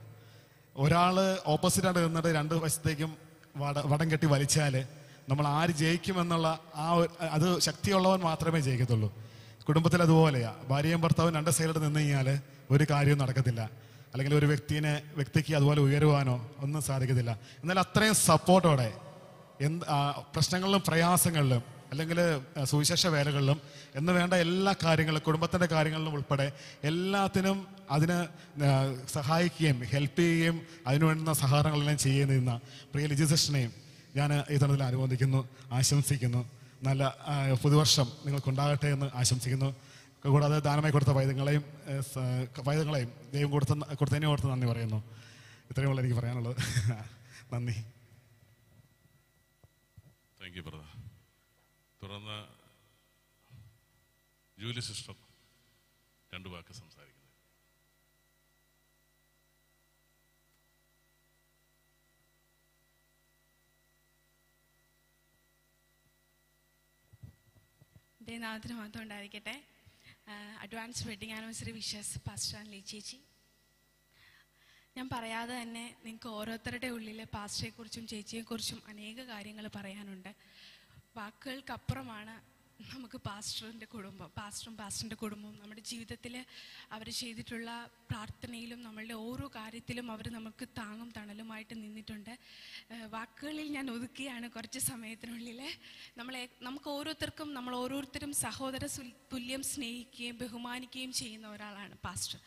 Speaker 5: ഒരാൾ ഓപ്പോസിറ്റായിട്ട് നിന്നിട്ട് രണ്ട് വശത്തേക്കും വട വടം കെട്ടി വലിച്ചാൽ നമ്മൾ ആര് ജയിക്കുമെന്നുള്ള ആ ഒരു അത് ശക്തിയുള്ളവൻ മാത്രമേ ജയിക്കത്തുള്ളൂ കുടുംബത്തിൽ അതുപോലെയാ ഭാര്യയും ഭർത്താവും രണ്ട് സൈഡിൽ നിന്ന് കഴിഞ്ഞാൽ ഒരു കാര്യവും നടക്കത്തില്ല അല്ലെങ്കിൽ ഒരു വ്യക്തിനെ വ്യക്തിക്ക് അതുപോലെ ഉയരുവാനോ ഒന്നും സാധിക്കത്തില്ല എന്നാൽ അത്രയും സപ്പോർട്ടോടെ എന്ത് ആ, പ്രശ്നങ്ങളിലും പ്രയാസങ്ങളിലും അല്ലെങ്കിൽ ആ, സുവിശേഷ വേലകളിലും എന്ന് വേണ്ട എല്ലാ കാര്യങ്ങളും കുടുംബത്തിൻ്റെ കാര്യങ്ങളിലും ഉൾപ്പെടെ എല്ലാത്തിനും അതിന് ആ, സഹായിക്കുകയും ഹെൽപ്പ് ചെയ്യുകയും അതിനു വേണ്ടുന്ന സഹായങ്ങളെല്ലാം ചെയ്യുന്ന പ്രിയ ലിജിസിസ്റ്റനെയും ഞാൻ ഈ തരത്തിൽ അനുമോദിക്കുന്നു ആശംസിക്കുന്നു നല്ല ആ, പുതുവർഷം നിങ്ങൾക്കുണ്ടാകട്ടെ എന്ന് ആശംസിക്കുന്നു കൂടാതെ ദാനമായി കൊടുത്ത പൈതങ്ങളെയും ഏ, സ- പൈതങ്ങളെയും ദൈവം കൊടുത്ത കൊടുത്തതിനെ ഓർത്ത് നന്ദി പറയുന്നു ഇത്രയുമുള്ള എനിക്ക് പറയാനുള്ളത് നന്ദി
Speaker 3: താങ്ക് യു ബ്രദർ തുടർന്ന് ജൂലി സിസ്റ്റർ രണ്ടു വാക്ക് സംസാരിക്കുന്നത്
Speaker 4: ദൈവനാഥത്തിന് മാത്രം ഉണ്ടായിരിക്കട്ടെ advance wedding anniversary wishes pastor ലീ ചേച്ചി ഞാൻ പറയാതെ തന്നെ നിങ്ങൾക്ക് ഓരോരുത്തരുടെ ഉള്ളിൽ പാസ്റ്ററെക്കുറിച്ചും ചേച്ചിയെക്കുറിച്ചും അനേക കാര്യങ്ങൾ പറയാനുണ്ട് വാക്കുകൾക്കപ്പുറമാണ് നമുക്ക് പാസ്റ്ററിൻ്റെ കുടുംബം പാസ്റ്ററും പാസ്റ്ററിൻ്റെ കുടുംബവും നമ്മുടെ ജീവിതത്തിൽ അവർ ചെയ്തിട്ടുള്ള പ്രാർത്ഥനയിലും നമ്മളുടെ ഓരോ കാര്യത്തിലും അവർ നമുക്ക് താങ്ങും തണലുമായിട്ട് നിന്നിട്ടുണ്ട് ഏഹ് വാക്കുകളിൽ ഞാൻ ഒതുക്കിയാണ് കുറച്ച് സമയത്തിനുള്ളിൽ നമ്മളെ നമുക്ക് ഓരോരുത്തർക്കും നമ്മൾ ഓരോരുത്തരും സഹോദര സുൽ- തുല്യം സ്നേഹിക്കുകയും ബഹുമാനിക്കുകയും ചെയ്യുന്ന ഒരാളാണ് പാസ്റ്റർ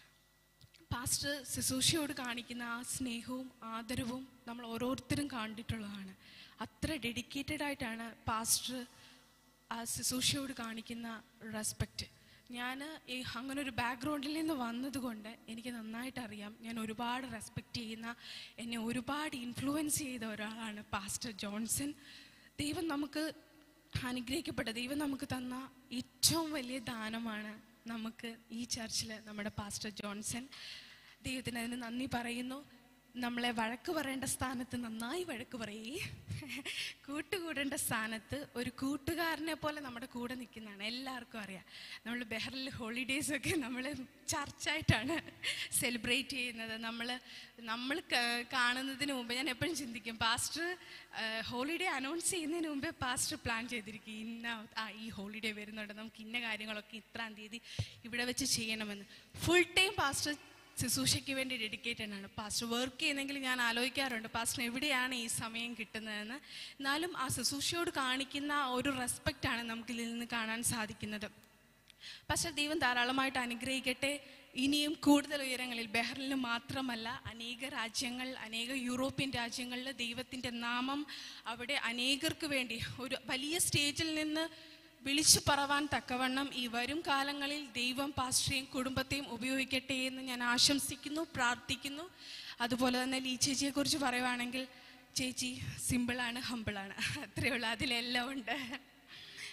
Speaker 4: പാസ്റ്റർ ശുശ്രൂഷയോട് കാണിക്കുന്ന ആ സ്നേഹവും ആദരവും നമ്മൾ ഓരോരുത്തരും കണ്ടിട്ടുള്ളതാണ് അത്ര ഡെഡിക്കേറ്റഡ് ആയിട്ടാണ് പാസ്റ്റർ ആ ശുശ്രൂഷയോട് കാണിക്കുന്ന റെസ്പെക്റ്റ് ഞാൻ ഈ അങ്ങനെ ഒരു ബാക്ക്ഗ്രൗണ്ടിൽ നിന്ന് വന്നതുകൊണ്ട് എനിക്ക് നന്നായിട്ട് അറിയാം ഞാൻ ഒരുപാട് റെസ്പെക്റ്റ് ചെയ്യുന്ന എന്നെ ഒരുപാട് ഇൻഫ്ലുവൻസ് ചെയ്ത ഒരാളാണ് പാസ്റ്റർ ജോൺസൺ ദൈവം നമുക്ക് അനുഗ്രഹിക്കപ്പെട്ട ദൈവം നമുക്ക് തന്ന ഏറ്റവും വലിയ ദാനമാണ് നമുക്ക് ഈ ചർച്ചിൽ നമ്മുടെ പാസ്റ്റർ ജോൺസൺ ദൈവത്തിന് അതിന് നന്ദി പറയുന്നു നമ്മളെ വഴക്ക് പറയേണ്ട സ്ഥാനത്ത് നന്നായി വഴക്ക് പറയേ കൂട്ടുകൂടേണ്ട സ്ഥാനത്ത് ഒരു കൂട്ടുകാരനെ പോലെ നമ്മുടെ കൂടെ നിൽക്കുന്നതാണ് എല്ലാവർക്കും അറിയാം നമ്മൾ ബെഹറിൽ ഹോളിഡേയ്സ് ഒക്കെ നമ്മൾ ചർച്ചായിട്ടാണ് സെലിബ്രേറ്റ് ചെയ്യുന്നത് നമ്മൾ നമ്മൾ ക- കാണുന്നതിന് മുമ്പ് ഞാൻ എപ്പോഴും ചിന്തിക്കും പാസ്റ്റർ ഹോളിഡേ അനൗൺസ് ചെയ്യുന്നതിന് മുമ്പേ പാസ്റ്റർ പ്ലാൻ ചെയ്തിരിക്കും ഇന്ന ആ ഈ ഹോളിഡേ വരുന്നുണ്ട് നമുക്ക് ഇന്ന കാര്യങ്ങളൊക്കെ ഇത്രാം തീയതി ഇവിടെ വെച്ച് ചെയ്യണമെന്ന് ഫുൾ ടൈം പാസ്റ്റർ ശുശ്രൂഷയ്ക്ക് വേണ്ടി ഡെഡിക്കേറ്റഡ് ആണ് പാസ്റ്റർ വർക്ക് ചെയ്യുന്നെങ്കിൽ ഞാൻ ആലോചിക്കാറുണ്ട് പാസ്റ്റർ എവിടെയാണ് ഈ സമയം കിട്ടുന്നതെന്ന് എന്നാലും ആ ശുശ്രൂഷയോട് കാണിക്കുന്ന ആ ഒരു റെസ്പെക്റ്റ് ആണ് നമുക്ക് ഇതിൽ നിന്ന് കാണാൻ സാധിക്കുന്നത് പക്ഷേ ദൈവം ധാരാളമായിട്ട് അനുഗ്രഹിക്കട്ടെ ഇനിയും കൂടുതൽ ഉയരങ്ങളിൽ ബെഹ്റിൽ മാത്രമല്ല അനേക രാജ്യങ്ങൾ അനേക യൂറോപ്യൻ രാജ്യങ്ങളിൽ ദൈവത്തിൻ്റെ നാമം അവിടെ അനേകർക്ക് വേണ്ടി ഒരു വലിയ സ്റ്റേജിൽ നിന്ന് വിളിച്ചു പറവാൻ തക്കവണ്ണം ഈ വരും കാലങ്ങളിൽ ദൈവം പാസ്റ്ററെയും കുടുംബത്തെയും ഉപയോഗിക്കട്ടെ എന്ന് ഞാൻ ആശംസിക്കുന്നു പ്രാർത്ഥിക്കുന്നു അതുപോലെ തന്നെ ലീ ചേച്ചിയെ കുറിച്ച് പറയുവാണെങ്കിൽ ചേച്ചി സിമ്പിളാണ് ഹമ്പിളാണ് അത്രയേ ഉള്ളൂ അതിലെല്ലാം ഉണ്ട്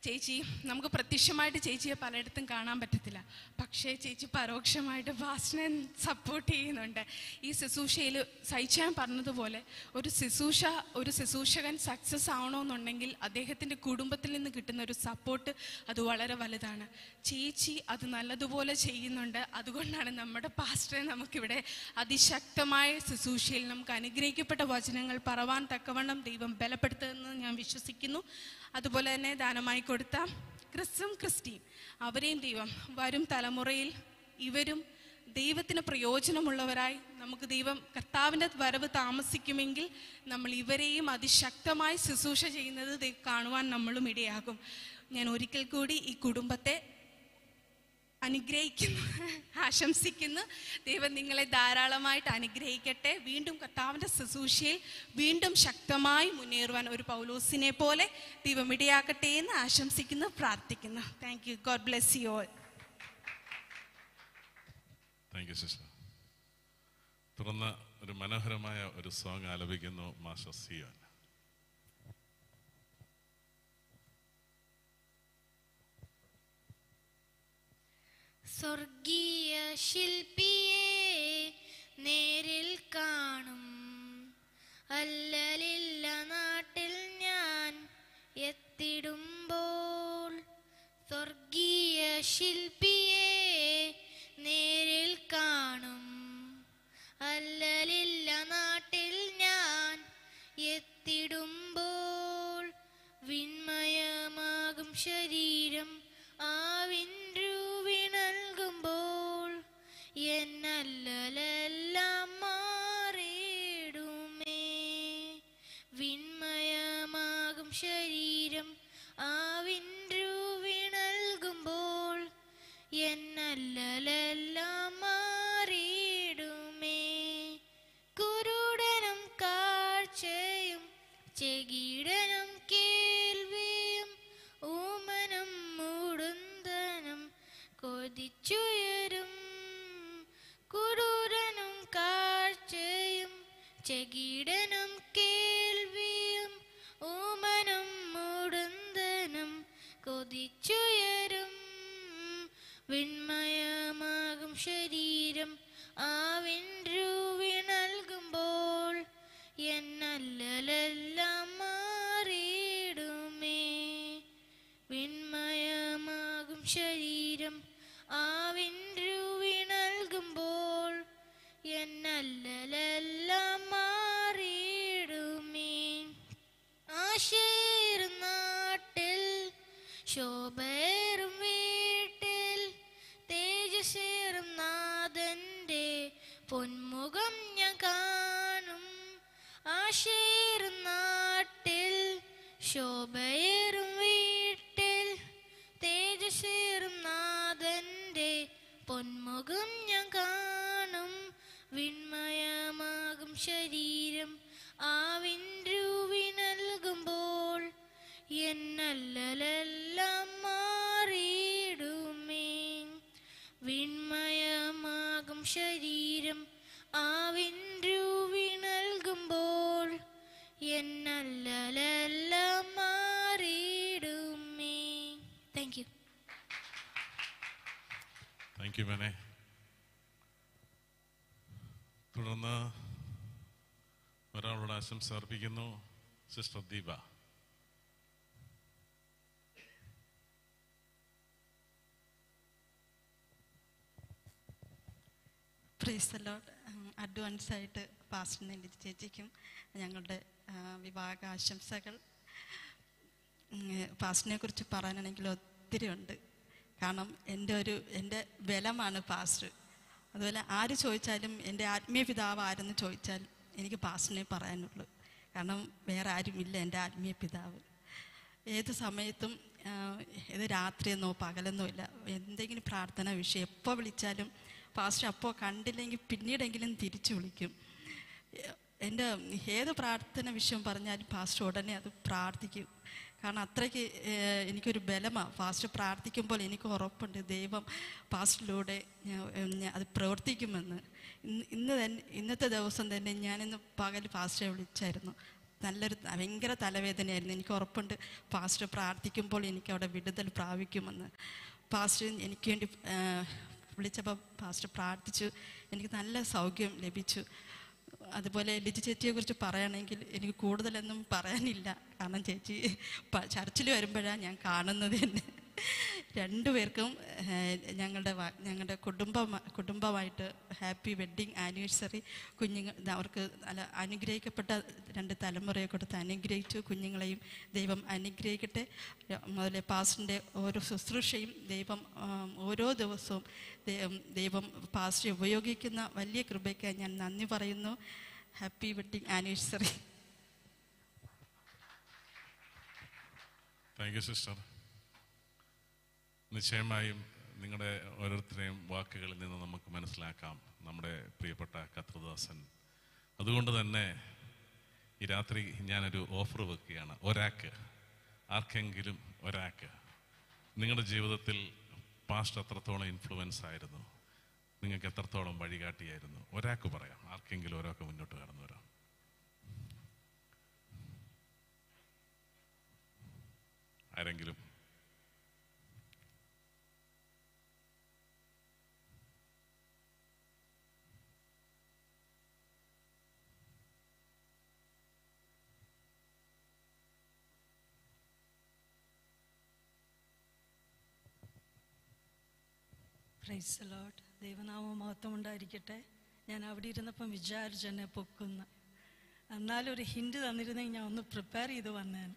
Speaker 4: ചേച്ചി നമുക്ക് പ്രത്യക്ഷമായിട്ട് ചേച്ചിയെ പലയിടത്തും കാണാൻ പറ്റത്തില്ല പക്ഷേ ചേച്ചി പരോക്ഷമായിട്ട് പാസ്റ്റിനെ സപ്പോർട്ട് ചെയ്യുന്നുണ്ട് ഈ ശുശ്രൂഷയിൽ സഹിച്ചാൻ പറഞ്ഞതുപോലെ ഒരു ശുശ്രൂഷ ഒരു ശുശ്രൂഷകൻ സക്സസ് ആവണമെന്നുണ്ടെങ്കിൽ അദ്ദേഹത്തിൻ്റെ കുടുംബത്തിൽ നിന്ന് കിട്ടുന്ന ഒരു സപ്പോർട്ട് അത് വളരെ വലുതാണ് ചേച്ചി അത് നല്ലതുപോലെ ചെയ്യുന്നുണ്ട് അതുകൊണ്ടാണ് നമ്മുടെ പാസ്റ്ററെ നമുക്കിവിടെ അതിശക്തമായ ശുശ്രൂഷയിൽ നമുക്ക് അനുഗ്രഹിക്കപ്പെട്ട വചനങ്ങൾ പറവാൻ തക്കവണ്ണം ദൈവം ബലപ്പെടുത്തുമെന്ന് ഞാൻ വിശ്വസിക്കുന്നു അതുപോലെ തന്നെ ദാനമായി കൊടുത്ത ക്രിസ്തും ക്രിസ്റ്റീൻ അവരെയും ദൈവം വരും തലമുറയിൽ ഇവരും ദൈവത്തിന് പ്രയോജനമുള്ളവരായി നമുക്ക് ദൈവം കർത്താവിൻ്റെ വരവ് താമസിക്കുമെങ്കിൽ നമ്മൾ ഇവരെയും അതിശക്തമായി ശുശ്രൂഷ ചെയ്യുന്നത് ദൈ- കാണുവാൻ നമ്മളും ഇടയാകും ഞാൻ ഒരിക്കൽ കൂടി ഈ കുടുംബത്തെ അനുഗ്രഹിക്കുന്നു ആശംസിക്കുന്നു ദൈവം നിങ്ങളെ ധാരാളമായിട്ട് അനുഗ്രഹിക്കട്ടെ വീണ്ടും കർത്താവിൻ്റെ ശുശ്രൂഷയിൽ വീണ്ടും ശക്തമായി മുന്നേറുവാൻ ഒരു പൗലോസിനെ പോലെ ദൈവം ഇടയാക്കട്ടെ എന്ന് ആശംസിക്കുന്നു പ്രാർത്ഥിക്കുന്നു thank you God bless you all
Speaker 3: thank you sister തുടർന്ന് ഒരു മനോഹരമായ ഒരു സോങ് ആലപിക്കുന്നു മാസ്റ്റർ സിയോൻ
Speaker 6: സ്വർഗീയ ശില്പിയെ നേരിൽ കാണും അല്ലലില്ല നാട്ടിൽ ഞാൻ എത്തിടുമ്പോൾ സ്വർഗീയ ശില്പിയെ നേരിൽ കാണും അല്ലലില്ല നാട്ടിൽ ഞാൻ എത്തിടുമ്പോൾ വിൺമയമാകും ശരീരം ആവിൻരൂവി നൽകുമ്പോൾ എന്നല്ലലെല്ലാം മാറിയിടുമേ വിൺമയമാകും ശരീരം ആവിൻരൂവി നൽകുമ്പോൾ എന്നല്ലലെല്ലാം മാറിയിടുമേ കുരുടനും കാഴ്ചയും ചെകിടനും കേൾവിയും ഊമനും മൂടുന്തനും കൊതിച്ചുയരും കുടൂരനും കാഴ്ചയും ചെകിടനും കേൾവിയും ഊമനും മൂടുന്തനും കൊതിച്ചുയരും വിൺമയമാകും ശരീരം ആവിൻരൂവി നൽകുമ്പോൾ എന്നല്ലലെല്ലാം മാറിയിടുമേ വിൺമയമാകും ശരീരം ആവിൻരൂവി നൽകുമ്പോൾ എന്നല്ലലെല്ലാം മാറിയിടുമേ ആശേറും നാട്ടിൽ ശോഭേറും വീട്ടിൽ തേജസ്സേറും നാഥന്റെ പൊന്മുഖം ഞാൻ കാണും ആശേറും നാട്ടിൽ ശോഭയേറും വീട്ടിൽ തേജസ്സേറും നാഥന്റെ പൊന്മുഖം ഞാൻ കാണും വിൺമയമാകും ശരീരം ആവിൻരൂവി നൽകുമ്പോൾ എന്നല്ലലെല്ലാം മാറിയിടുമേ വിൺമയമാകും ശരീരം ആവിൻരൂവി നൽകുമ്പോൾ എന്നല്ലലെല്ലാം മാറിയിടുമേ താങ്ക് യു
Speaker 3: താങ്ക് യു മേനെ തുടർന്ന് ഒരാളോട് ആശംസ അർപ്പിക്കുന്നു sister Deepa
Speaker 7: praise Lord advance ആയിട്ട് പാസ്റ്ററിനെ ലിജി ചേച്ചിക്കും ഞങ്ങളുടെ ആ, വിവാഹ ആശംസകൾ പാസ്റ്റിനെ കുറിച്ച് പറയാനാണെങ്കിൽ ഒത്തിരി ഉണ്ട് കാരണം എൻ്റെ ഒരു എൻ്റെ ബലമാണ് പാസ്റ്റർ അതുപോലെ ആര് ചോദിച്ചാലും എൻ്റെ ആത്മീയ പിതാവ് ആരെന്ന് ചോദിച്ചാൽ എനിക്ക് പാസ്റ്റിനെ പറയാനുള്ളൂ കാരണം വേറെ ആരുമില്ല എൻ്റെ ആത്മീയ പിതാവ് ഏത് സമയത്തും ആ, ഏത് രാത്രിയെന്നോ പകലെന്നോ ഇല്ല എന്തെങ്കിലും പ്രാർത്ഥന വിഷയം എപ്പോൾ വിളിച്ചാലും പാസ്റ്റർ അപ്പോൾ കണ്ടില്ലെങ്കിൽ പിന്നീടെങ്കിലും തിരിച്ചു വിളിക്കും എൻ്റെ ഏത് പ്രാർത്ഥന വിഷയം പറഞ്ഞാലും പാസ്റ്റർ ഉടനെ അത് പ്രാർത്ഥിക്കും കാരണം അത്രയ്ക്ക് ഏഹ്, എനിക്കൊരു ബലമാണ് പാസ്റ്റർ പ്രാർത്ഥിക്കുമ്പോൾ എനിക്ക് ഉറപ്പുണ്ട് ദൈവം പാസ്റ്ററിലൂടെ ഞാൻ- ഞാൻ അത് പ്രവർത്തിക്കുമെന്ന് ഇന്ന് ഇന്ന് തന്നെ ഇന്നത്തെ ദിവസം തന്നെ ഞാനിന്ന് പകൽ പാസ്റ്ററെ വിളിച്ചായിരുന്നു നല്ലൊരു ഭയങ്കര തലവേദനയായിരുന്നു എനിക്ക് ഉറപ്പുണ്ട് പാസ്റ്റർ പ്രാർത്ഥിക്കുമ്പോൾ എനിക്ക് അവിടെ വിടുതൽ പ്രാപിക്കുമെന്ന് പാസ്റ്റർ എനിക്ക് വേണ്ടി ആ, വിളിച്ചപ്പോൾ പാസ്റ്റർ പ്രാർത്ഥിച്ചു എനിക്ക് നല്ല സൗഖ്യം ലഭിച്ചു അതുപോലെ ലിജി ചേച്ചിയെക്കുറിച്ച് പറയുകയാണെങ്കിൽ എനിക്ക് കൂടുതലൊന്നും പറയാനില്ല കാരണം ചേച്ചി പ- ചർച്ചിൽ വരുമ്പോഴാണ് ഞാൻ കാണുന്നത് തന്നെ രണ്ടുപേർക്കും ഏഹ്, ഞങ്ങളുടെ വ- ഞങ്ങളുടെ കുടുംബം കുടുംബമായിട്ട് ഹാപ്പി വെഡ്ഡിങ് ആനിവേഴ്സറി കുഞ്ഞുങ്ങൾ ഇത് അവർക്ക് നല്ല അനുഗ്രഹിക്കപ്പെട്ട രണ്ട് തലമുറയെ കൊടുത്ത് അനുഗ്രഹിച്ചു കുഞ്ഞുങ്ങളെയും ദൈവം അനുഗ്രഹിക്കട്ടെ അതുപോലെ പാസ്റ്ററിൻ്റെ ഓരോ ശുശ്രൂഷയും ദൈവം ആം, ഓരോ ദിവസവും ദൈവം ദൈവം പാസ്റ്ററെ ഉപയോഗിക്കുന്ന വലിയ കൃപയ്ക്ക് ഞാൻ നന്ദി പറയുന്നു happy wedding anniversary
Speaker 3: thank you sister നിശ്ചയമായും നിങ്ങളുടെ ഓരോരുത്തരെയും വാക്കുകളിൽ നിന്ന് നമുക്ക് മനസ്സിലാക്കാം നമ്മുടെ പ്രിയപ്പെട്ട കത്രദാസൻ അതുകൊണ്ട് തന്നെ ഈ രാത്രി ഞാനൊരു ഓഫർ വെക്കുകയാണ് ഒരാൾക്ക് ആർക്കെങ്കിലും ഒരാൾക്ക് നിങ്ങളുടെ ജീവിതത്തിൽ പാസ്റ്റ് എത്രത്തോളം ഇൻഫ്ലുവൻസ് ആയിരുന്നു നിങ്ങൾക്ക് എത്രത്തോളം വഴികാട്ടിയായിരുന്നു ഒരാൾക്ക് പറയാം ആർക്കെങ്കിലും ഒരാൾക്ക് മുന്നോട്ട് കടന്നു വരാം ആരെങ്കിലും
Speaker 8: പ്രൈസ് ലോട്ട് ദൈവനാമ മഹത്വം ഉണ്ടായിരിക്കട്ടെ ഞാൻ അവിടെ ഇരുന്നപ്പം വിചാരിച്ചു എന്നെ പൊക്കുന്ന എന്നാലും ഒരു ഹിൻഡ് തന്നിരുന്നെങ്കിൽ ഞാൻ ഒന്ന് പ്രിപ്പയർ ചെയ്ത് വന്നേനെ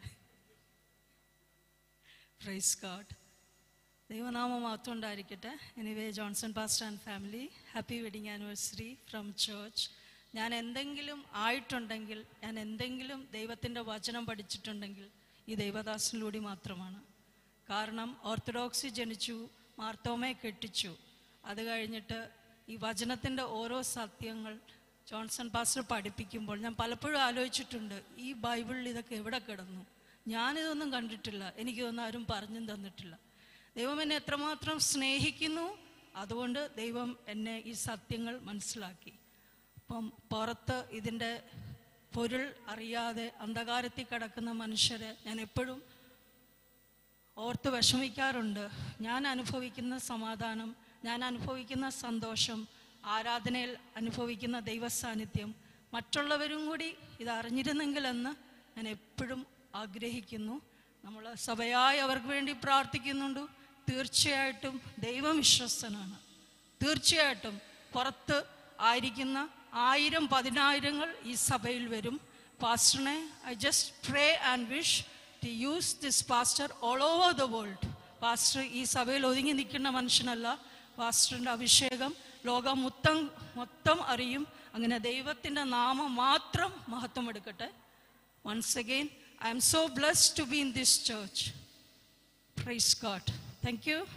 Speaker 8: പ്രൈസ് ഗാഡ് ദൈവനാമ മഹത്വം ഉണ്ടായിരിക്കട്ടെ anyway Johnson pastor and family happy wedding anniversary from church ഞാൻ എന്തെങ്കിലും ആയിട്ടുണ്ടെങ്കിൽ ഞാൻ എന്തെങ്കിലും ദൈവത്തിൻ്റെ വചനം പഠിച്ചിട്ടുണ്ടെങ്കിൽ ഈ ദൈവദാസനിലൂടെ മാത്രമാണ് കാരണം ഓർത്തഡോക്സി ജനിച്ചു മാർത്തോമയെ കെട്ടിച്ചു അത് കഴിഞ്ഞിട്ട് ഈ വചനത്തിൻ്റെ ഓരോ സത്യങ്ങൾ ജോൺസൺ പാസ്റ്റർ പഠിപ്പിക്കുമ്പോൾ ഞാൻ പലപ്പോഴും ആലോചിച്ചിട്ടുണ്ട് ഈ ബൈബിളിൽ ഇതൊക്കെ എവിടെ കിടന്നു ഞാനിതൊന്നും കണ്ടിട്ടില്ല എനിക്കിതൊന്നും ആരും പറഞ്ഞും തന്നിട്ടില്ല ദൈവം എന്നെ എത്രമാത്രം സ്നേഹിക്കുന്നു അതുകൊണ്ട് ദൈവം എന്നെ ഈ സത്യങ്ങൾ മനസ്സിലാക്കി അപ്പം പുറത്ത് ഇതിൻ്റെ പൊരുൾ അറിയാതെ അന്ധകാരത്തിൽ കിടക്കുന്ന മനുഷ്യരെ ഞാൻ എപ്പോഴും ഓർത്ത് വിഷമിക്കാറുണ്ട് ഞാൻ അനുഭവിക്കുന്ന സമാധാനം ഞാൻ അനുഭവിക്കുന്ന സന്തോഷം ആരാധനയിൽ അനുഭവിക്കുന്ന ദൈവസാന്നിധ്യം മറ്റുള്ളവരും കൂടി ഇത് അറിഞ്ഞിരുന്നെങ്കിലെന്ന് ഞാൻ എപ്പോഴും ആഗ്രഹിക്കുന്നു നമ്മൾ സഭയായി അവർക്ക് വേണ്ടി പ്രാർത്ഥിക്കുന്നുണ്ട് തീർച്ചയായിട്ടും ദൈവം വിശ്വസ്തനാണ് തീർച്ചയായിട്ടും പുറത്ത് ആയിരിക്കുന്ന ആയിരം പതിനായിരങ്ങൾ ഈ സഭയിൽ വരും പാസ്റ്ററിനെ I just pray and wish to use this pastor all over the world pastor ഈ സഭയിൽ ഒതുങ്ങി നിൽക്കുന്ന മനുഷ്യനല്ല പാസ്റ്ററിൻ്റെ അഭിഷേകം ലോകം മൊത്തം മൊത്തം അറിയും അങ്ങനെ ദൈവത്തിൻ്റെ നാമം മാത്രം മഹത്വം എടുക്കട്ടെ once again I'm so blessed to be in this church praise God thank you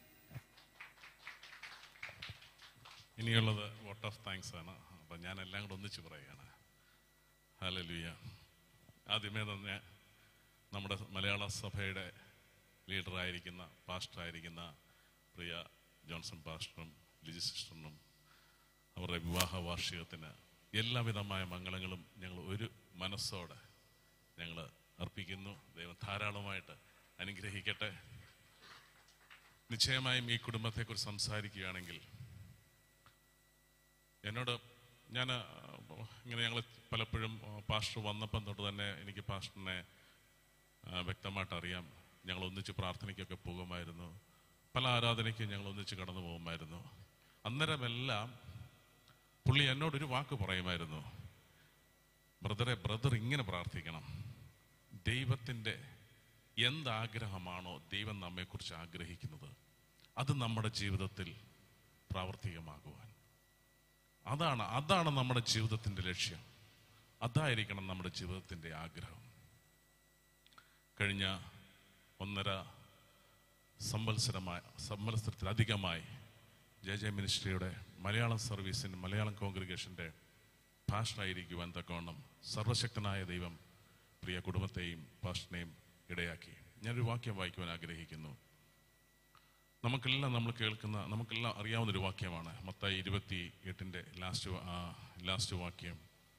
Speaker 3: ഇനിയുള്ളത് വോട്ട് ഓഫ് താങ്ക്സ് ആണ് അപ്പം ഞാൻ എല്ലാം കൂടെ ഒന്നിച്ച് പറയുകയാണ് ഹലലുയ ആദ്യമേ തന്നെ നമ്മുടെ മലയാള സഭയുടെ ലീഡറായിരിക്കുന്ന പാസ്റ്ററായിരിക്കുന്ന പ്രിയ ജോൺസൺ പാസ്റ്ററും ലിജി സിസ്റ്ററിനും അവരുടെ വിവാഹ വാർഷികത്തിന് എല്ലാവിധമായ മംഗളങ്ങളും ഞങ്ങൾ ഒരു മനസ്സോടെ ഞങ്ങൾ അർപ്പിക്കുന്നു ദൈവം ധാരാളമായിട്ട് അനുഗ്രഹിക്കട്ടെ നിശ്ചയമായും ഈ കുടുംബത്തെക്കുറിച്ച് സംസാരിക്കുകയാണെങ്കിൽ എന്നോട് ഞാൻ ഇങ്ങനെ ഞങ്ങൾ പലപ്പോഴും ആ, പാസ്റ്റർ വന്നപ്പം തൊട്ട് തന്നെ എനിക്ക് പാസ്റ്ററിനെ ആ, വ്യക്തമായിട്ട് അറിയാം ഞങ്ങൾ ഒന്നിച്ച് പ്രാർത്ഥനയ്ക്കൊക്കെ പോകുമായിരുന്നു പല ആരാധനയ്ക്കും ഞങ്ങൾ ഒന്നിച്ച് കടന്നു പോകുമായിരുന്നു അന്നേരമെല്ലാം പുള്ളി എന്നോടൊരു വാക്ക് പറയുമായിരുന്നു ബ്രദറെ ബ്രദർ ഇങ്ങനെ പ്രാർത്ഥിക്കണം ദൈവത്തിൻ്റെ എന്താഗ്രഹമാണോ ദൈവം നമ്മെക്കുറിച്ച് ആഗ്രഹിക്കുന്നത് അത് നമ്മുടെ ജീവിതത്തിൽ പ്രാവർത്തികമാകുവാൻ അതാണ് അതാണ് നമ്മുടെ ജീവിതത്തിൻ്റെ ലക്ഷ്യം അതായിരിക്കണം നമ്മുടെ ജീവിതത്തിൻ്റെ ആഗ്രഹം കഴിഞ്ഞ ഒന്നര സംവത്സരമായ സംവത്സരത്തിലധികമായി ജെ ജെ മിനിസ്ട്രിയുടെ മലയാളം സർവീസിന് മലയാളം കോൺഗ്രിഗേഷൻ്റെ ഭാഷണായിരിക്കുവാൻ തക്കവണ്ണം സർവശക്തനായ ദൈവം പ്രിയ കുടുംബത്തെയും പാഷനെയും ഇടയാക്കി ഞാനൊരു വാക്യം വായിക്കുവാൻ ആഗ്രഹിക്കുന്നു നമുക്കെല്ലാം നമ്മൾ കേൾക്കുന്ന നമുക്കെല്ലാം അറിയാവുന്ന ഒരു വാക്യമാണ് മത്തായി ഇരുപത്തി എട്ടിൻ്റെ ലാസ്റ്റ് ലാസ്റ്റ് വാക്യം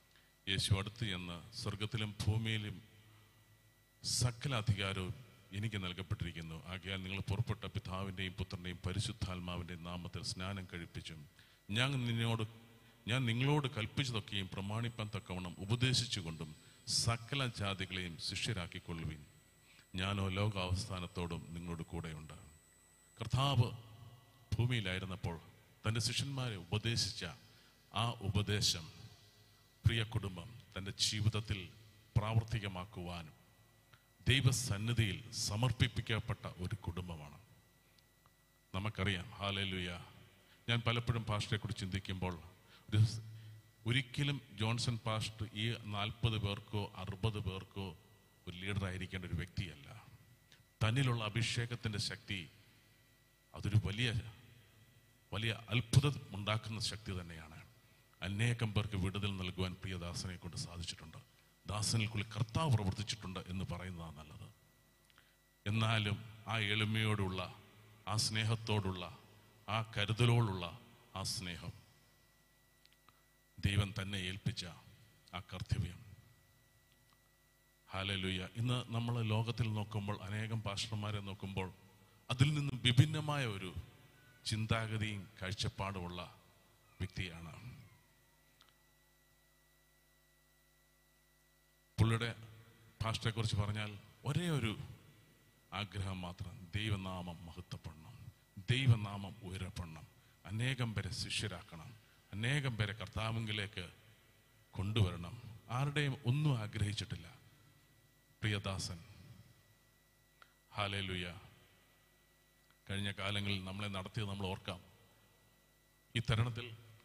Speaker 3: യേശു അടുത്ത് എന്ന് സ്വർഗത്തിലും ഭൂമിയിലും സകല അധികാരവും എനിക്ക് നൽകപ്പെട്ടിരിക്കുന്നു ആകയാൽ നിങ്ങൾ പുറപ്പെട്ട പിതാവിൻ്റെയും പുത്രൻ്റെയും പരിശുദ്ധാത്മാവിൻ്റെയും നാമത്തിൽ സ്നാനം കഴിപ്പിച്ചും ഞാൻ നിന്നോട് ഞാൻ നിങ്ങളോട് കൽപ്പിച്ചതൊക്കെയും പ്രമാണിപ്പാൻ തക്കവണ്ണം ഉപദേശിച്ചുകൊണ്ടും സകല ജാതികളെയും ശിഷ്യരാക്കിക്കൊള്ളുവിൻ ഞാനോ ലോകാവസ്ഥാനത്തോടും നിങ്ങളോട് കൂടെയുണ്ട് കർത്താവ് ഭൂമിയിലായിരുന്നപ്പോൾ തൻ്റെ ശിഷ്യന്മാരെ ഉപദേശിച്ച ആ ഉപദേശം പ്രിയ കുടുംബം തൻ്റെ ജീവിതത്തിൽ പ്രാവർത്തികമാക്കുവാനും ദൈവസന്നിധിയിൽ സമർപ്പിപ്പിക്കപ്പെട്ട ഒരു കുടുംബമാണ് നമുക്കറിയാം ഹാലലുയ ഞാൻ പലപ്പോഴും പാസ്റ്ററെക്കുറിച്ച് ചിന്തിക്കുമ്പോൾ ഒരു സ്- ഒരിക്കലും ജോൺസൺ പാസ്റ്റർ ഈ നാൽപ്പത് പേർക്കോ അറുപത് പേർക്കോ ഒരു ലീഡർ ആയിരിക്കേണ്ട ഒരു വ്യക്തിയല്ല തന്നിലുള്ള അഭിഷേകത്തിൻ്റെ ശക്തി അതൊരു വലിയ വലിയ അത്ഭുതം ഉണ്ടാക്കുന്ന ശക്തി തന്നെയാണ് അനേകം പേർക്ക് വിടുതൽ നൽകുവാൻ പ്രിയദാസനെ കൊണ്ട് സാധിച്ചിട്ടുണ്ട് ദാസനിൽക്കുള്ളിൽ കർത്താവ് പ്രവർത്തിച്ചിട്ടുണ്ട് എന്ന് പറയുന്നതാണ് നല്ലത് എന്നാലും ആ എളിമയോടുള്ള ആ സ്നേഹത്തോടുള്ള ആ കരുതലോടുള്ള ആ സ്നേഹം ദൈവം തന്നെ ഏൽപ്പിച്ച ആ കർത്തവ്യം ഹാലലുയ ഇന്ന് നമ്മൾ ലോകത്തിൽ നോക്കുമ്പോൾ അനേകം പാസ്റ്റർമാരെ നോക്കുമ്പോൾ അതിൽ നിന്നും വിഭിന്നമായ ഒരു ചിന്താഗതിയും കാഴ്ചപ്പാടുമുള്ള വ്യക്തിയാണ് പുള്ളിയുടെ ഭാഷയെ കുറിച്ച് പറഞ്ഞാൽ ഒരേ ഒരു ആഗ്രഹം മാത്രം ദൈവനാമം മഹത്വപ്പെടണം ദൈവനാമം ഉയരപ്പെടണം അനേകം പേരെ ശിഷ്യരാക്കണം അനേകം പേരെ കർത്താവിങ്കിലേക്ക് കൊണ്ടുവരണം ആരുടെയും ഒന്നും ആഗ്രഹിച്ചിട്ടില്ല പ്രിയദാസൻ ഹാലേലുയ കഴിഞ്ഞ കാലങ്ങളിൽ നമ്മളെ നടത്തിയത് നമ്മൾ ഓർക്കാം ഈ തരുണത്തിൽ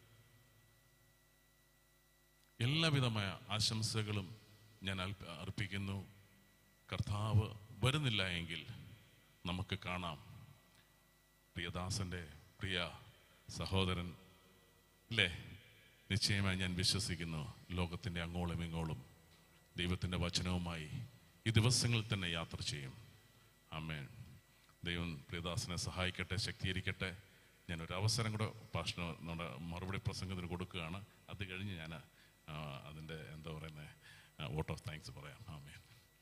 Speaker 3: എല്ലാവിധമായ ആശംസകളും ഞാൻ അൽപ്പ- അർപ്പിക്കുന്നു കർത്താവ് വരുന്നില്ല എങ്കിൽ നമുക്ക് കാണാം പ്രിയദാസന്റെ പ്രിയ സഹോദരൻ അല്ലേ നിശ്ചയമായി ഞാൻ വിശ്വസിക്കുന്നു ലോകത്തിൻ്റെ അങ്ങോളം ഇങ്ങോളം ദൈവത്തിൻ്റെ വചനവുമായി ഈ ദിവസങ്ങളിൽ തന്നെ യാത്ര ചെയ്യും ആമേൻ ദൈവം പ്രിയദാസനെ സഹായിക്കട്ടെ ശക്തീകരിക്കട്ടെ ഞാൻ ഒരു അവസരം കൂടെ പാഷന് നമ്മുടെ മറുപടി പ്രസംഗത്തിന് കൊടുക്കുകയാണ് അത് കഴിഞ്ഞ് ഞാൻ അതിൻ്റെ എന്താ പറയുന്നത് വോട്ട് ഓഫ് താങ്ക്സ് പറയാം ആമേൻ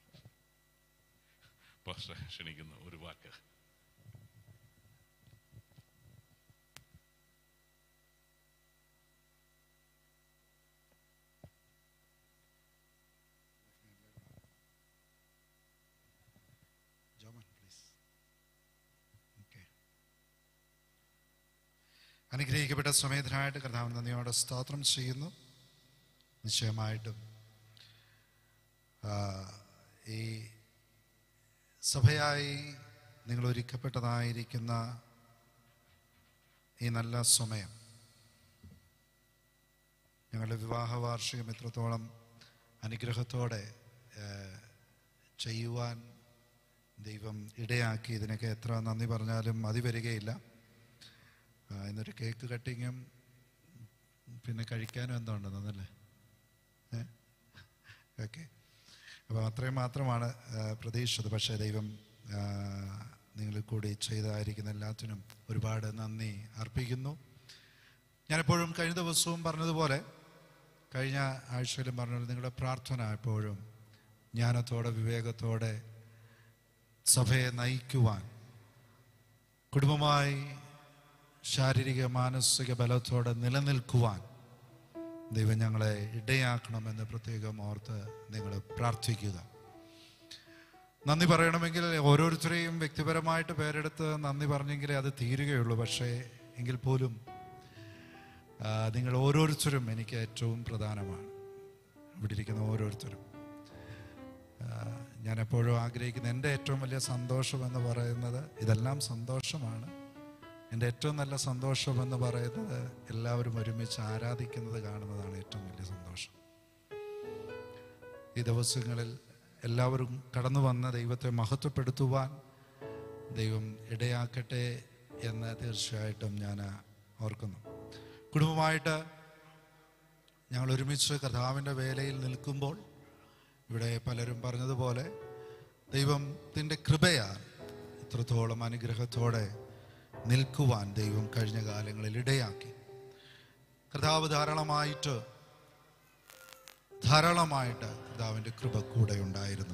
Speaker 3: പാസ്റ്റർ ക്ഷണിക്കുന്നു ഒരു വാക്ക്
Speaker 2: ജോമൻ പ്ലീസ് ഓക്കെ അനുഗ്രഹിക്കപ്പെട്ട സമയത്തിനായിട്ട് കർത്താവിന് നന്ദിയോടെ സ്തോത്രം ചെയ്യുന്നു നിശ്ചയമായിട്ടും ആ, ഈ സഭയായി നിങ്ങൾ ഒരുക്കപ്പെട്ടതായിരിക്കുന്ന ഈ നല്ല സമയം ഞങ്ങളുടെ വിവാഹ വാർഷികം എത്രത്തോളം അനുഗ്രഹത്തോടെ ആ, ചെയ്യുവാൻ ദൈവം ഇടയാക്കി ഇതിനൊക്കെ എത്ര നന്ദി പറഞ്ഞാലും മതി വരികയില്ല ആ, ഇന്നൊരു കേക്ക് കട്ടിങ്ങും പിന്നെ കഴിക്കാനും എന്തോ ഉണ്ടെന്നല്ലേ ഏ ഓക്കെ അപ്പോൾ അത്രയും മാത്രമാണ് ആ, പ്രതീക്ഷിച്ചത് പക്ഷേ ദൈവം ആ, നിങ്ങളിൽ കൂടി ചെയ്തതായിരിക്കുന്ന എല്ലാത്തിനും ഒരുപാട് നന്ദി അർപ്പിക്കുന്നു ഞാനെപ്പോഴും കഴിഞ്ഞ ദിവസവും പറഞ്ഞതുപോലെ കഴിഞ്ഞ ആഴ്ചയിലും പറഞ്ഞത് നിങ്ങളുടെ പ്രാർത്ഥന എപ്പോഴും ജ്ഞാനത്തോടെ വിവേകത്തോടെ സഭയെ നയിക്കുവാൻ കുടുംബമായി ശാരീരിക മാനസിക ബലത്തോടെ നിലനിൽക്കുവാൻ ദൈവം ഞങ്ങളെ ഇടയാക്കണമെന്ന് പ്രത്യേകം ഓർത്ത് നിങ്ങൾ പ്രാർത്ഥിക്കുക നന്ദി പറയണമെങ്കിൽ ഓരോരുത്തരെയും വ്യക്തിപരമായിട്ട് പേരെടുത്ത് നന്ദി പറഞ്ഞെങ്കിലേ അത് തീരുകയുള്ളൂ പക്ഷേ എങ്കിൽ പോലും ആ, നിങ്ങൾ ഓരോരുത്തരും എനിക്ക് ഏറ്റവും പ്രധാനമാണ് ഇവിടെ ഇരിക്കുന്ന ഓരോരുത്തരും ആ, ഞാൻ എപ്പോഴും ആഗ്രഹിക്കുന്ന എൻ്റെ ഏറ്റവും വലിയ സന്തോഷം എന്ന് പറയുന്നത് ഇതെല്ലാം സന്തോഷമാണ് എൻ്റെ ഏറ്റവും നല്ല സന്തോഷം എന്ന് പറയുന്നത് എല്ലാവരും ഒരുമിച്ച് ആരാധിക്കുന്നത് കാണുന്നതാണ് ഏറ്റവും വലിയ സന്തോഷം ഈ ദിവസങ്ങളിൽ എല്ലാവരും കടന്നു വന്ന ദൈവത്തെ മഹത്വപ്പെടുത്തുവാൻ ദൈവം ഇടയാക്കട്ടെ എന്ന് തീർച്ചയായിട്ടും ഞാൻ ഓർക്കുന്നു കുടുംബമായിട്ട് ഞങ്ങൾ ഒരുമിച്ച് കർത്താവിൻ്റെ വേലയിൽ നിൽക്കുമ്പോൾ ഇവിടെ പലരും പറഞ്ഞതുപോലെ ദൈവത്തിൻ്റെ കൃപയാൽ ഇത്രത്തോളം അനുഗ്രഹത്തോടെ നിൽക്കുവാൻ ദൈവം കഴിഞ്ഞ കാലങ്ങളിൽ ഇടയാക്കി കർത്താവ് ധാരാളമായിട്ട് ധാരാളമായിട്ട് കർത്താവിൻ്റെ കൃപ കൂടെ ഉണ്ടായിരുന്നു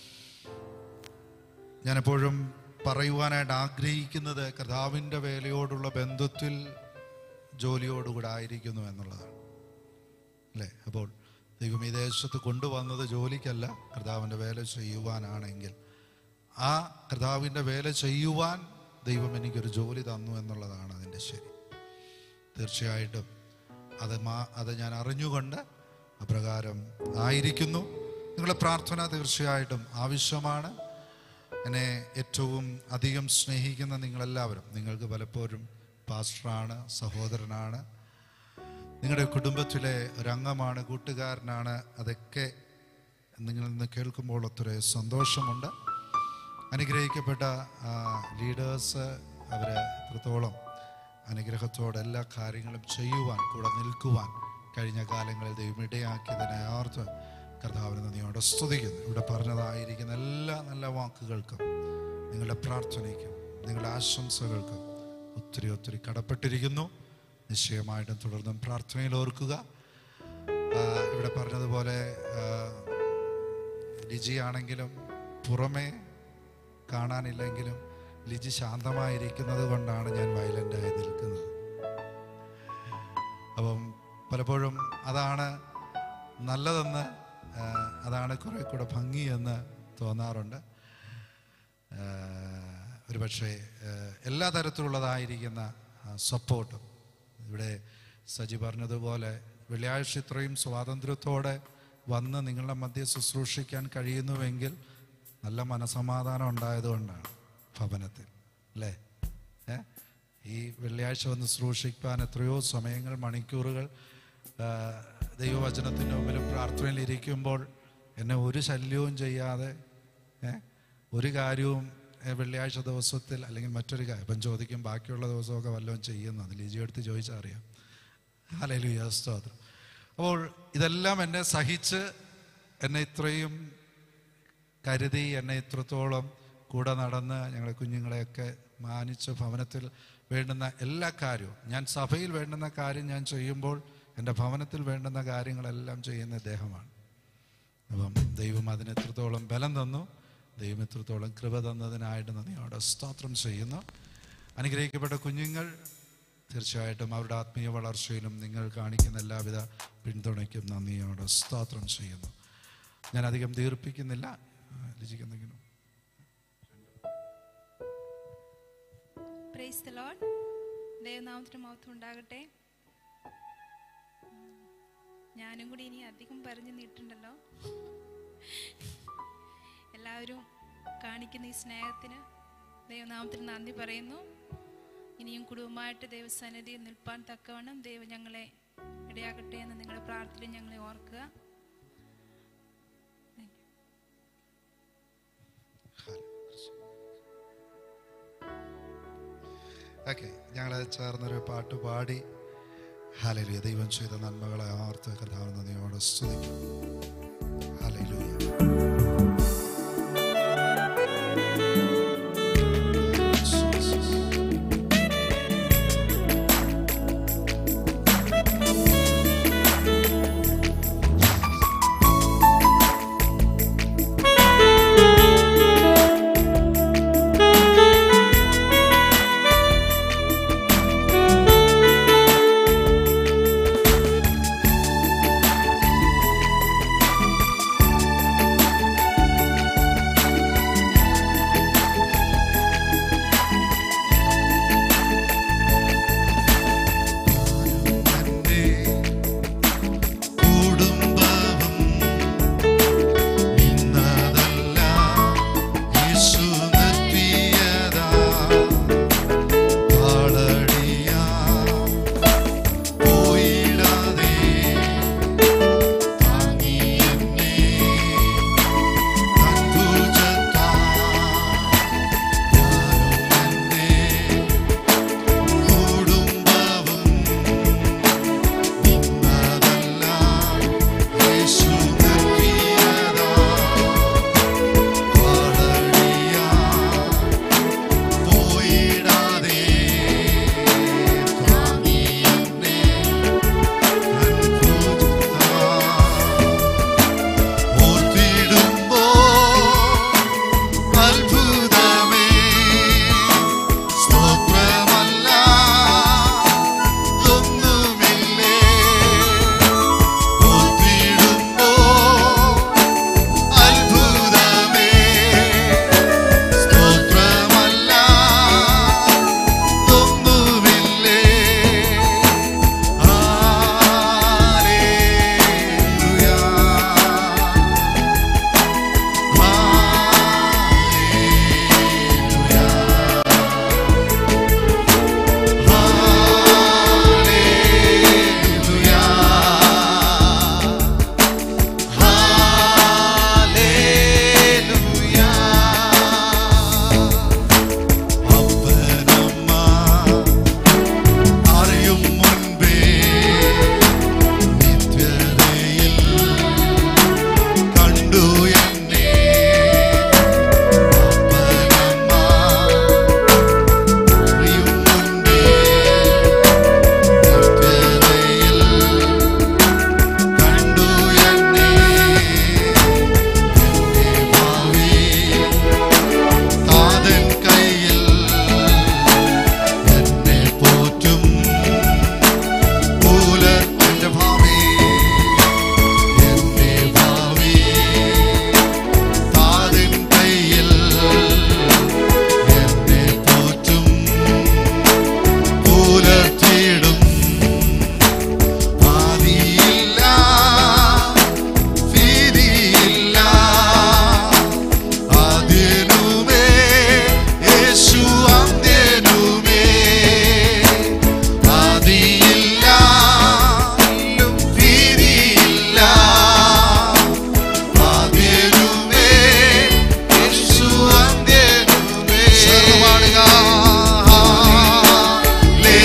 Speaker 2: ഞാനെപ്പോഴും പറയുവാനായിട്ട് ആഗ്രഹിക്കുന്നത് കർത്താവിൻ്റെ വേലയോടുള്ള ബന്ധത്തിൽ ജോലിയോടുകൂടെ ആയിരിക്കുന്നു എന്നുള്ളതാണ് അല്ലേ അപ്പോൾ ദൈവം ഈ ദേശത്ത് കൊണ്ടുവന്നത് ജോലിക്കല്ല കർത്താവിൻ്റെ വേല ചെയ്യുവാനാണെങ്കിൽ ആ കർത്താവിൻ്റെ വേല ചെയ്യുവാൻ ദൈവം എനിക്കൊരു ജോലി തന്നു എന്നുള്ളതാണ് അതിൻ്റെ ശരി തീർച്ചയായിട്ടും അത് മാ അത് ഞാൻ അറിഞ്ഞുകൊണ്ട് അപ്രകാരം ആയിരിക്കുന്നു നിങ്ങളുടെ പ്രാർത്ഥന തീർച്ചയായിട്ടും ആവശ്യമാണ് എന്നെ ഏറ്റവും അധികം സ്നേഹിക്കുന്ന നിങ്ങളെല്ലാവരും നിങ്ങൾക്ക് പലപ്പോഴും പാസ്റ്ററാണ് സഹോദരനാണ് നിങ്ങളുടെ കുടുംബത്തിലെ ഒരംഗമാണ് കൂട്ടുകാരനാണ് അതൊക്കെ നിങ്ങളിൽ നിന്ന് കേൾക്കുമ്പോൾ ഒത്തിരി സന്തോഷമുണ്ട് അനുഗ്രഹിക്കപ്പെട്ട ലീഡേഴ്സ് അവർ എത്രത്തോളം അനുഗ്രഹത്തോടെ എല്ലാ കാര്യങ്ങളും ചെയ്യുവാൻ കൂടെ നിൽക്കുവാൻ കഴിഞ്ഞ കാലങ്ങളിൽ ദൈവം ഇടയാക്കിയതിനെ ഓർത്ത് കർത്താവിന് നന്ദിയോടെ സ്തുതിക്കുന്നു ഇവിടെ പറഞ്ഞതായിരിക്കുന്ന എല്ലാ നല്ല വാക്കുകൾക്കും നിങ്ങളുടെ പ്രാർത്ഥനയ്ക്കും നിങ്ങളുടെ ആശംസകൾക്കും ഒത്തിരി ഒത്തിരി കടപ്പെട്ടിരിക്കുന്നു നിശ്ചയമായിട്ടും തുടർന്നും പ്രാർത്ഥനയിൽ ഓർക്കുക ആ, ഇവിടെ പറഞ്ഞതുപോലെ ആ, ലിജി ആണെങ്കിലും പുറമേ കാണാനില്ലെങ്കിലും ലിജി ശാന്തമായിരിക്കുന്നത് കൊണ്ടാണ് ഞാൻ വയലൻ്റായി നിൽക്കുന്നത് അപ്പം പലപ്പോഴും അതാണ് നല്ലതെന്ന് ആ, അതാണ് കുറെ കൂടെ ഭംഗിയെന്ന് തോന്നാറുണ്ട് ആ, ഒരു പക്ഷേ എല്ലാ തരത്തിലുള്ളതായിരിക്കുന്ന സപ്പോർട്ടും ഇവിടെ സജി പറഞ്ഞതുപോലെ വെള്ളിയാഴ്ച ഇത്രയും സ്വാതന്ത്ര്യത്തോടെ വന്ന് നിങ്ങളുടെ മധ്യ ശുശ്രൂഷിക്കാൻ കഴിയുന്നുവെങ്കിൽ നല്ല മനസമാധാനം ഉണ്ടായതുകൊണ്ടാണ് ഭവനത്തിൽ അല്ലേ ഏ ഈ വെള്ളിയാഴ്ച വന്ന് ശുശ്രൂഷിക്കാൻ എത്രയോ സമയങ്ങൾ മണിക്കൂറുകൾ ആ, ദൈവവചനത്തിൻ്റെ മുമ്പിൽ പ്രാർത്ഥനയിൽ ഇരിക്കുമ്പോൾ എന്നെ ഒരു ശല്യവും ചെയ്യാതെ ഏ, ഒരു കാര്യവും ഏ, വെള്ളിയാഴ്ച ദിവസത്തിൽ അല്ലെങ്കിൽ മറ്റൊരു കാര്യം ഇപ്പം ചോദിക്കും ബാക്കിയുള്ള ദിവസമൊക്കെ വല്ലതും ചെയ്യുന്നത് ലിജി എടുത്ത് ചോദിച്ചാൽ അറിയാം ഹല്ലേലൂയ സ്തോത്രം അപ്പോൾ ഇതെല്ലാം എന്നെ സഹിച്ച് എന്നെ ഇത്രയും കരുതി എന്നെ ഇത്രത്തോളം കൂടെ നടന്ന് ഞങ്ങളെ കുഞ്ഞുങ്ങളെയൊക്കെ മാനിച്ച് ഭവനത്തിൽ വേണ്ടുന്ന എല്ലാ കാര്യവും ഞാൻ സഭയിൽ വേണ്ടുന്ന കാര്യം ഞാൻ ചെയ്യുമ്പോൾ എൻ്റെ ഭവനത്തിൽ വേണ്ടുന്ന കാര്യങ്ങളെല്ലാം ചെയ്യുന്ന ഇദ്ദേഹമാണ് അപ്പം ദൈവം അതിന് എത്രത്തോളം ബലം തന്നു ദൈവം എത്രത്തോളം കൃപ തന്നതിനായിട്ട് നന്ദിയോടെ സ്തോത്രം ചെയ്യുന്നു അനുഗ്രഹിക്കപ്പെട്ട കുഞ്ഞുങ്ങൾ തീർച്ചയായിട്ടും അവരുടെ ആത്മീയ വളർച്ചയിലും നിങ്ങൾ കാണിക്കുന്ന എല്ലാവിധ പിന്തുണയ്ക്കും നന്ദിയോടെ സ്തോത്രം ചെയ്യുന്നു ഞാൻ അധികം ദീർപ്പിക്കുന്നില്ല ലിജിക്ക് എന്തെങ്കിലും
Speaker 4: പ്രൈസ് ദ ലോർഡ് ദൈവനാമത്തിന് മഹത്വം ഉണ്ടാകട്ടെ ഉം. ഞാനും കൂടി ഇനി അധികം പറഞ്ഞു നീട്ടുണ്ടല്ലോ എല്ലാവരും കാണിക്കുന്ന ഈ സ്നേഹത്തിന് ദൈവനാമത്തിന് നന്ദി പറയുന്നു ഇനിയും കുടുംബമായിട്ട് ദൈവസന്നിധിയിൽ നിൽപ്പാൻ തക്കവണ്ണം ദൈവം ഞങ്ങളെ ഇടയാകട്ടെ എന്ന് നിങ്ങളുടെ പ്രാർത്ഥന ഞങ്ങളെ ഓർക്കുക Thank you.
Speaker 2: ഓക്കെ ഞങ്ങൾ ചേർന്നൊരു പാട്ട് പാടി ഹാലലുയ ദൈവം ചെയ്ത നന്മകളെ ആർത്ത് കർത്താവ് നന്ദിയോടെ സ്തുതിക്കും ഹാലലുയ
Speaker 6: യേശുവേ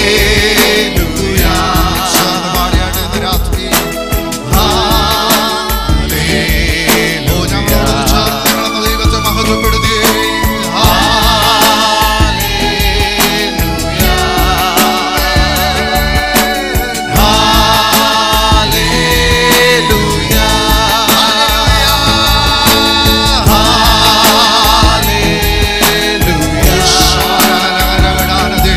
Speaker 2: ചേർന്ന് പാടിയാട്ടെ ഇന്ന് രാത്രി. ഓ, ഞങ്ങളോട് ചേർന്ന് നിങ്ങളെന്ന ദൈവത്തെ മഹത്വപ്പെടുത്തിയേ. ശാരകടകടകടകടേ.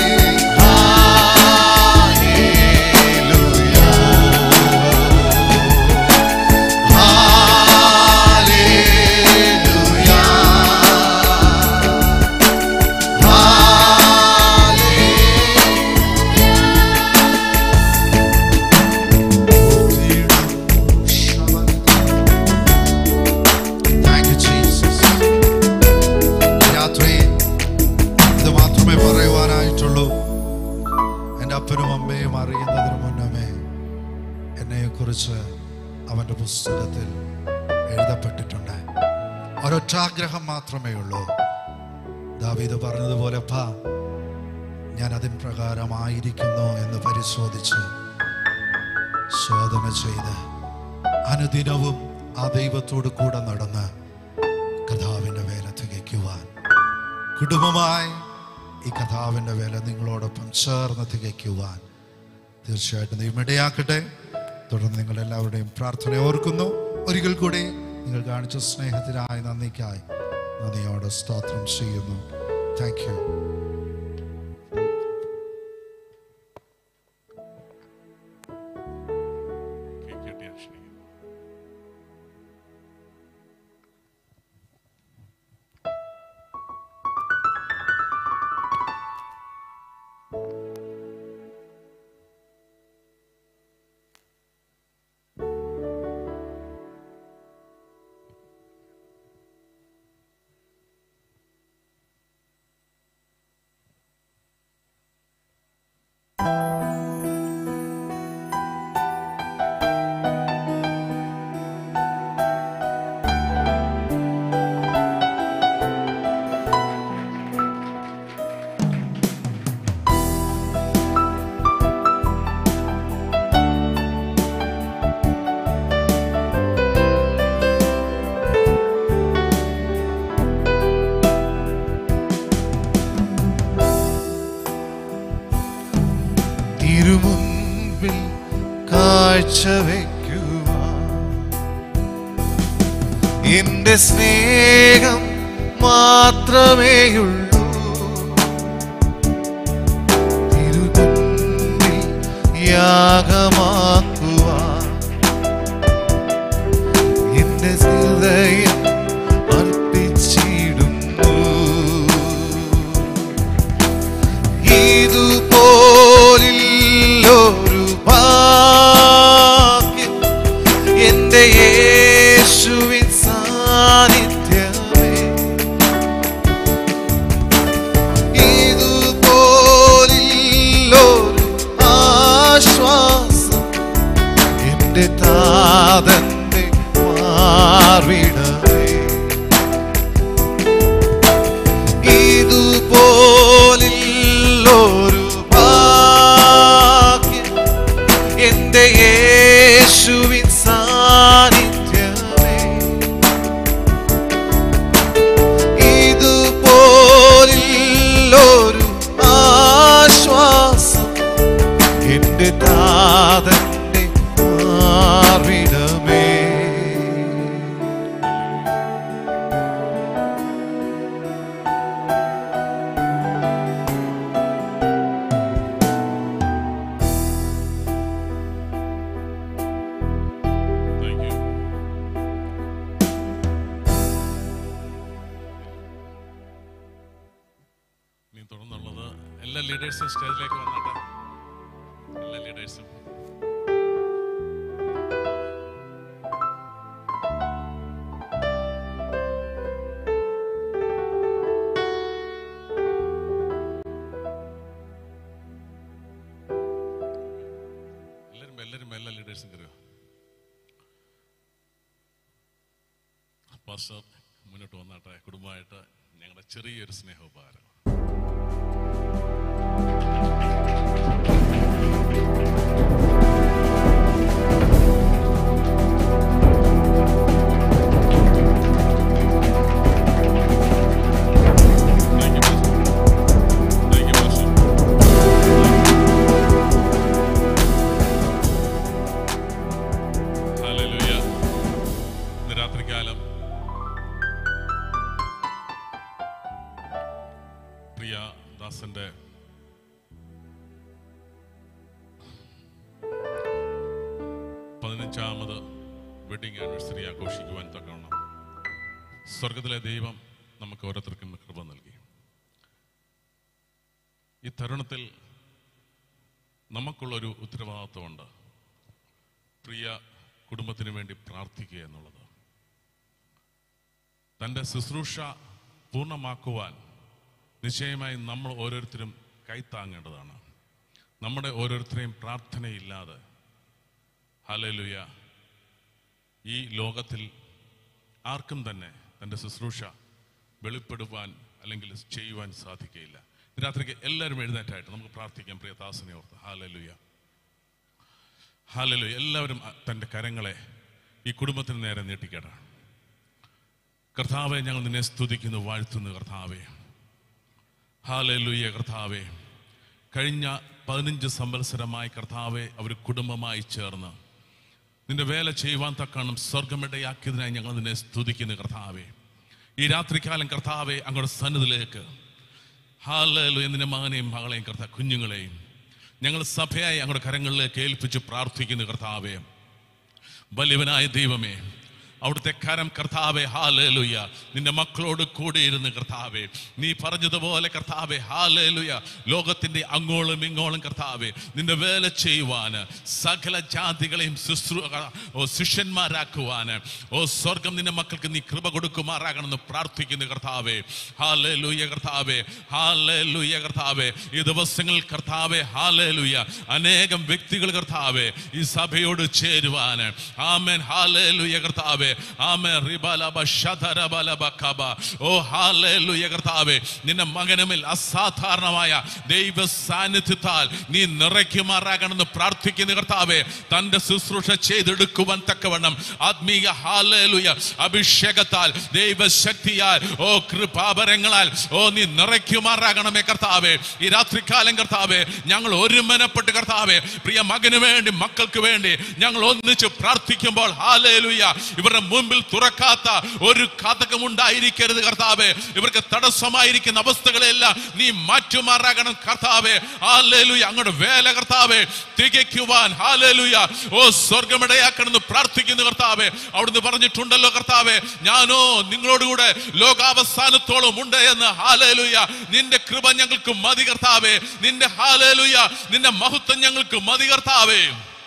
Speaker 2: Thank you, Jesus. രാത്രി ഇത് മാത്രമേ പറയുവാനായിട്ടുള്ളൂ എൻ്റെ അപ്പനും അമ്മയും അറിയുന്നതിന് മുന്നമേ എന്നെക്കുറിച്ച് അവൻ്റെ പുസ്തകത്തിൽ എഴുതപ്പെട്ടിട്ടുണ്ട് ഒരൊറ്റാഗ്രഹം മാത്രമേ ഉള്ളൂ ദാവീദ് പറഞ്ഞതുപോലെ അപ്പാ ഞാൻ അതിൻ പ്രകാരമായിരിക്കുന്നു എന്ന് പരിശോധിച്ച് ശോധന ചെയ്ത് അനുദിനവും ആ ദൈവത്തോട് കൂടെ നടന്ന് കഥാവിൻ്റെ വേല തികയ്ക്കുവാൻ കുടുംബമായി ഈ കഥാവിൻ്റെ വേല നിങ്ങളോടൊപ്പം ചേർന്ന് തികയ്ക്കുവാൻ തീർച്ചയായിട്ടും ദൈവം ഇടയാക്കട്ടെ തുടർന്ന് നിങ്ങളെല്ലാവരുടെയും പ്രാർത്ഥന ഓർക്കുന്നു ഒരിക്കൽ കൂടി നിങ്ങൾ കാണിച്ച സ്നേഹത്തിനായി നന്ദിക്കായി നന്ദിയോടെ സ്തോത്രം ചെയ്യുന്നു താങ്ക് യു
Speaker 3: കേക്ക് കെട്ടിയാൽ ക്ഷണിക്കുന്നു
Speaker 1: തിരുമുൻപിൽ കാഴ്ചവെക്കുവാൻ എന്റെ സ്നേഹം മാത്രമേയുള്ളൂ തിരുമുൻപിൽ യാഗമാക്കുവാൻ എന്റെ ഹൃദയം അർപ്പിച്ചിടുന്നു ഇതുപോലില്ലൊരു ഭാഗ്യം എന്റെ യേശുവിൻ സാന്നിധ്യമേ ഇതുപോലില്ലൊരു ആശ്വാസം എന്റെ താതന്റെ മാർവിടമേ ഇതുപോലില്ലൊരു ഭാഗ്യം എന്റെ യേശുവിൻ സാന്നിധ്യമേ ഇതുപോലില്ലൊരു ആശ്വാസം എന്റെ താതന്റെ മാർവിടമേ
Speaker 3: താങ്ക് യു ഇനി തുടർന്നുള്ളത് എല്ലാ ലീഡേഴ്സും സ്റ്റേജിലേക്ക് വന്നാട്ടെ എല്ലാ ലീഡേഴ്സും എല്ലാവരും എല്ലാവരും എല്ലാ ലീഡേഴ്സും കയറുക പാസ്റ്റർ മുന്നോട്ട് വന്നാട്ടെ കുടുംബമായിട്ട് ഞങ്ങളുടെ ചെറിയൊരു സ്നേഹോപകാരം പതിനഞ്ചാമത് വെഡിങ് ആനിവേഴ്സറി ആഘോഷിക്കുവാൻ തക്കവണ്ണം സ്വർഗത്തിലെ ദൈവം നമുക്ക് ഓരോരുത്തർക്കും കൃപ നൽകി ഈ തരുണത്തിൽ നമുക്കുള്ളൊരു ഉത്തരവാദിത്വമുണ്ട് പ്രിയ കുടുംബത്തിന് വേണ്ടി പ്രാർത്ഥിക്കുക എന്നുള്ളത് തൻ്റെ ശുശ്രൂഷ പൂർണ്ണമാക്കുവാൻ നിശ്ചയമായും നമ്മൾ ഓരോരുത്തരും കൈത്താങ്ങേണ്ടതാണ് നമ്മുടെ ഓരോരുത്തരെയും പ്രാർത്ഥനയില്ലാതെ ഹലലുയ ഈ ലോകത്തിൽ ആർക്കും തന്നെ തൻ്റെ ശുശ്രൂഷ വെളിപ്പെടുവാൻ അല്ലെങ്കിൽ ചെയ്യുവാൻ സാധിക്കുകയില്ല ഇന്ന് രാത്രിക്ക് എല്ലാവരും എഴുന്നേറ്റായിട്ട് നമുക്ക് പ്രാർത്ഥിക്കാം പ്രിയ ദാസനെ ഓർത്ത് ഹാലലുയ ഹാലലുയ എല്ലാവരും അ- തൻ്റെ കരങ്ങളെ ഈ കുടുംബത്തിന് നേരെ നീട്ടിക്കേടാണ് കർത്താവെ ഞങ്ങൾ നിന്നെ സ്തുതിക്കുന്നു വാഴ്ത്തുന്നു കർത്താവെ ഹാലലുയ കർത്താവെ കഴിഞ്ഞ പതിനഞ്ച് സംവത്സരമായി കർത്താവെ അവർ കുടുംബമായി ചേർന്ന് നിന്റെ വേല ചെയ്യുവാൻ തക്കണം സ്വർഗമിടയാക്കിയതിനായി ഞങ്ങൾ നിന്നെ സ്തുതിക്കുന്നു കർത്താവെ ഈ രാത്രികാലം കർത്താവെ അങ്ങോട്ട് സന്നിധിലേക്ക് ഹാലലു നിന്റെ മകനെയും മകളെയും കർത്താ കുഞ്ഞുങ്ങളെയും ഞങ്ങൾ സഭയായി അങ്ങോട്ട് കരങ്ങളിലേക്ക് ഏൽപ്പിച്ച് പ്രാർത്ഥിക്കുന്നു കർത്താവെ വലിയവനായ ദൈവമേ അവിടുത്തെ കരം കർത്താവെ ഹാലേലുയ നിന്റെ മക്കളോട് കൂടെ ഇരുന്ന് കർത്താവെ നീ പറഞ്ഞതുപോലെ കർത്താവെ ഹാലേലുയ ലോകത്തിന്റെ അങ്ങോളം ഇങ്ങോളം കർത്താവെ നിന്റെ വേല ചെയ്യുവാന് സകല ജാതികളെയും ശുശ്രൂ ഓ ശിഷ്യന്മാരാക്കുവാന് ഓ സ്വർഗം നിന്റെ മക്കൾക്ക് നീ കൃപ കൊടുക്കുമാറാകണമെന്ന് പ്രാർത്ഥിക്കുന്നു കർത്താവെ ഹാലേലുയ കർത്താവെ ഹാലേലുയ കർത്താവെ ഈ ദിവസങ്ങളിൽ കർത്താവെ ഹാലേലുയ അനേകം വ്യക്തികൾ കർത്താവെ ഈ സഭയോട് ചേരുവാന് ആമേൻ ഹാലേലുയ കർത്താവെ ആമേൻ റിബലബ ശതരബലബ കബ ഓ ഹാലേലുയ കർത്താവെ നിന്റെ മകനുമിൽ അസാധാരണമായ ദൈവ സാന്നിധ്യത്താൽ നീ നിറയ്ക്കുമാറാകണമെന്ന് പ്രാർത്ഥിക്കുന്ന കർത്താവെ തന്റെ ശുശ്രൂഷ ചെയ്തെടുക്കുവാൻ തക്കവണ്ണം ആത്മീയ ഹാലേലുയ അഭിഷേകത്താൽ ദൈവശക്തിയാൽ ഓ കൃപാപരങ്ങളാൽ ഓ നീ നിറയ്ക്കുമാറാകണമേ കർത്താവെ ഈ രാത്രികാലം കർത്താവെ ഞങ്ങൾ ഒരുമനപ്പെട്ട് കർത്താവെ പ്രിയ മകന് വേണ്ടി മക്കൾക്ക് വേണ്ടി ഞങ്ങൾ ഒന്നിച്ച് പ്രാർത്ഥിക്കുമ്പോൾ ഹാലേലുയ ഇവരുടെ മുമ്പിൽ തുറക്കാത്ത ഒരു കഥകം ഉണ്ടായിരിക്കരുത് കർത്താവെ ഇവർക്ക് തടസ്സമായിരിക്കുന്ന അവസ്ഥകളെല്ലാം നീ മാറ്റുമാറാകണം കർത്താവെ ഹാലേലുയ അങ്ങോട്ട് വേല കർത്താവെ തികയ്ക്കുവാൻ ഹാലേലുയ ഓ സ്വർഗമിടയാക്കണമെന്ന് പ്രാർത്ഥിക്കുന്നു കർത്താവെ അവിടുന്ന് പറഞ്ഞിട്ടുണ്ടല്ലോ കർത്താവെ ഞാനോ നിങ്ങളോടുകൂടെ ലോകാവസാനത്തോളം ഉണ്ട് എന്ന് ഹാലേലുയ നിന്റെ കൃപ ഞങ്ങൾക്ക് മതി കർത്താവെ നിന്റെ ഹാലേലുയ നിന്റെ മഹത്വം ഞങ്ങൾക്ക് മതി കർത്താവേ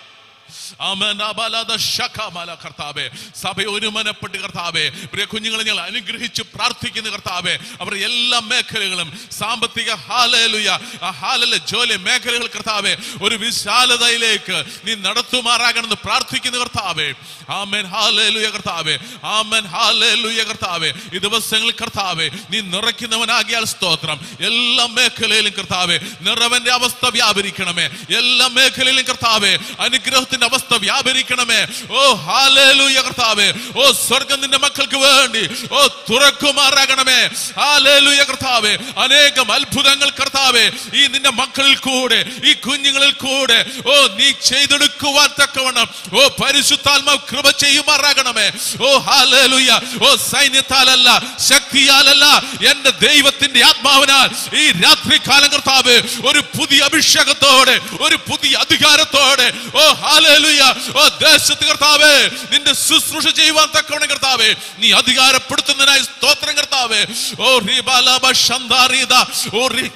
Speaker 3: ആമേൻ. അബലദ ശഖമല കർത്താവേ സഭ ഒരുമനപ്പെട്ട് കർത്താവേ പ്രിയ കുഞ്ഞുങ്ങളെ ഞങ്ങൾ അനുഗ്രഹിച്ച് പ്രാർത്ഥിക്കുന്ന കർത്താവേ അവർ എല്ലാ മേഖലകളും സാമ്പത്തിക ഹാലലുയ ആ ഹാലല ജോലി മേഖലകൾ കർത്താവേ ഒരു വിശാലതയിലേക്ക് നീ നടത്തുമാറാകണമെന്ന് പ്രാർത്ഥിക്കുന്ന കർത്താവേ ആമേൻ ഹാലലുയ കർത്താവേ ആമേൻ ഹാലലുയ കർത്താവേ ഈ ദിവസങ്ങളിൽ കർത്താവേ നീ നിറയ്ക്കുന്നവനാകിയാൽ സ്തോത്രം എല്ലാ മേഖലയിലും കർത്താവേ നിറവന്റെ അവസ്ഥ വ്യാപരിക്കണമേ എല്ലാ മേഖലയിലും കർത്താവേ അനുഗ്രഹത്തിന്റെ അവസ്ഥ വ്യാപരിക്കണമേ ഓ ഹാലേലൂയ കർത്താവേ ഓ സ്വർഗം നിന്റെ മക്കൾക്ക് വേണ്ടി ഓ തുറക്കുമാറാകണമേ ഹാലേലൂയ കർത്താവേ അനേകം അത്ഭുതങ്ങൾ കർത്താവേ ഈ നിന്റെ മക്കളിൽ കൂടെ ഈ കുഞ്ഞുങ്ങളിൽ കൂടെ ഓ നീ ചെയ്തെടുക്കുവാൻ തക്കവണ്ണം ഓ പരിശുദ്ധാത്മാവ് കൃപ ചെയ്യുമാറാകണമേ ഓ ഹാലേലൂയ ഓ സൈന്യത്താലല്ല ശക്തിയാലല്ല എന്റെ ദൈവത്തിന്റെ ആത്മാവിനാൽ ഈ രാത്രി കാലം കർത്താവ് ഒരു പുതിയ അഭിഷേകത്തോടെ ഒരു പുതിയ അധികാരത്തോടെ ഓ ഹാലേലൂയ ഓ ദേശത്ത് കർത്താവേ നിന്റെ ശുശ്രൂഷ ചെയ്യുവാൻ തക്കവണ്ണം കർത്താവേ നീ അധികാരപ്പെടുത്തുന്നതിനായി സ്തോത്രം കർത്താവേ ഓ റിബാലബ ശന്താരീത ഓ റി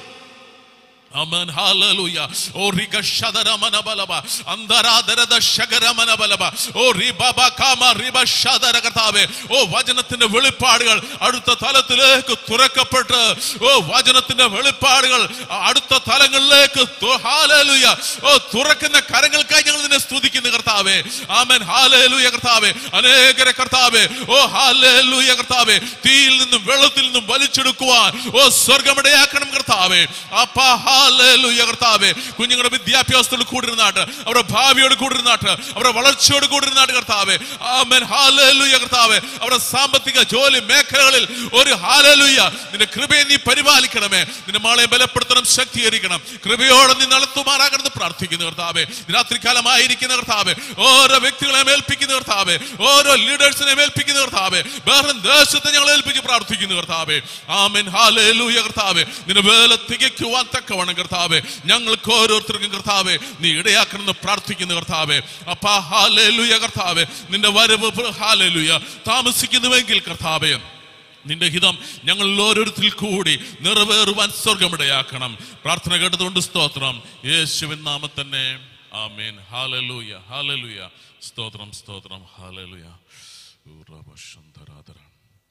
Speaker 3: Amen. Hallelujah. Oh, Riga Shadara Manabalaba. Andaradara Shagara Manabalaba. Oh, Ribaba Kama Riba Shadara കർത്താവേ ഓ വചനത്തിന്റെ വെളിപ്പാടുകൾ അടുത്ത തലത്തിലേക്ക് തുറക്കപ്പെട്ട് ഓ വചനത്തിന്റെ വെളിപ്പാടുകൾ അടുത്ത തലങ്ങളിലേക്ക് തു- ഹാലേലൂയ ഓ തുറക്കുന്ന കരങ്ങൾക്കായി ഞങ്ങൾ നിന്നെ സ്തുതിക്കുന്നു കർത്താവേ ആമൻ ഹാലേലൂയ കർത്താവേ അനേകരെ കർത്താവേ ഓ ഹാലേലൂയ കർത്താവേ തീയിൽ നിന്നും വെള്ളത്തിൽ നിന്നും വലിച്ചെടുക്കുവാൻ ഓ സ്വർഗമിടയാക്കണം കർത്താവേ അപ്പാ ഹാലേലൂയ കർത്താവേ കുഞ്ഞുങ്ങളുടെ വിദ്യാഭ്യാസത്തോട് കൂടിരുന്നാട്ട് അവരുടെ ഭാവിയോട് കൂടിരുന്നാട്ട് അവരുടെ വളർച്ചയോട് കൂടിരുന്നാട്ട് കർത്താവേ ആമൻ ഹാലേലൂയ കർത്താവേ അവരുടെ സാമ്പത്തിക ജോലി മേഖലകളിൽ ഒരു ഹാലേലൂയ നിന്റെ കൃപയെ നീ പരിപാലിക്കണമേ നിന്റെ മാളെ ബലപ്പെടുത്തണം ശക്തീകരിക്കണം കൃപയോടെ നീ നടത്തുമാറാകണമെന്ന് പ്രാർത്ഥിക്കുന്നു കർത്താവേ രാത്രികാലമായിരിക്കുന്ന കർത്താവേ ഓരോ വ്യക്തികളെ ഏൽപ്പിക്കുന്ന കർത്താവേ ഓരോ ലീഡേഴ്സിനെ ഏൽപ്പിക്കുന്ന കർത്താവേ വേറെ ദേശത്തെ ഞങ്ങൾ ഏൽപ്പിച്ച് പ്രാർത്ഥിക്കുന്നു കർത്താവേ ആമൻ ഹാലേലൂയ കർത്താവേ നിന്റെ വേല തികയ്ക്കുവാൻ തക്കവണ്ണം കാണും കർത്താവെ ഞങ്ങൾക്ക് ഓരോരുത്തർക്കും കർത്താവെ നീ ഇടയാക്കണമെന്ന് പ്രാർത്ഥിക്കുന്നു കർത്താവെ അപ്പാ ഹാലേലുയ കർത്താവെ നിന്റെ വരവ് ഹാലേലുയ താമസിക്കുന്നുവെങ്കിൽ കർത്താവെ നിന്റെ ഹിതം ഞങ്ങൾ ഓരോരുത്തരിൽ കൂടി നിറവേറുവാൻ സ്വർഗമിടയാക്കണം പ്രാർത്ഥന കേട്ടതുകൊണ്ട് സ്തോത്രം യേശുവിൻ നാമം തന്നെ ആമേൻ ഹാലലൂയ ഹാലലൂയ സ്തോത്രം സ്തോത്രം ഹാലലൂയ ഊറവശന്തരാധര.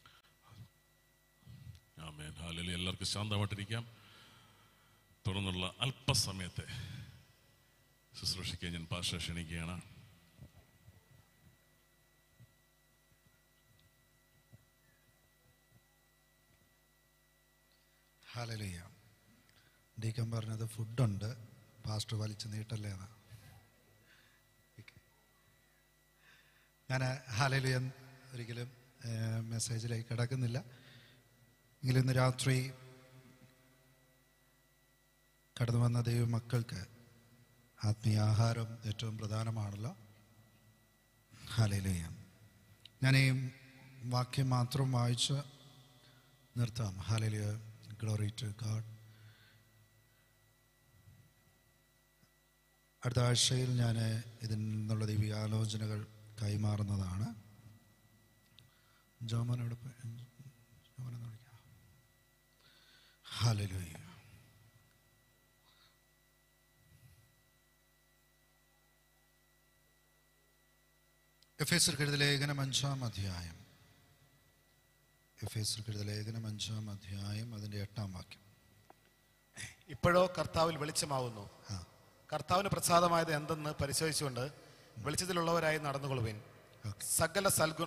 Speaker 3: ആമേൻ ഹാലലൂയ എല്ലാവർക്കും ശാന്തമായിട്ടിരിക്കാം തുടർന്നുള്ള അല്പസമയത്തെ ശുശ്രൂഷിക്കാൻ ഞാൻ പാഷ ക്ഷണിക്കുകയാണ്
Speaker 2: ഹാലലിയ ഡീക്കൻ പറഞ്ഞത് ഫുഡുണ്ട് പാസ്റ്റർ വലിച്ചു നീട്ടല്ലേ എന്നാ ഞാൻ ഹാലലിയ ഒരിക്കലും ഏഹ്, മെസ്സേജിലേക്ക് കിടക്കുന്നില്ല എങ്കിലും ഇന്ന് രാത്രി കടന്നു വന്ന ദൈവമക്കൾക്ക് ആത്മീയ ആഹാരം ഏറ്റവും പ്രധാനമാണല്ലോ ഹാലലിയ ഞാൻ ഈ വാക്യം മാത്രം വായിച്ച് നിർത്താം ഹാലലിയ ഗ്ലോറി ടു ഗാഡ് അടുത്ത ആഴ്ചയിൽ ഞാൻ ഇതിൽ നിന്നുള്ള ദൈവികാലോചനകൾ കൈമാറുന്നതാണ് ജോമനോട് ജോമനെന്ന് വിളിക്കാം ഹാലലുയ എഫ് എസ് എഴുത ലേഖനം അഞ്ചാം അധ്യായം എഫ് എസ് എഴുത ലേഖനം അഞ്ചാം അധ്യായം അതിൻ്റെ എട്ടാം വാക്യം
Speaker 5: ഇപ്പോഴോ കർത്താവിൽ വെളിച്ചമാവുന്നു
Speaker 2: ആ
Speaker 5: കർത്താവിന് പ്രസാദമായത് എന്തെന്ന് പരിശോധിച്ചുകൊണ്ട് വെളിച്ചത്തിലുള്ളവരായി നടന്നുകൊള്ളുവിൻ
Speaker 2: ഓക്കെ
Speaker 5: സകല സൽഗു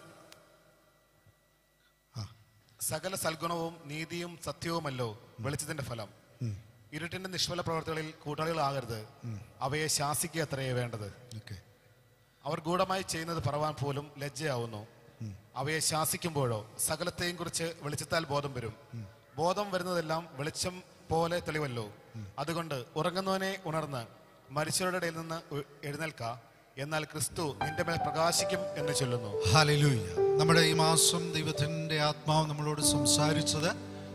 Speaker 2: ആ
Speaker 5: സകല സൽഗുണവും നീതിയും സത്യവുമല്ലോ വെളിച്ചത്തിന്റെ ഫലം ഇരുട്ടിന്റെ നിഷ്ഫല പ്രവർത്തികളിൽ കൂട്ടാളികളാകരുത് അവയെ ശാസിക്കുക അത്രയേ വേണ്ടത്
Speaker 2: ഓക്കെ
Speaker 5: അവർ ഗൂഢമായി ചെയ്യുന്നത് പറവാൻ പോലും ലജ്ജയാവുന്നു അവയെ ശാസിക്കുമ്പോഴോ സകലത്തെയും കുറിച്ച് വെളിച്ചത്താൽ ബോധം വരും ബോധം വരുന്നതെല്ലാം വെളിച്ചം പോലെ തെളിവല്ലോ അതുകൊണ്ട് ഉറങ്ങുന്നവനെ ഉണർന്ന് മരിച്ചവരുടെ ഇടയിൽ നിന്ന് ഉ- എഴുന്നേൽക്ക എന്നാൽ ക്രിസ്തു നിന്റെ മേൽ പ്രകാശിക്കും എന്ന് ചൊല്ലുന്നു
Speaker 2: ഹാലലൂയ നമ്മുടെ ഈ മാസം ദൈവത്തിൻ്റെ ആത്മാവ് നമ്മളോട് സംസാരിച്ചത്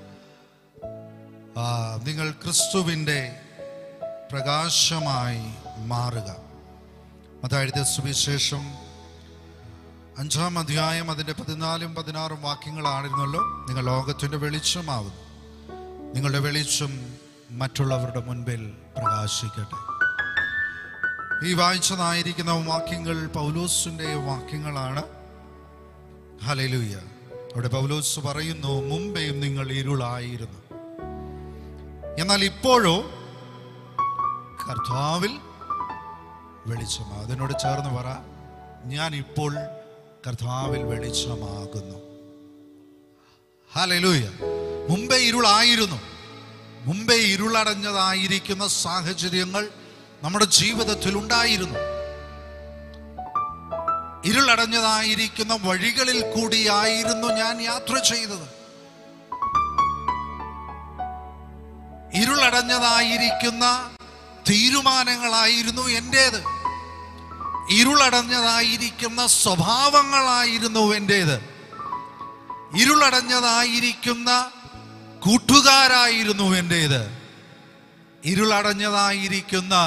Speaker 2: ആ, നിങ്ങൾ ക്രിസ്തുവിൻ്റെ പ്രകാശമായി മാറുക അതായത് സുവിശേഷം അഞ്ചാം അധ്യായം അതിൻ്റെ പതിനാലും പതിനാറും വാക്യങ്ങളാണിരുന്നല്ലോ നിങ്ങൾ ലോകത്തിൻ്റെ വെളിച്ചമാകുന്നു നിങ്ങളുടെ വെളിച്ചം മറ്റുള്ളവരുടെ മുൻപിൽ പ്രകാശിക്കട്ടെ ഈ വായിച്ചതായിരിക്കുന്ന വാക്യങ്ങൾ പൗലോസിന്റെ വാക്യങ്ങളാണ് ഹലലൂയ അവിടെ പൗലോസ് പറയുന്നു മുമ്പേയും നിങ്ങൾ ഇരുളായിരുന്നു എന്നാൽ ഇപ്പോഴോ കർത്താവിൽ വെളിച്ചമാ അതിനോട് ചേർന്ന് പറ ഞാൻ ഇപ്പോൾ കർത്താവിൽ വെളിച്ചമാകുന്നു ഹലലൂയ മുമ്പേ ഇരുളായിരുന്നു മുമ്പേ ഇരുളടഞ്ഞതായിരിക്കുന്ന സാഹചര്യങ്ങൾ നമ്മുടെ ജീവിതത്തിൽ ഉണ്ടായിരുന്നു ഇരുളടഞ്ഞതായിരിക്കുന്ന വഴികളിൽ കൂടിയായിരുന്നു ഞാൻ യാത്ര ചെയ്തത് ഇരുളടഞ്ഞതായിരിക്കുന്ന തീരുമാനങ്ങളായിരുന്നു എൻ്റേത് ഇരുളടഞ്ഞതായിരിക്കുന്ന സ്വഭാവങ്ങളായിരുന്നു എൻ്റേത് ഇരുളടഞ്ഞതായിരിക്കുന്ന കൂട്ടുകാരായിരുന്നു എൻ്റേത് ഇരുളടഞ്ഞതായിരിക്കുന്ന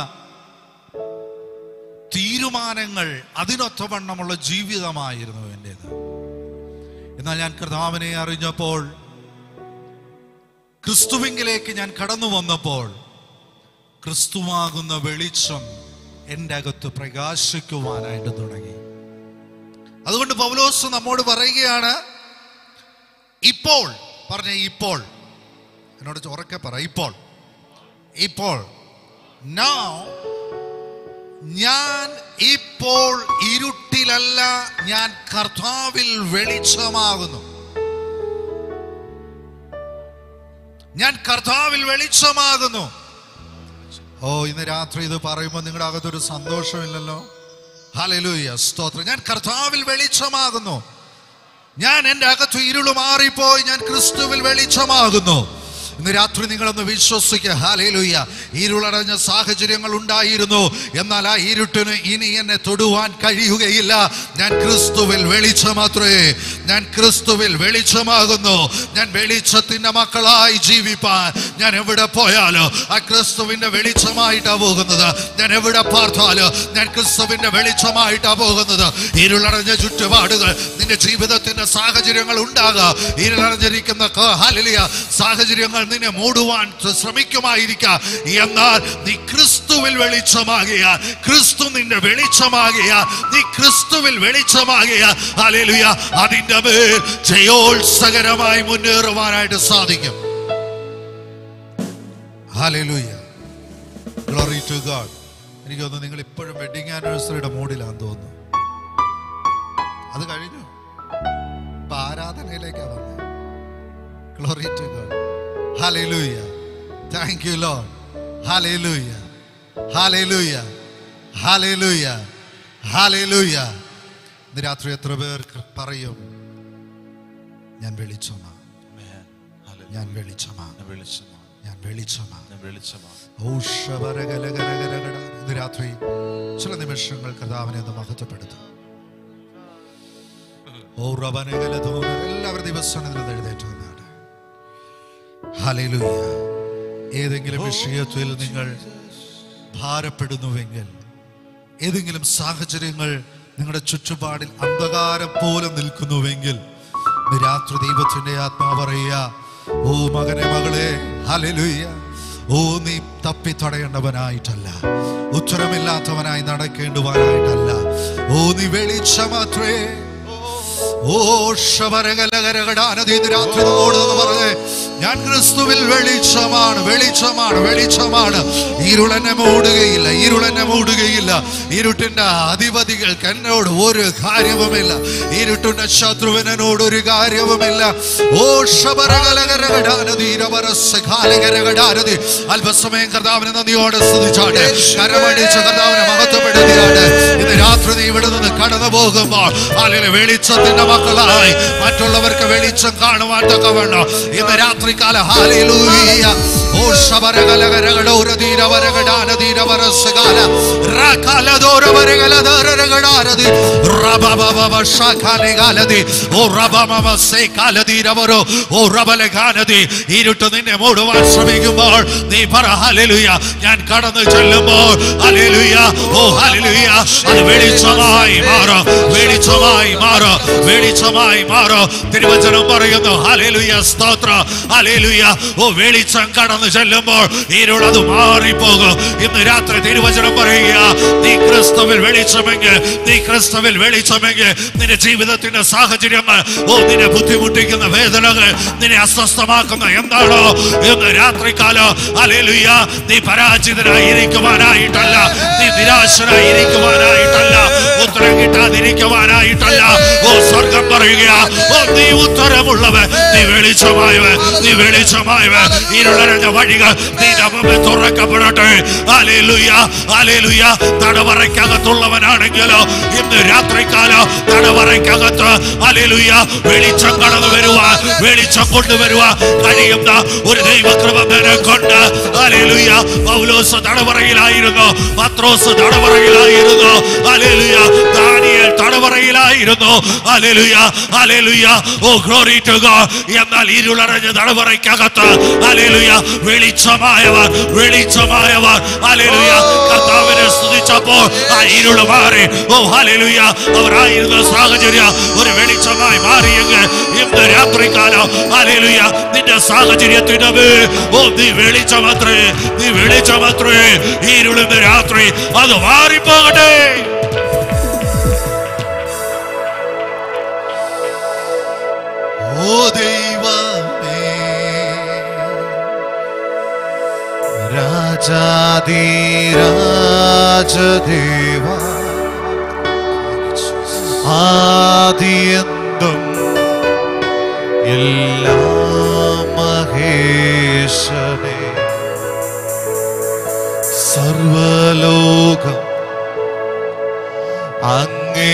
Speaker 2: തീരുമാനങ്ങൾ അതിനൊത്തവണ്ണമുള്ള ജീവിതമായിരുന്നു എൻ്റേത് എന്നാൽ ഞാൻ കർത്താവിനെ അറിഞ്ഞപ്പോൾ ക്രിസ്തുവിങ്കിലേക്ക് ഞാൻ കടന്നു വന്നപ്പോൾ ക്രിസ്തുവാകുന്ന വെളിച്ചം എൻ്റെ അകത്ത് പ്രകാശിക്കുവാനായിട്ട് തുടങ്ങി അതുകൊണ്ട് പൗലോസ് നമ്മോട് പറയുകയാണ് ഇപ്പോൾ പറഞ്ഞ ഇപ്പോൾ എന്നോട് ഉറക്കെ പറ ഇപ്പോൾ ഇപ്പോൾ now ഞാൻ ഇപ്പോൾ ഇരുട്ടിലല്ല ഞാൻ കർത്താവിൽ വെളിച്ചമാകുന്നു ഞാൻ കർത്താവിൽ വെളിച്ചമാകുന്നു ഓ ഇന്ന് രാത്രി ഇത് പറയുമ്പോൾ നിങ്ങളുടെ അകത്തൊരു സന്തോഷമില്ലല്ലോ ഹലലൂയ സ്തോത്രം ഞാൻ കർത്താവിൽ വെളിച്ചമാകുന്നു ഞാൻ എൻ്റെ അകത്ത് ഇരുള് മാറിപ്പോയി ഞാൻ ക്രിസ്തുവിൽ വെളിച്ചമാകുന്നു ഇന്ന് രാത്രി നിങ്ങളൊന്ന് വിശ്വസിക്കുക ഹാലേലുയ്യ ഇരുളടഞ്ഞ സാഹചര്യങ്ങൾ ഉണ്ടായിരുന്നു എന്നാൽ ആ ഇരുട്ടിന് ഇനി എന്നെ തൊടുവാൻ കഴിയുകയില്ല ഞാൻ ക്രിസ്തുവിൽ വെളിച്ചമാത്രേ ഞാൻ ക്രിസ്തുവിൽ വെളിച്ചമാകുന്നു ഞാൻ വെളിച്ചത്തിന്റെ മക്കളായി ജീവിപ്പാൻ ഞാൻ എവിടെ പോയാലോ ആ ക്രിസ്തുവിന്റെ വെളിച്ചമായിട്ടാ പോകുന്നത് ഞാൻ എവിടെ പാർത്താലോ ഞാൻ ക്രിസ്തുവിന്റെ വെളിച്ചമായിട്ടാ പോകുന്നത് ഇരുളടഞ്ഞ ചുറ്റുപാടുകൾ നിന്റെ ജീവിതത്തിന്റെ സാഹചര്യങ്ങൾ ഉണ്ടാകാം ഇരുളടഞ്ഞിരിക്കുന്ന ക- ഹല്ലേലൂയ സാഹചര്യങ്ങൾ നിന്നെ മൂടുവാൻ ശ്രമിക്കുമായിരിക്കാം എന്നാൽ നീ ക്രിസ്തുവിൽ വെളിച്ചമാകിയാൽ ക്രിസ്തു നിന്റെ വെളിച്ചമാകിയാൽ നീ ക്രിസ്തുവിൽ വെളിച്ചമാകിയാൽ ഹല്ലേലൂയ അതിന്റെ മേൽ ജയോത്സകരമായി മുന്നേറുവാനായിട്ട് സാധിക്കും ഹല്ലേലൂയ ഗ്ലോറി ടു ഗോഡ് എനിക്ക് തോന്നുന്നു നിങ്ങൾ ഇപ്പോഴും വെഡിങ് ആനിവേഴ്സറിയുടെ മൂഡിലാന്ന് തോന്നുന്നു അത് കഴിഞ്ഞു ഇപ്പൊ ആരാധനയിലേക്കാണ് വന്നത് glory to God hallelujah thank you Lord hallelujah hallelujah hallelujah hallelujah ഇന്ന് രാത്രി എത്ര പേർ പറയും ഞാൻ വെളിച്ചമാ ഞാൻ വെളിച്ചമാ ഞാൻ വെളിച്ചമാ ഔഷവരകലകലകലകട. ഇന്ന് രാത്രി ചില നിമിഷങ്ങൾ കർത്താവിനെ ഒന്ന് മഹത്വപ്പെടുത്തും ഓ റബനകലതോ എല്ലാവരും ദിവസം ഇതിൽ എഴുന്നേറ്റ് നിന്നാണ് ഹല്ലേലൂയ ഏതെങ്കിലും വിഷയത്തിൽ നിങ്ങൾ ഭാരപ്പെടുന്നുവെങ്കിൽ ഏതെങ്കിലും സാഹചര്യങ്ങൾ നിങ്ങളുടെ ചുറ്റുപാടിൽ അന്ധകാരം പോലെ നിൽക്കുന്നുവെങ്കിൽ ഇന്ന് രാത്രി ദൈവത്തിന്റെ ആത്മാ പറയുക ഓ മകനെ മകളെ ഹല്ലേലൂയ ഓ നീ തപ്പി തടയേണ്ടവനായിട്ടല്ല ഉത്തരമില്ലാത്തവനായി നടക്കേണ്ടുവാനായിട്ടല്ല ഓ നീ വെളിച്ചമാത്രേ ഓ ശബരകലകരകടാനതി ഇന്ന് രാത്രി നമ്മോട് എന്ന് പറഞ്ഞേ ഞാൻ ക്രിസ്തുവിൽ വെളിച്ചമാണ് വെളിച്ചമാണ് വെളിച്ചമാണ് ഇരുളെന്നെ മൂടുകയില്ല ഇരുളെന്നെ മൂടുകയില്ല ഇരുട്ടിന്റെ അധിപതികൾക്ക് എന്നോട് ഒരു കാര്യവുമില്ല ഇരുട്ടിന്റെ ശത്രുവിനോട് ഒരു കാര്യവുമില്ല ഓ ശബരകലകരകടാനതി അല്പസമയം കർത്താവിനെ നന്ദിയോടെ സ്തുതിച്ചാട്ടെ കരമടിച്ച് കർത്താവിനെ മഹത്വപ്പെടുത്തിയാട്ടെ ഇന്ന് രാത്രി നീ ഇവിടെ നിന്ന് കടന്നു പോകുമ്പോൾ അല്ലെങ്കിൽ വെളിച്ചത്തിന്റെ മക്കളായി മറ്റുള്ളവർക്ക് വെളിച്ചം കാണുവാൻ തക്കവണ്ണോ ഇന്ന് രാത്രികാല ഹാലൂയ ഓ ശബരകലകരകടോരതീരവരകടാനതീരവരസകാല റകലദോരവരകലദരകടാരതി റബബബബ ശാഖാലികാലതി ഓ റബമമ സേകാലതീരവരോ ഓ റബലഗാനതി ഇരുട്ട് നിന്നെ മൂടുവാൻ ശ്രമിക്കുമ്പോൾ നീ പറ ഹല്ലേലൂയ ഞാൻ കടന്നു ചെല്ലുമ്പോൾ ഹല്ലേലൂയ ഓ ഹല്ലേലൂയ അത് വെളിച്ചമായി മാറോ വെളിച്ചമായി മാറോ വെളിച്ചമായി മാറോ തിരുവചനം പറയുന്നു ഹല്ലേലൂയ സ്തോത്ര ഹല്ലേലൂയ ഓ വെളിച്ചം കടന്നു ചെല്ലുമ്പോൾ ഇരുളത് മാറിപ്പോകും ഇന്ന് രാത്രി തിരുവചനം പറയുക നീ ക്രിസ്തുവിൽ വെളിച്ചമെങ്കിൽ നീ ക്രിസ്തുവിൽ വെളിച്ചമെങ്കിൽ നിന്റെ ജീവിതത്തിന്റെ സാഹചര്യങ്ങൾ ഓ നിന്നെ ബുദ്ധിമുട്ടിക്കുന്ന വേദനകൾ നിന്നെ അസ്വസ്ഥമാക്കുന്ന എന്താണോ ഇന്ന് രാത്രികാലം ഹല്ലേലൂയ നീ പരാജിതനായിരിക്കുവാനായിട്ടല്ല നീ നിരാശനായിരിക്കുവാനായിട്ടല്ല ഉത്തരം കിട്ടാതിരിക്കുവാനായിട്ടല്ല ഓ സ്വർഗം പറയുക ഓ നീ ഉത്തരമുള്ളവൻ നീ വെളിച്ചമായവൻ നീ വെളിച്ചമായവൻ ഇരുളരഞ്ഞ വഴികൾ നീ മുമ്പേ തുറക്കപ്പെടട്ടെ ഹല്ലേലൂയ ഹല്ലേലൂയ തടവറയ്ക്കകത്തുള്ളവനാണെങ്കിലോ ഇന്ന് രാത്രികാലം തടവറയ്ക്കകത്ത് ഹല്ലേലൂയ വെളിച്ചം കടന്നു വരുവാൻ വെളിച്ചം കൊണ്ടുവരുവാൻ കഴിയുന്ന ഒരു ദൈവകൃപ കൊണ്ട് ഹല്ലേലൂയ പൗലോസ് തടവറയിലായിരുന്നു പത്രോസ് തടവറയിലായിരുന്നു ഹല്ലേലൂയ ദാനിയേൽ തടവറയിലായിരുന്നു hallelujah hallelujah oh glory to God എന്നാൽ ഇരുളടഞ്ഞ തടവറയ്ക്കകത്ത് ഹല്ലേലൂയ വെളിച്ചമായവർ വെളിച്ചമായവർ ഹല്ലേലൂയ കർത്താവിനെ സ്തുതിച്ചപ്പോൾ ആ ഇരുള് മാറി ഓ ഹല്ലേലൂയ അവർ ആയിരുന്ന സാഹചര്യം ഒരു വെളിച്ചമായി മാറിയെങ്കിൽ ഇന്ന് രാത്രികാലം ഹല്ലേലൂയ നിന്റെ സാഹചര്യത്തിന്റെ മേൽ ഓ നീ വെളിച്ചമത്രേ നീ വെളിച്ചമത്രേ ഇരുളിന്ന് രാത്രി അത് മാറിപ്പോകട്ടെ ഓ ദൈവമേ
Speaker 1: രാജാതിരാജദേവ ആദിയന്തം എല്ലാം മഹേശനെ സർവലോകം അങ്ങേ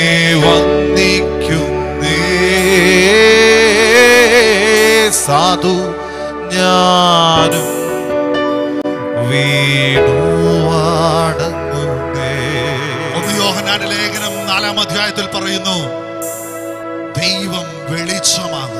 Speaker 1: വന്ദിക്കുന്നേ സാധു ഞാൻ വീണുവാടങ്ങുന്നേ
Speaker 9: ഒന്ന് യോഹനാന്റെ ലേഖനം നാലാം അധ്യായത്തിൽ പറയുന്നു ദൈവം വെളിച്ചമാകുന്നു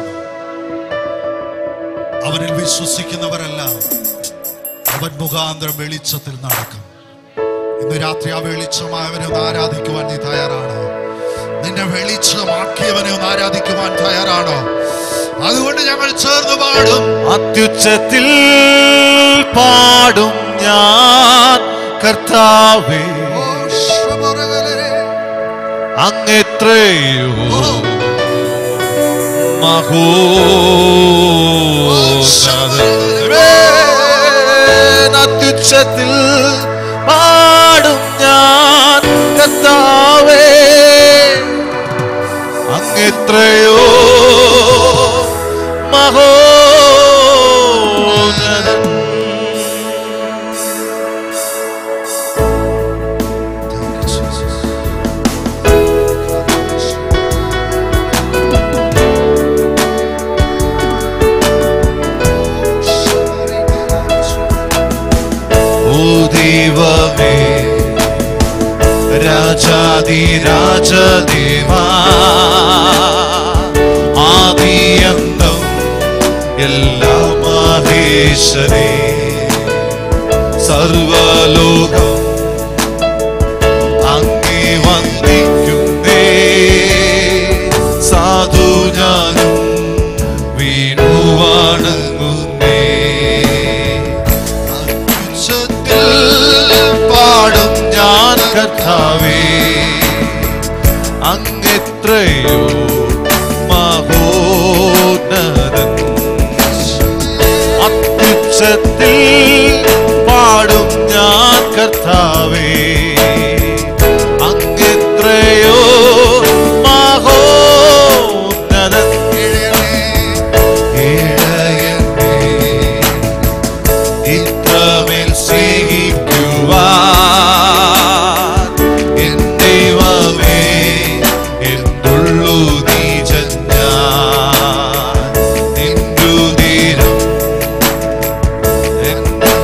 Speaker 9: അവനിൽ വിശ്വസിക്കുന്നവരെല്ലാം അവൻ മുഖാന്തരം വെളിച്ചത്തിൽ നടക്കും ഇന്ന് രാത്രി ആ വെളിച്ചമായവനെ ഒന്ന് ആരാധിക്കുവാൻ നീ തയ്യാറാണോ നിന്നെ വെളിച്ചമാക്കിയവനെ ഒന്ന് ആരാധിക്കുവാൻ തയ്യാറാണോ അതുകൊണ്ട് ഞങ്ങൾ ചേർന്ന് പാടും
Speaker 1: അത്യുച്ചത്തിൽ പാടും ഞാൻ കർത്താവേ അങ്ങെത്രയോ മഹോന്നതൻ. അത്യുച്ചത്തിൽ പാടും ഞാൻ കർത്താവേ അങ്ങെത്രയോ മഹോന്നതൻ ഓ ദൈവമേ രാജാതി രാജദേവാ ആദിയന്തം എല്ലാ മഹേശ്വരേ സർവലോകം അങ്ങേ വന്ദിക്കുന്നേ സാധു ഞാനും വീണു വണങ്ങുന്നേ അത്യുച്ചത്തിൽ പാടും ഞാൻ കർത്താവേ അങ്ങെത്രയോ മഹോന്നതൻ അത്യുച്ചത്തിൽ പാടും ഞാൻ കർത്താവേ അങ്ങെത്രയോ മഹോന്നതൻ ഇടയനേ ഇത്രമേൽ സ്നേഹിക്കുവാൻ എൻ ദൈവമേ എന്തുള്ളു നീചൻ ഞാൻ നിന്റുതീരം എന്നെ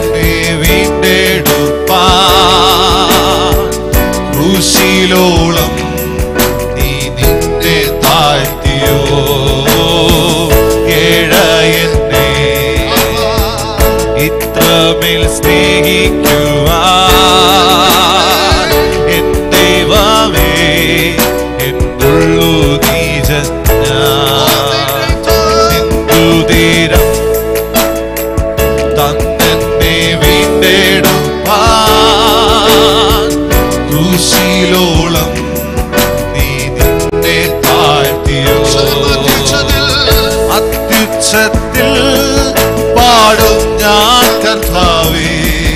Speaker 1: വീണ്ടെടുപ്പാൻ ക്രൂശിലോളം നീ നിന്നെ താഴ്ത്തിയോ ഏഴയന്നെ ഇത്രമേൽ സ്നേഹിക്കുവാൻ എൻ ദൈവമേ എന്തുള്ളു നീജൻ നിന്തുതീരം തന്നെ വീണ്ടെടുപ്പാൻ ക്രൂശിലോളം നീ നിന്നെ താഴ്ത്തിയോ അത്യുച്ചത്തിൽ പാടും ഞാൻ കർത്താവേ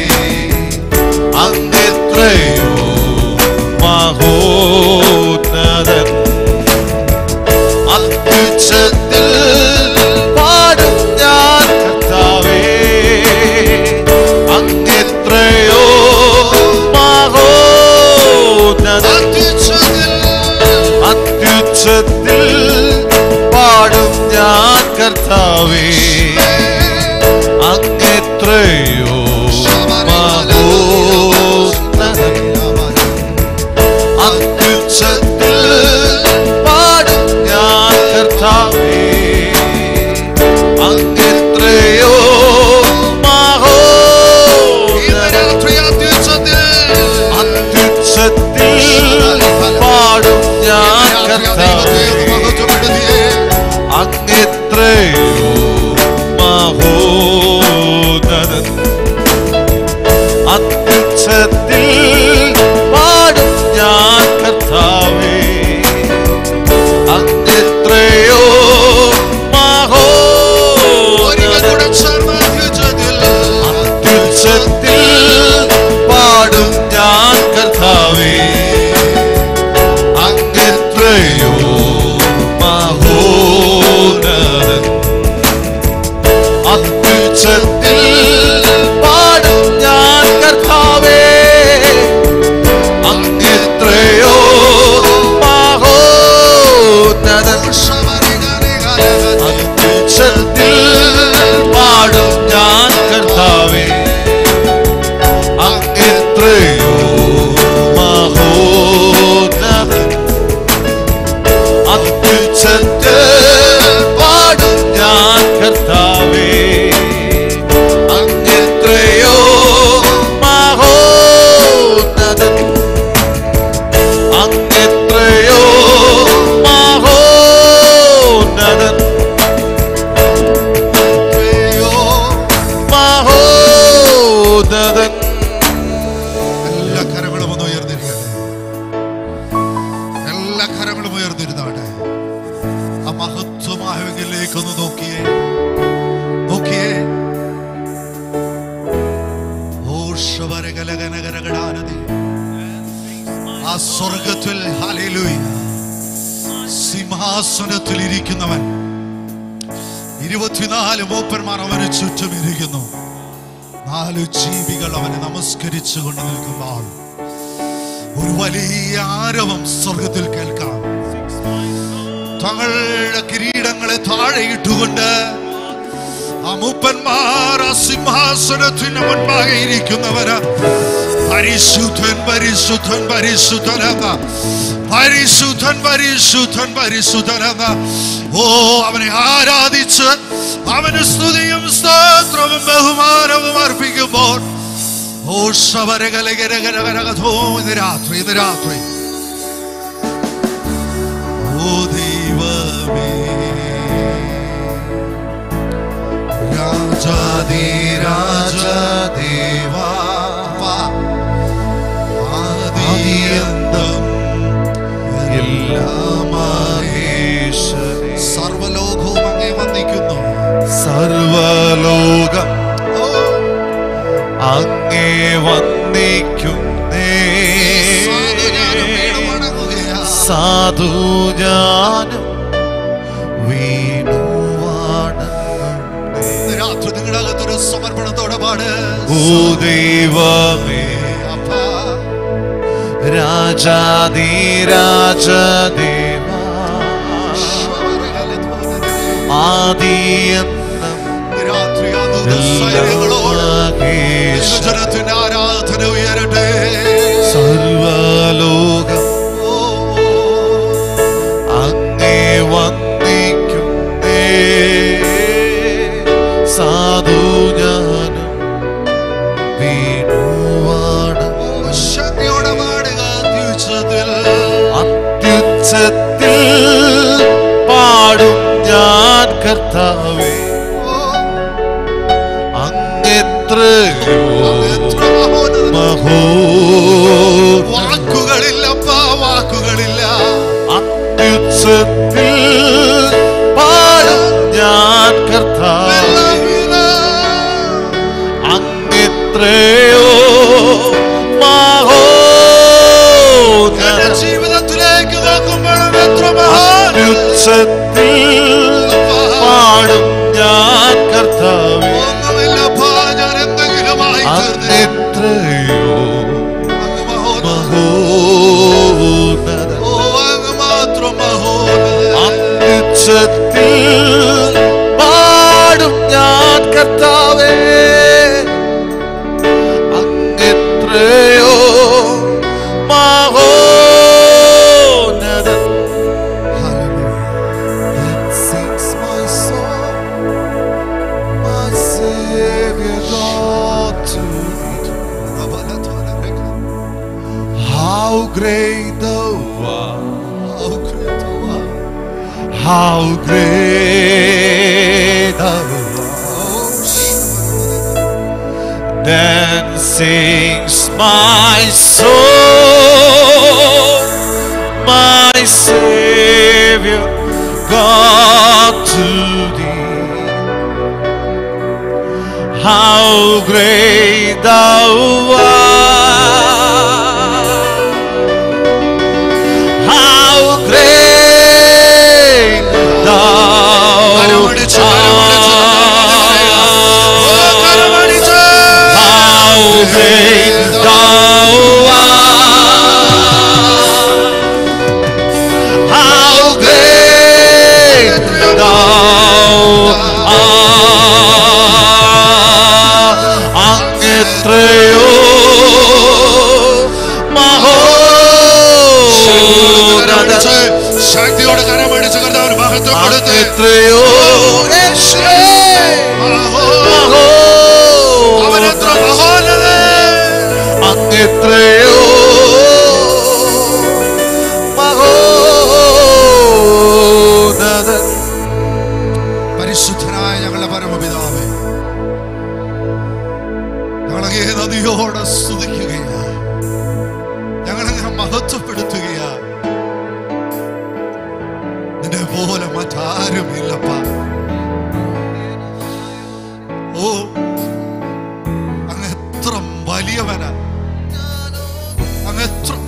Speaker 1: അങ്ങെത്രയോ മഹോന്നതൻ അത്യുച്ചത്തിൽ പാടും ഞാൻ കർത്താവേ അങ്ങെത്രയോ മഹോന്നതൻ അത്യുച്ചത്തിൽ പാടും ഞാൻ കർത്താവേ അങ്ങെത്രയോ മഹോന്നതൻ അത്യുച്ചത്തിൽ പാടും ഞാൻ കർത്താവേ അങ്ങെത്രയോ അത്യുച്ചത്തിൽ പാടും ഞാൻ കർത്താവേ അങ്ങെത്രയോ
Speaker 9: രഗടാനതി. ആ സ്വർഗത്തിൽ ഹല്ലേലൂയ സിംഹാസനത്തിൽ ഇരിക്കുന്നവൻ ഇരുപത്തിനാല് മൂപ്പന്മാർ അവന് ചുറ്റും ഇരിക്കുന്നു നാല് ജീവികൾ അവനെ നമസ്കരിച്ചു കൊണ്ട് നിൽക്കുമ്പോൾ ഒരു വലിയ ആരവം സ്വർഗത്തിൽ കേൾക്കാം തങ്ങളുടെ കിരീടങ്ങളെ താഴെയിട്ടുകൊണ്ട് ആ മൂപ്പന്മാർ ആ സിംഹാസനത്തിന് മുൻപാകെ ഇരിക്കുന്നവര് പരിശുദ്ധൻ പരിശുദ്ധൻ പരിശുദ്ധനെന്ന് പരിശുദ്ധൻ പരിശുദ്ധൻ പരിശുദ്ധനെന്ന് ഓ അവനെ ആരാധിച്ച് അവന് സ്തുതിയും സ്തോത്രവും ബഹുമാനവും അർപ്പിക്കുമ്പോൾ ഓ ശബരകലകരകരകരകഥോ ഇന്ന് രാത്രി ഇന്ന് രാത്രി ഓ ദൈവമേ രാജാതി രാജദേവാ ആദിയന്തം സർവലോകവും അങ്ങേ വന്ദിക്കുന്നു
Speaker 1: സർവലോകം അങ്ങേ വന്ദിക്കുന്നേ
Speaker 9: സാധുജാനം വീണു വണങ്ങുകയാ.
Speaker 1: സാധു ഞാനും വീണുവാണ്
Speaker 9: ഇന്ന് രാത്രി നിങ്ങളുടെ അകത്തൊരു സമർപ്പണത്തോടെ പാട്
Speaker 1: ഓ ദൈവമേ
Speaker 9: അപ്പാ
Speaker 1: രാജാതി രാജദേവ ആദിയന്തം
Speaker 9: രാത്രി ജനത്തിന്റെ ആരാധന ഉയരട്ടെ
Speaker 1: സർവലോകം അങ്ങേ വന്ദിക്കുന്നേ സാധു ഞാനും വീണുവാണ്
Speaker 9: ശക്തിയോടെ പാടുക അത്യുച്ചത്തിൽ
Speaker 1: അത്യുച്ചത്തിൽ പാടും ഞാൻ കർത്താവേ അങ്ങെത്രയോ മഹോ
Speaker 9: വാക്കുകളില്ലപ്പാ വാക്കുകളില്ല
Speaker 1: അത്യുച്ചത്തിൽ പാടും ഞാൻ കർത്താവേ അങ്ങെത്രയോ മഹോ
Speaker 9: എന്റെ ജീവിതത്തിലേക്ക് നോക്കുമ്പോഴും എത്ര മഹാൻ
Speaker 1: അത്യുച്ചത്തിൽ പാടും ഞാൻ കർത്താവേ
Speaker 9: ഒന്നുമില്ലപ്പാ ഞാൻ എന്തെങ്കിലുമായി തീർന്നേ
Speaker 1: അങ്ങെത്രയോ
Speaker 9: അങ്ങ് മഹോന്നത
Speaker 1: മഹോന്നത
Speaker 9: ഓ അങ്ങ് മാത്രം മഹോന്നത
Speaker 1: അത്യുച്ചത്തിൽ പാടും ഞാൻ കർത്താവേ അങ്ങെത്രയോ മഹോന്നതൻ It sings my soul, my Savior God to thee. How great thou art, how great thou art. Then sings my soul, my Savior God to thee. How great thou art, how great thou
Speaker 9: കരമടിച്ച്, കരമടിച്ച് കരമടിച്ച്.
Speaker 1: How great thou art. How great thou art. അങ്ങെത്രയോ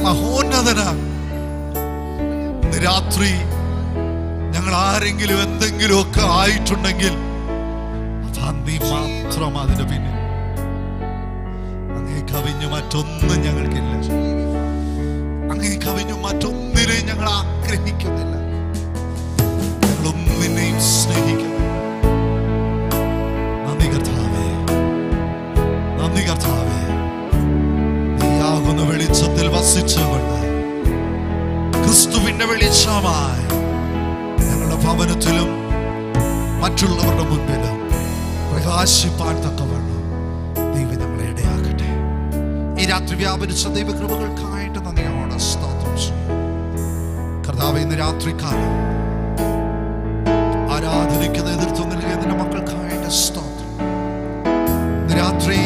Speaker 9: മഹോന്നതനാണ് ഇന്ന് രാത്രി ഞങ്ങൾ ആരെങ്കിലും എന്തെങ്കിലും ഒക്കെ ആയിട്ടുണ്ടെങ്കിൽ അതാ നീ മാത്രം അതിന് പിന്നിൽ അങ്ങേ കവിഞ്ഞു മറ്റൊന്നും ഞങ്ങൾക്കില്ല അങ്ങേ കവിഞ്ഞു മറ്റൊന്നിനെയും ഞങ്ങൾ ആഗ്രഹിക്കുന്നില്ല ഞങ്ങളൊന്നിനെയും സ്നേഹിക്കുന്നു നന്ദി കർത്താവേ നന്ദി കർത്താവേ നീയാകുന്ന വെളിച്ചത്തിൽ വസിച്ചുകൊണ്ട് ക്രിസ്തുവിന്റെ വെളിച്ചമായി ഞങ്ങളുടെ ഭവനത്തിലും മറ്റുള്ളവരുടെ മുൻപിലും പ്രകാശിപ്പാൻ തക്കവണ്ണം ദൈവം ഞങ്ങളെ ഇടയാക്കട്ടെ ഈ രാത്രി വ്യാപരിച്ച ദൈവകൃപകൾക്കായിട്ട് നന്ദിയോടെ സ്തോത്രം ചെയ്യും കർത്താവ് ഇന്ന് രാത്രിക്കാലം ആരാധനയ്ക്ക് നേതൃത്വം നൽകിയ നിന്റെ മക്കൾക്കായിട്ട് സ്തോത്രം ഇന്ന് രാത്രി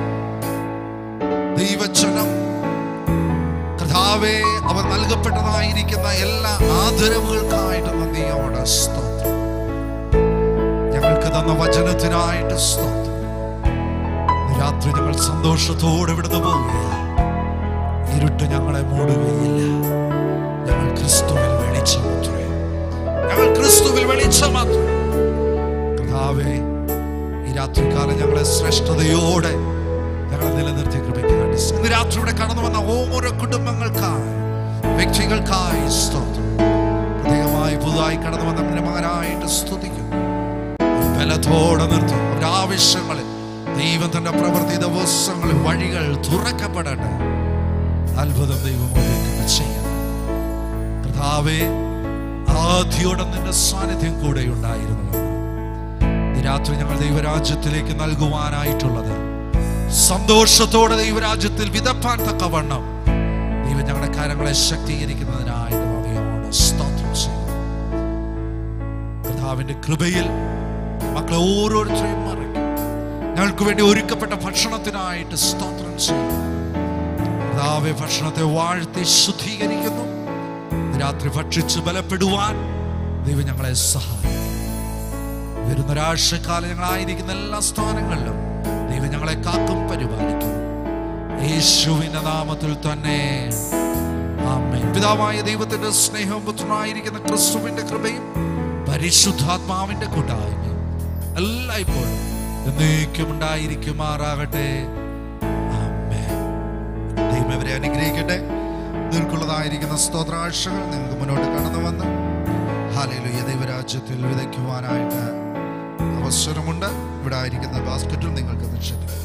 Speaker 9: ദൈവജനം കർത്താവെ അവർ നൽകപ്പെട്ടതായിരിക്കുന്ന എല്ലാ ആദരവുകൾക്കായിട്ട് നന്ദിയോടെ സ്തോത്രം ഞങ്ങൾക്ക് തന്ന വചനത്തിനായിട്ട് സ്തോത്രം ഇന്ന് രാത്രി ഞങ്ങൾ സന്തോഷത്തോടെ ഇവിടുന്ന് പോവുകയാണ് ഇരുട്ട് ഞങ്ങളെ മൂടുകയില്ല ഞങ്ങൾ ക്രിസ്തുവിൽ വെളിച്ചമാത്രേ ഞങ്ങൾ ക്രിസ്തുവിൽ വെളിച്ചമാത്രേ കർത്താവേ ഈ രാത്രികാലം ഞങ്ങളെ ശ്രേഷ്ഠതയോടെ ഞങ്ങളെ നിലനിർത്തി കൃപയ്ക്ക് വേണ്ടി ഇന്ന് രാത്രി ഇവിടെ കടന്നു വന്ന ഓരോ കുടുംബങ്ങൾക്കായി വ്യക്തികൾക്കായി സ്തോത്രം പ്രത്യേകമായി പുതുതായി കടന്നു വന്ന നമ്മുടെ മകനായിട്ട് സ്തുതിക്കുന്നു ബലത്തോടെ നിർത്തി അവരുടെ ആവശ്യങ്ങളിൽ ദൈവം തന്റെ പ്രവൃത്തി ദിവസങ്ങളിൽ വഴികൾ തുറക്കപ്പെടട്ടെ അത്ഭുതം ദൈവം ഒരുക്കുന്നത് ചെയ്യണം കർത്താവേ ആദ്യോടെ നിന്റെ സാന്നിധ്യം കൂടെ ഉണ്ടായിരുന്നു ഈ രാത്രി ഞങ്ങൾ ദൈവരാജ്യത്തിലേക്ക് നൽകുവാനായിട്ടുള്ളത് സന്തോഷത്തോടെ ദൈവരാജ്യത്തിൽ വിതപ്പാൻ തക്കവണ്ണം ദൈവം ഞങ്ങളുടെ കാര്യങ്ങളെ ശക്തീകരിക്കുന്നതിനായിട്ട് നന്ദിയോടെ സ്തോത്രം ചെയ്യുന്നു കർത്താവിന്റെ കൃപയിൽ മക്കളെ ഓരോരുത്തരെയും മറിക്കും ഞങ്ങൾക്ക് വേണ്ടി ഒരുക്കപ്പെട്ട ഭക്ഷണത്തിനായിട്ട് സ്തോത്രം ചെയ്യുന്നു കർത്താവെ ഭക്ഷണത്തെ വാഴ്ത്തി ശുദ്ധീകരിക്കുന്നു ഇന്ന് രാത്രി ഭക്ഷിച്ച് ബലപ്പെടുവാൻ ദൈവം ഞങ്ങളെ സഹായിക്കും വരുന്ന ഒരാഴ്ചക്കാലം ഞങ്ങളായിരിക്കുന്ന എല്ലാ സ്ഥാനങ്ങളിലും ദൈവം ഞങ്ങളെ കാക്കും പരിപാലിക്കും യേശുവിന്റെ നാമത്തിൽ തന്നെ ആമേൻ പിതാവായ ദൈവത്തിന്റെ സ്നേഹവും പുത്രനായിരിക്കുന്ന ക്രിസ്തുവിന്റെ കൃപയും പരിശുദ്ധാത്മാവിന്റെ കൂട്ടായ്മയും എല്ലായ്പ്പോഴും എന്നേക്കും ഉണ്ടായിരിക്കുമാറാകട്ടെ ആമേൻ ദൈവം ഇവരെ അനുഗ്രഹിക്കട്ടെ നിങ്ങൾക്കുള്ളതായിരിക്കുന്ന സ്തോത്രാഴ്ചകൾ നിങ്ങൾക്ക് മുന്നോട്ട് കടന്നു വന്ന് ഹാലയിലുയ ദൈവരാജ്യത്തിൽ വിതയ്ക്കുവാനായിട്ട് അവസരമുണ്ട് ഇവിടെ ആയിരിക്കുന്ന ബാസ്ക്കറ്റിൽ നിങ്ങൾക്ക് നിക്ഷേപിക്കും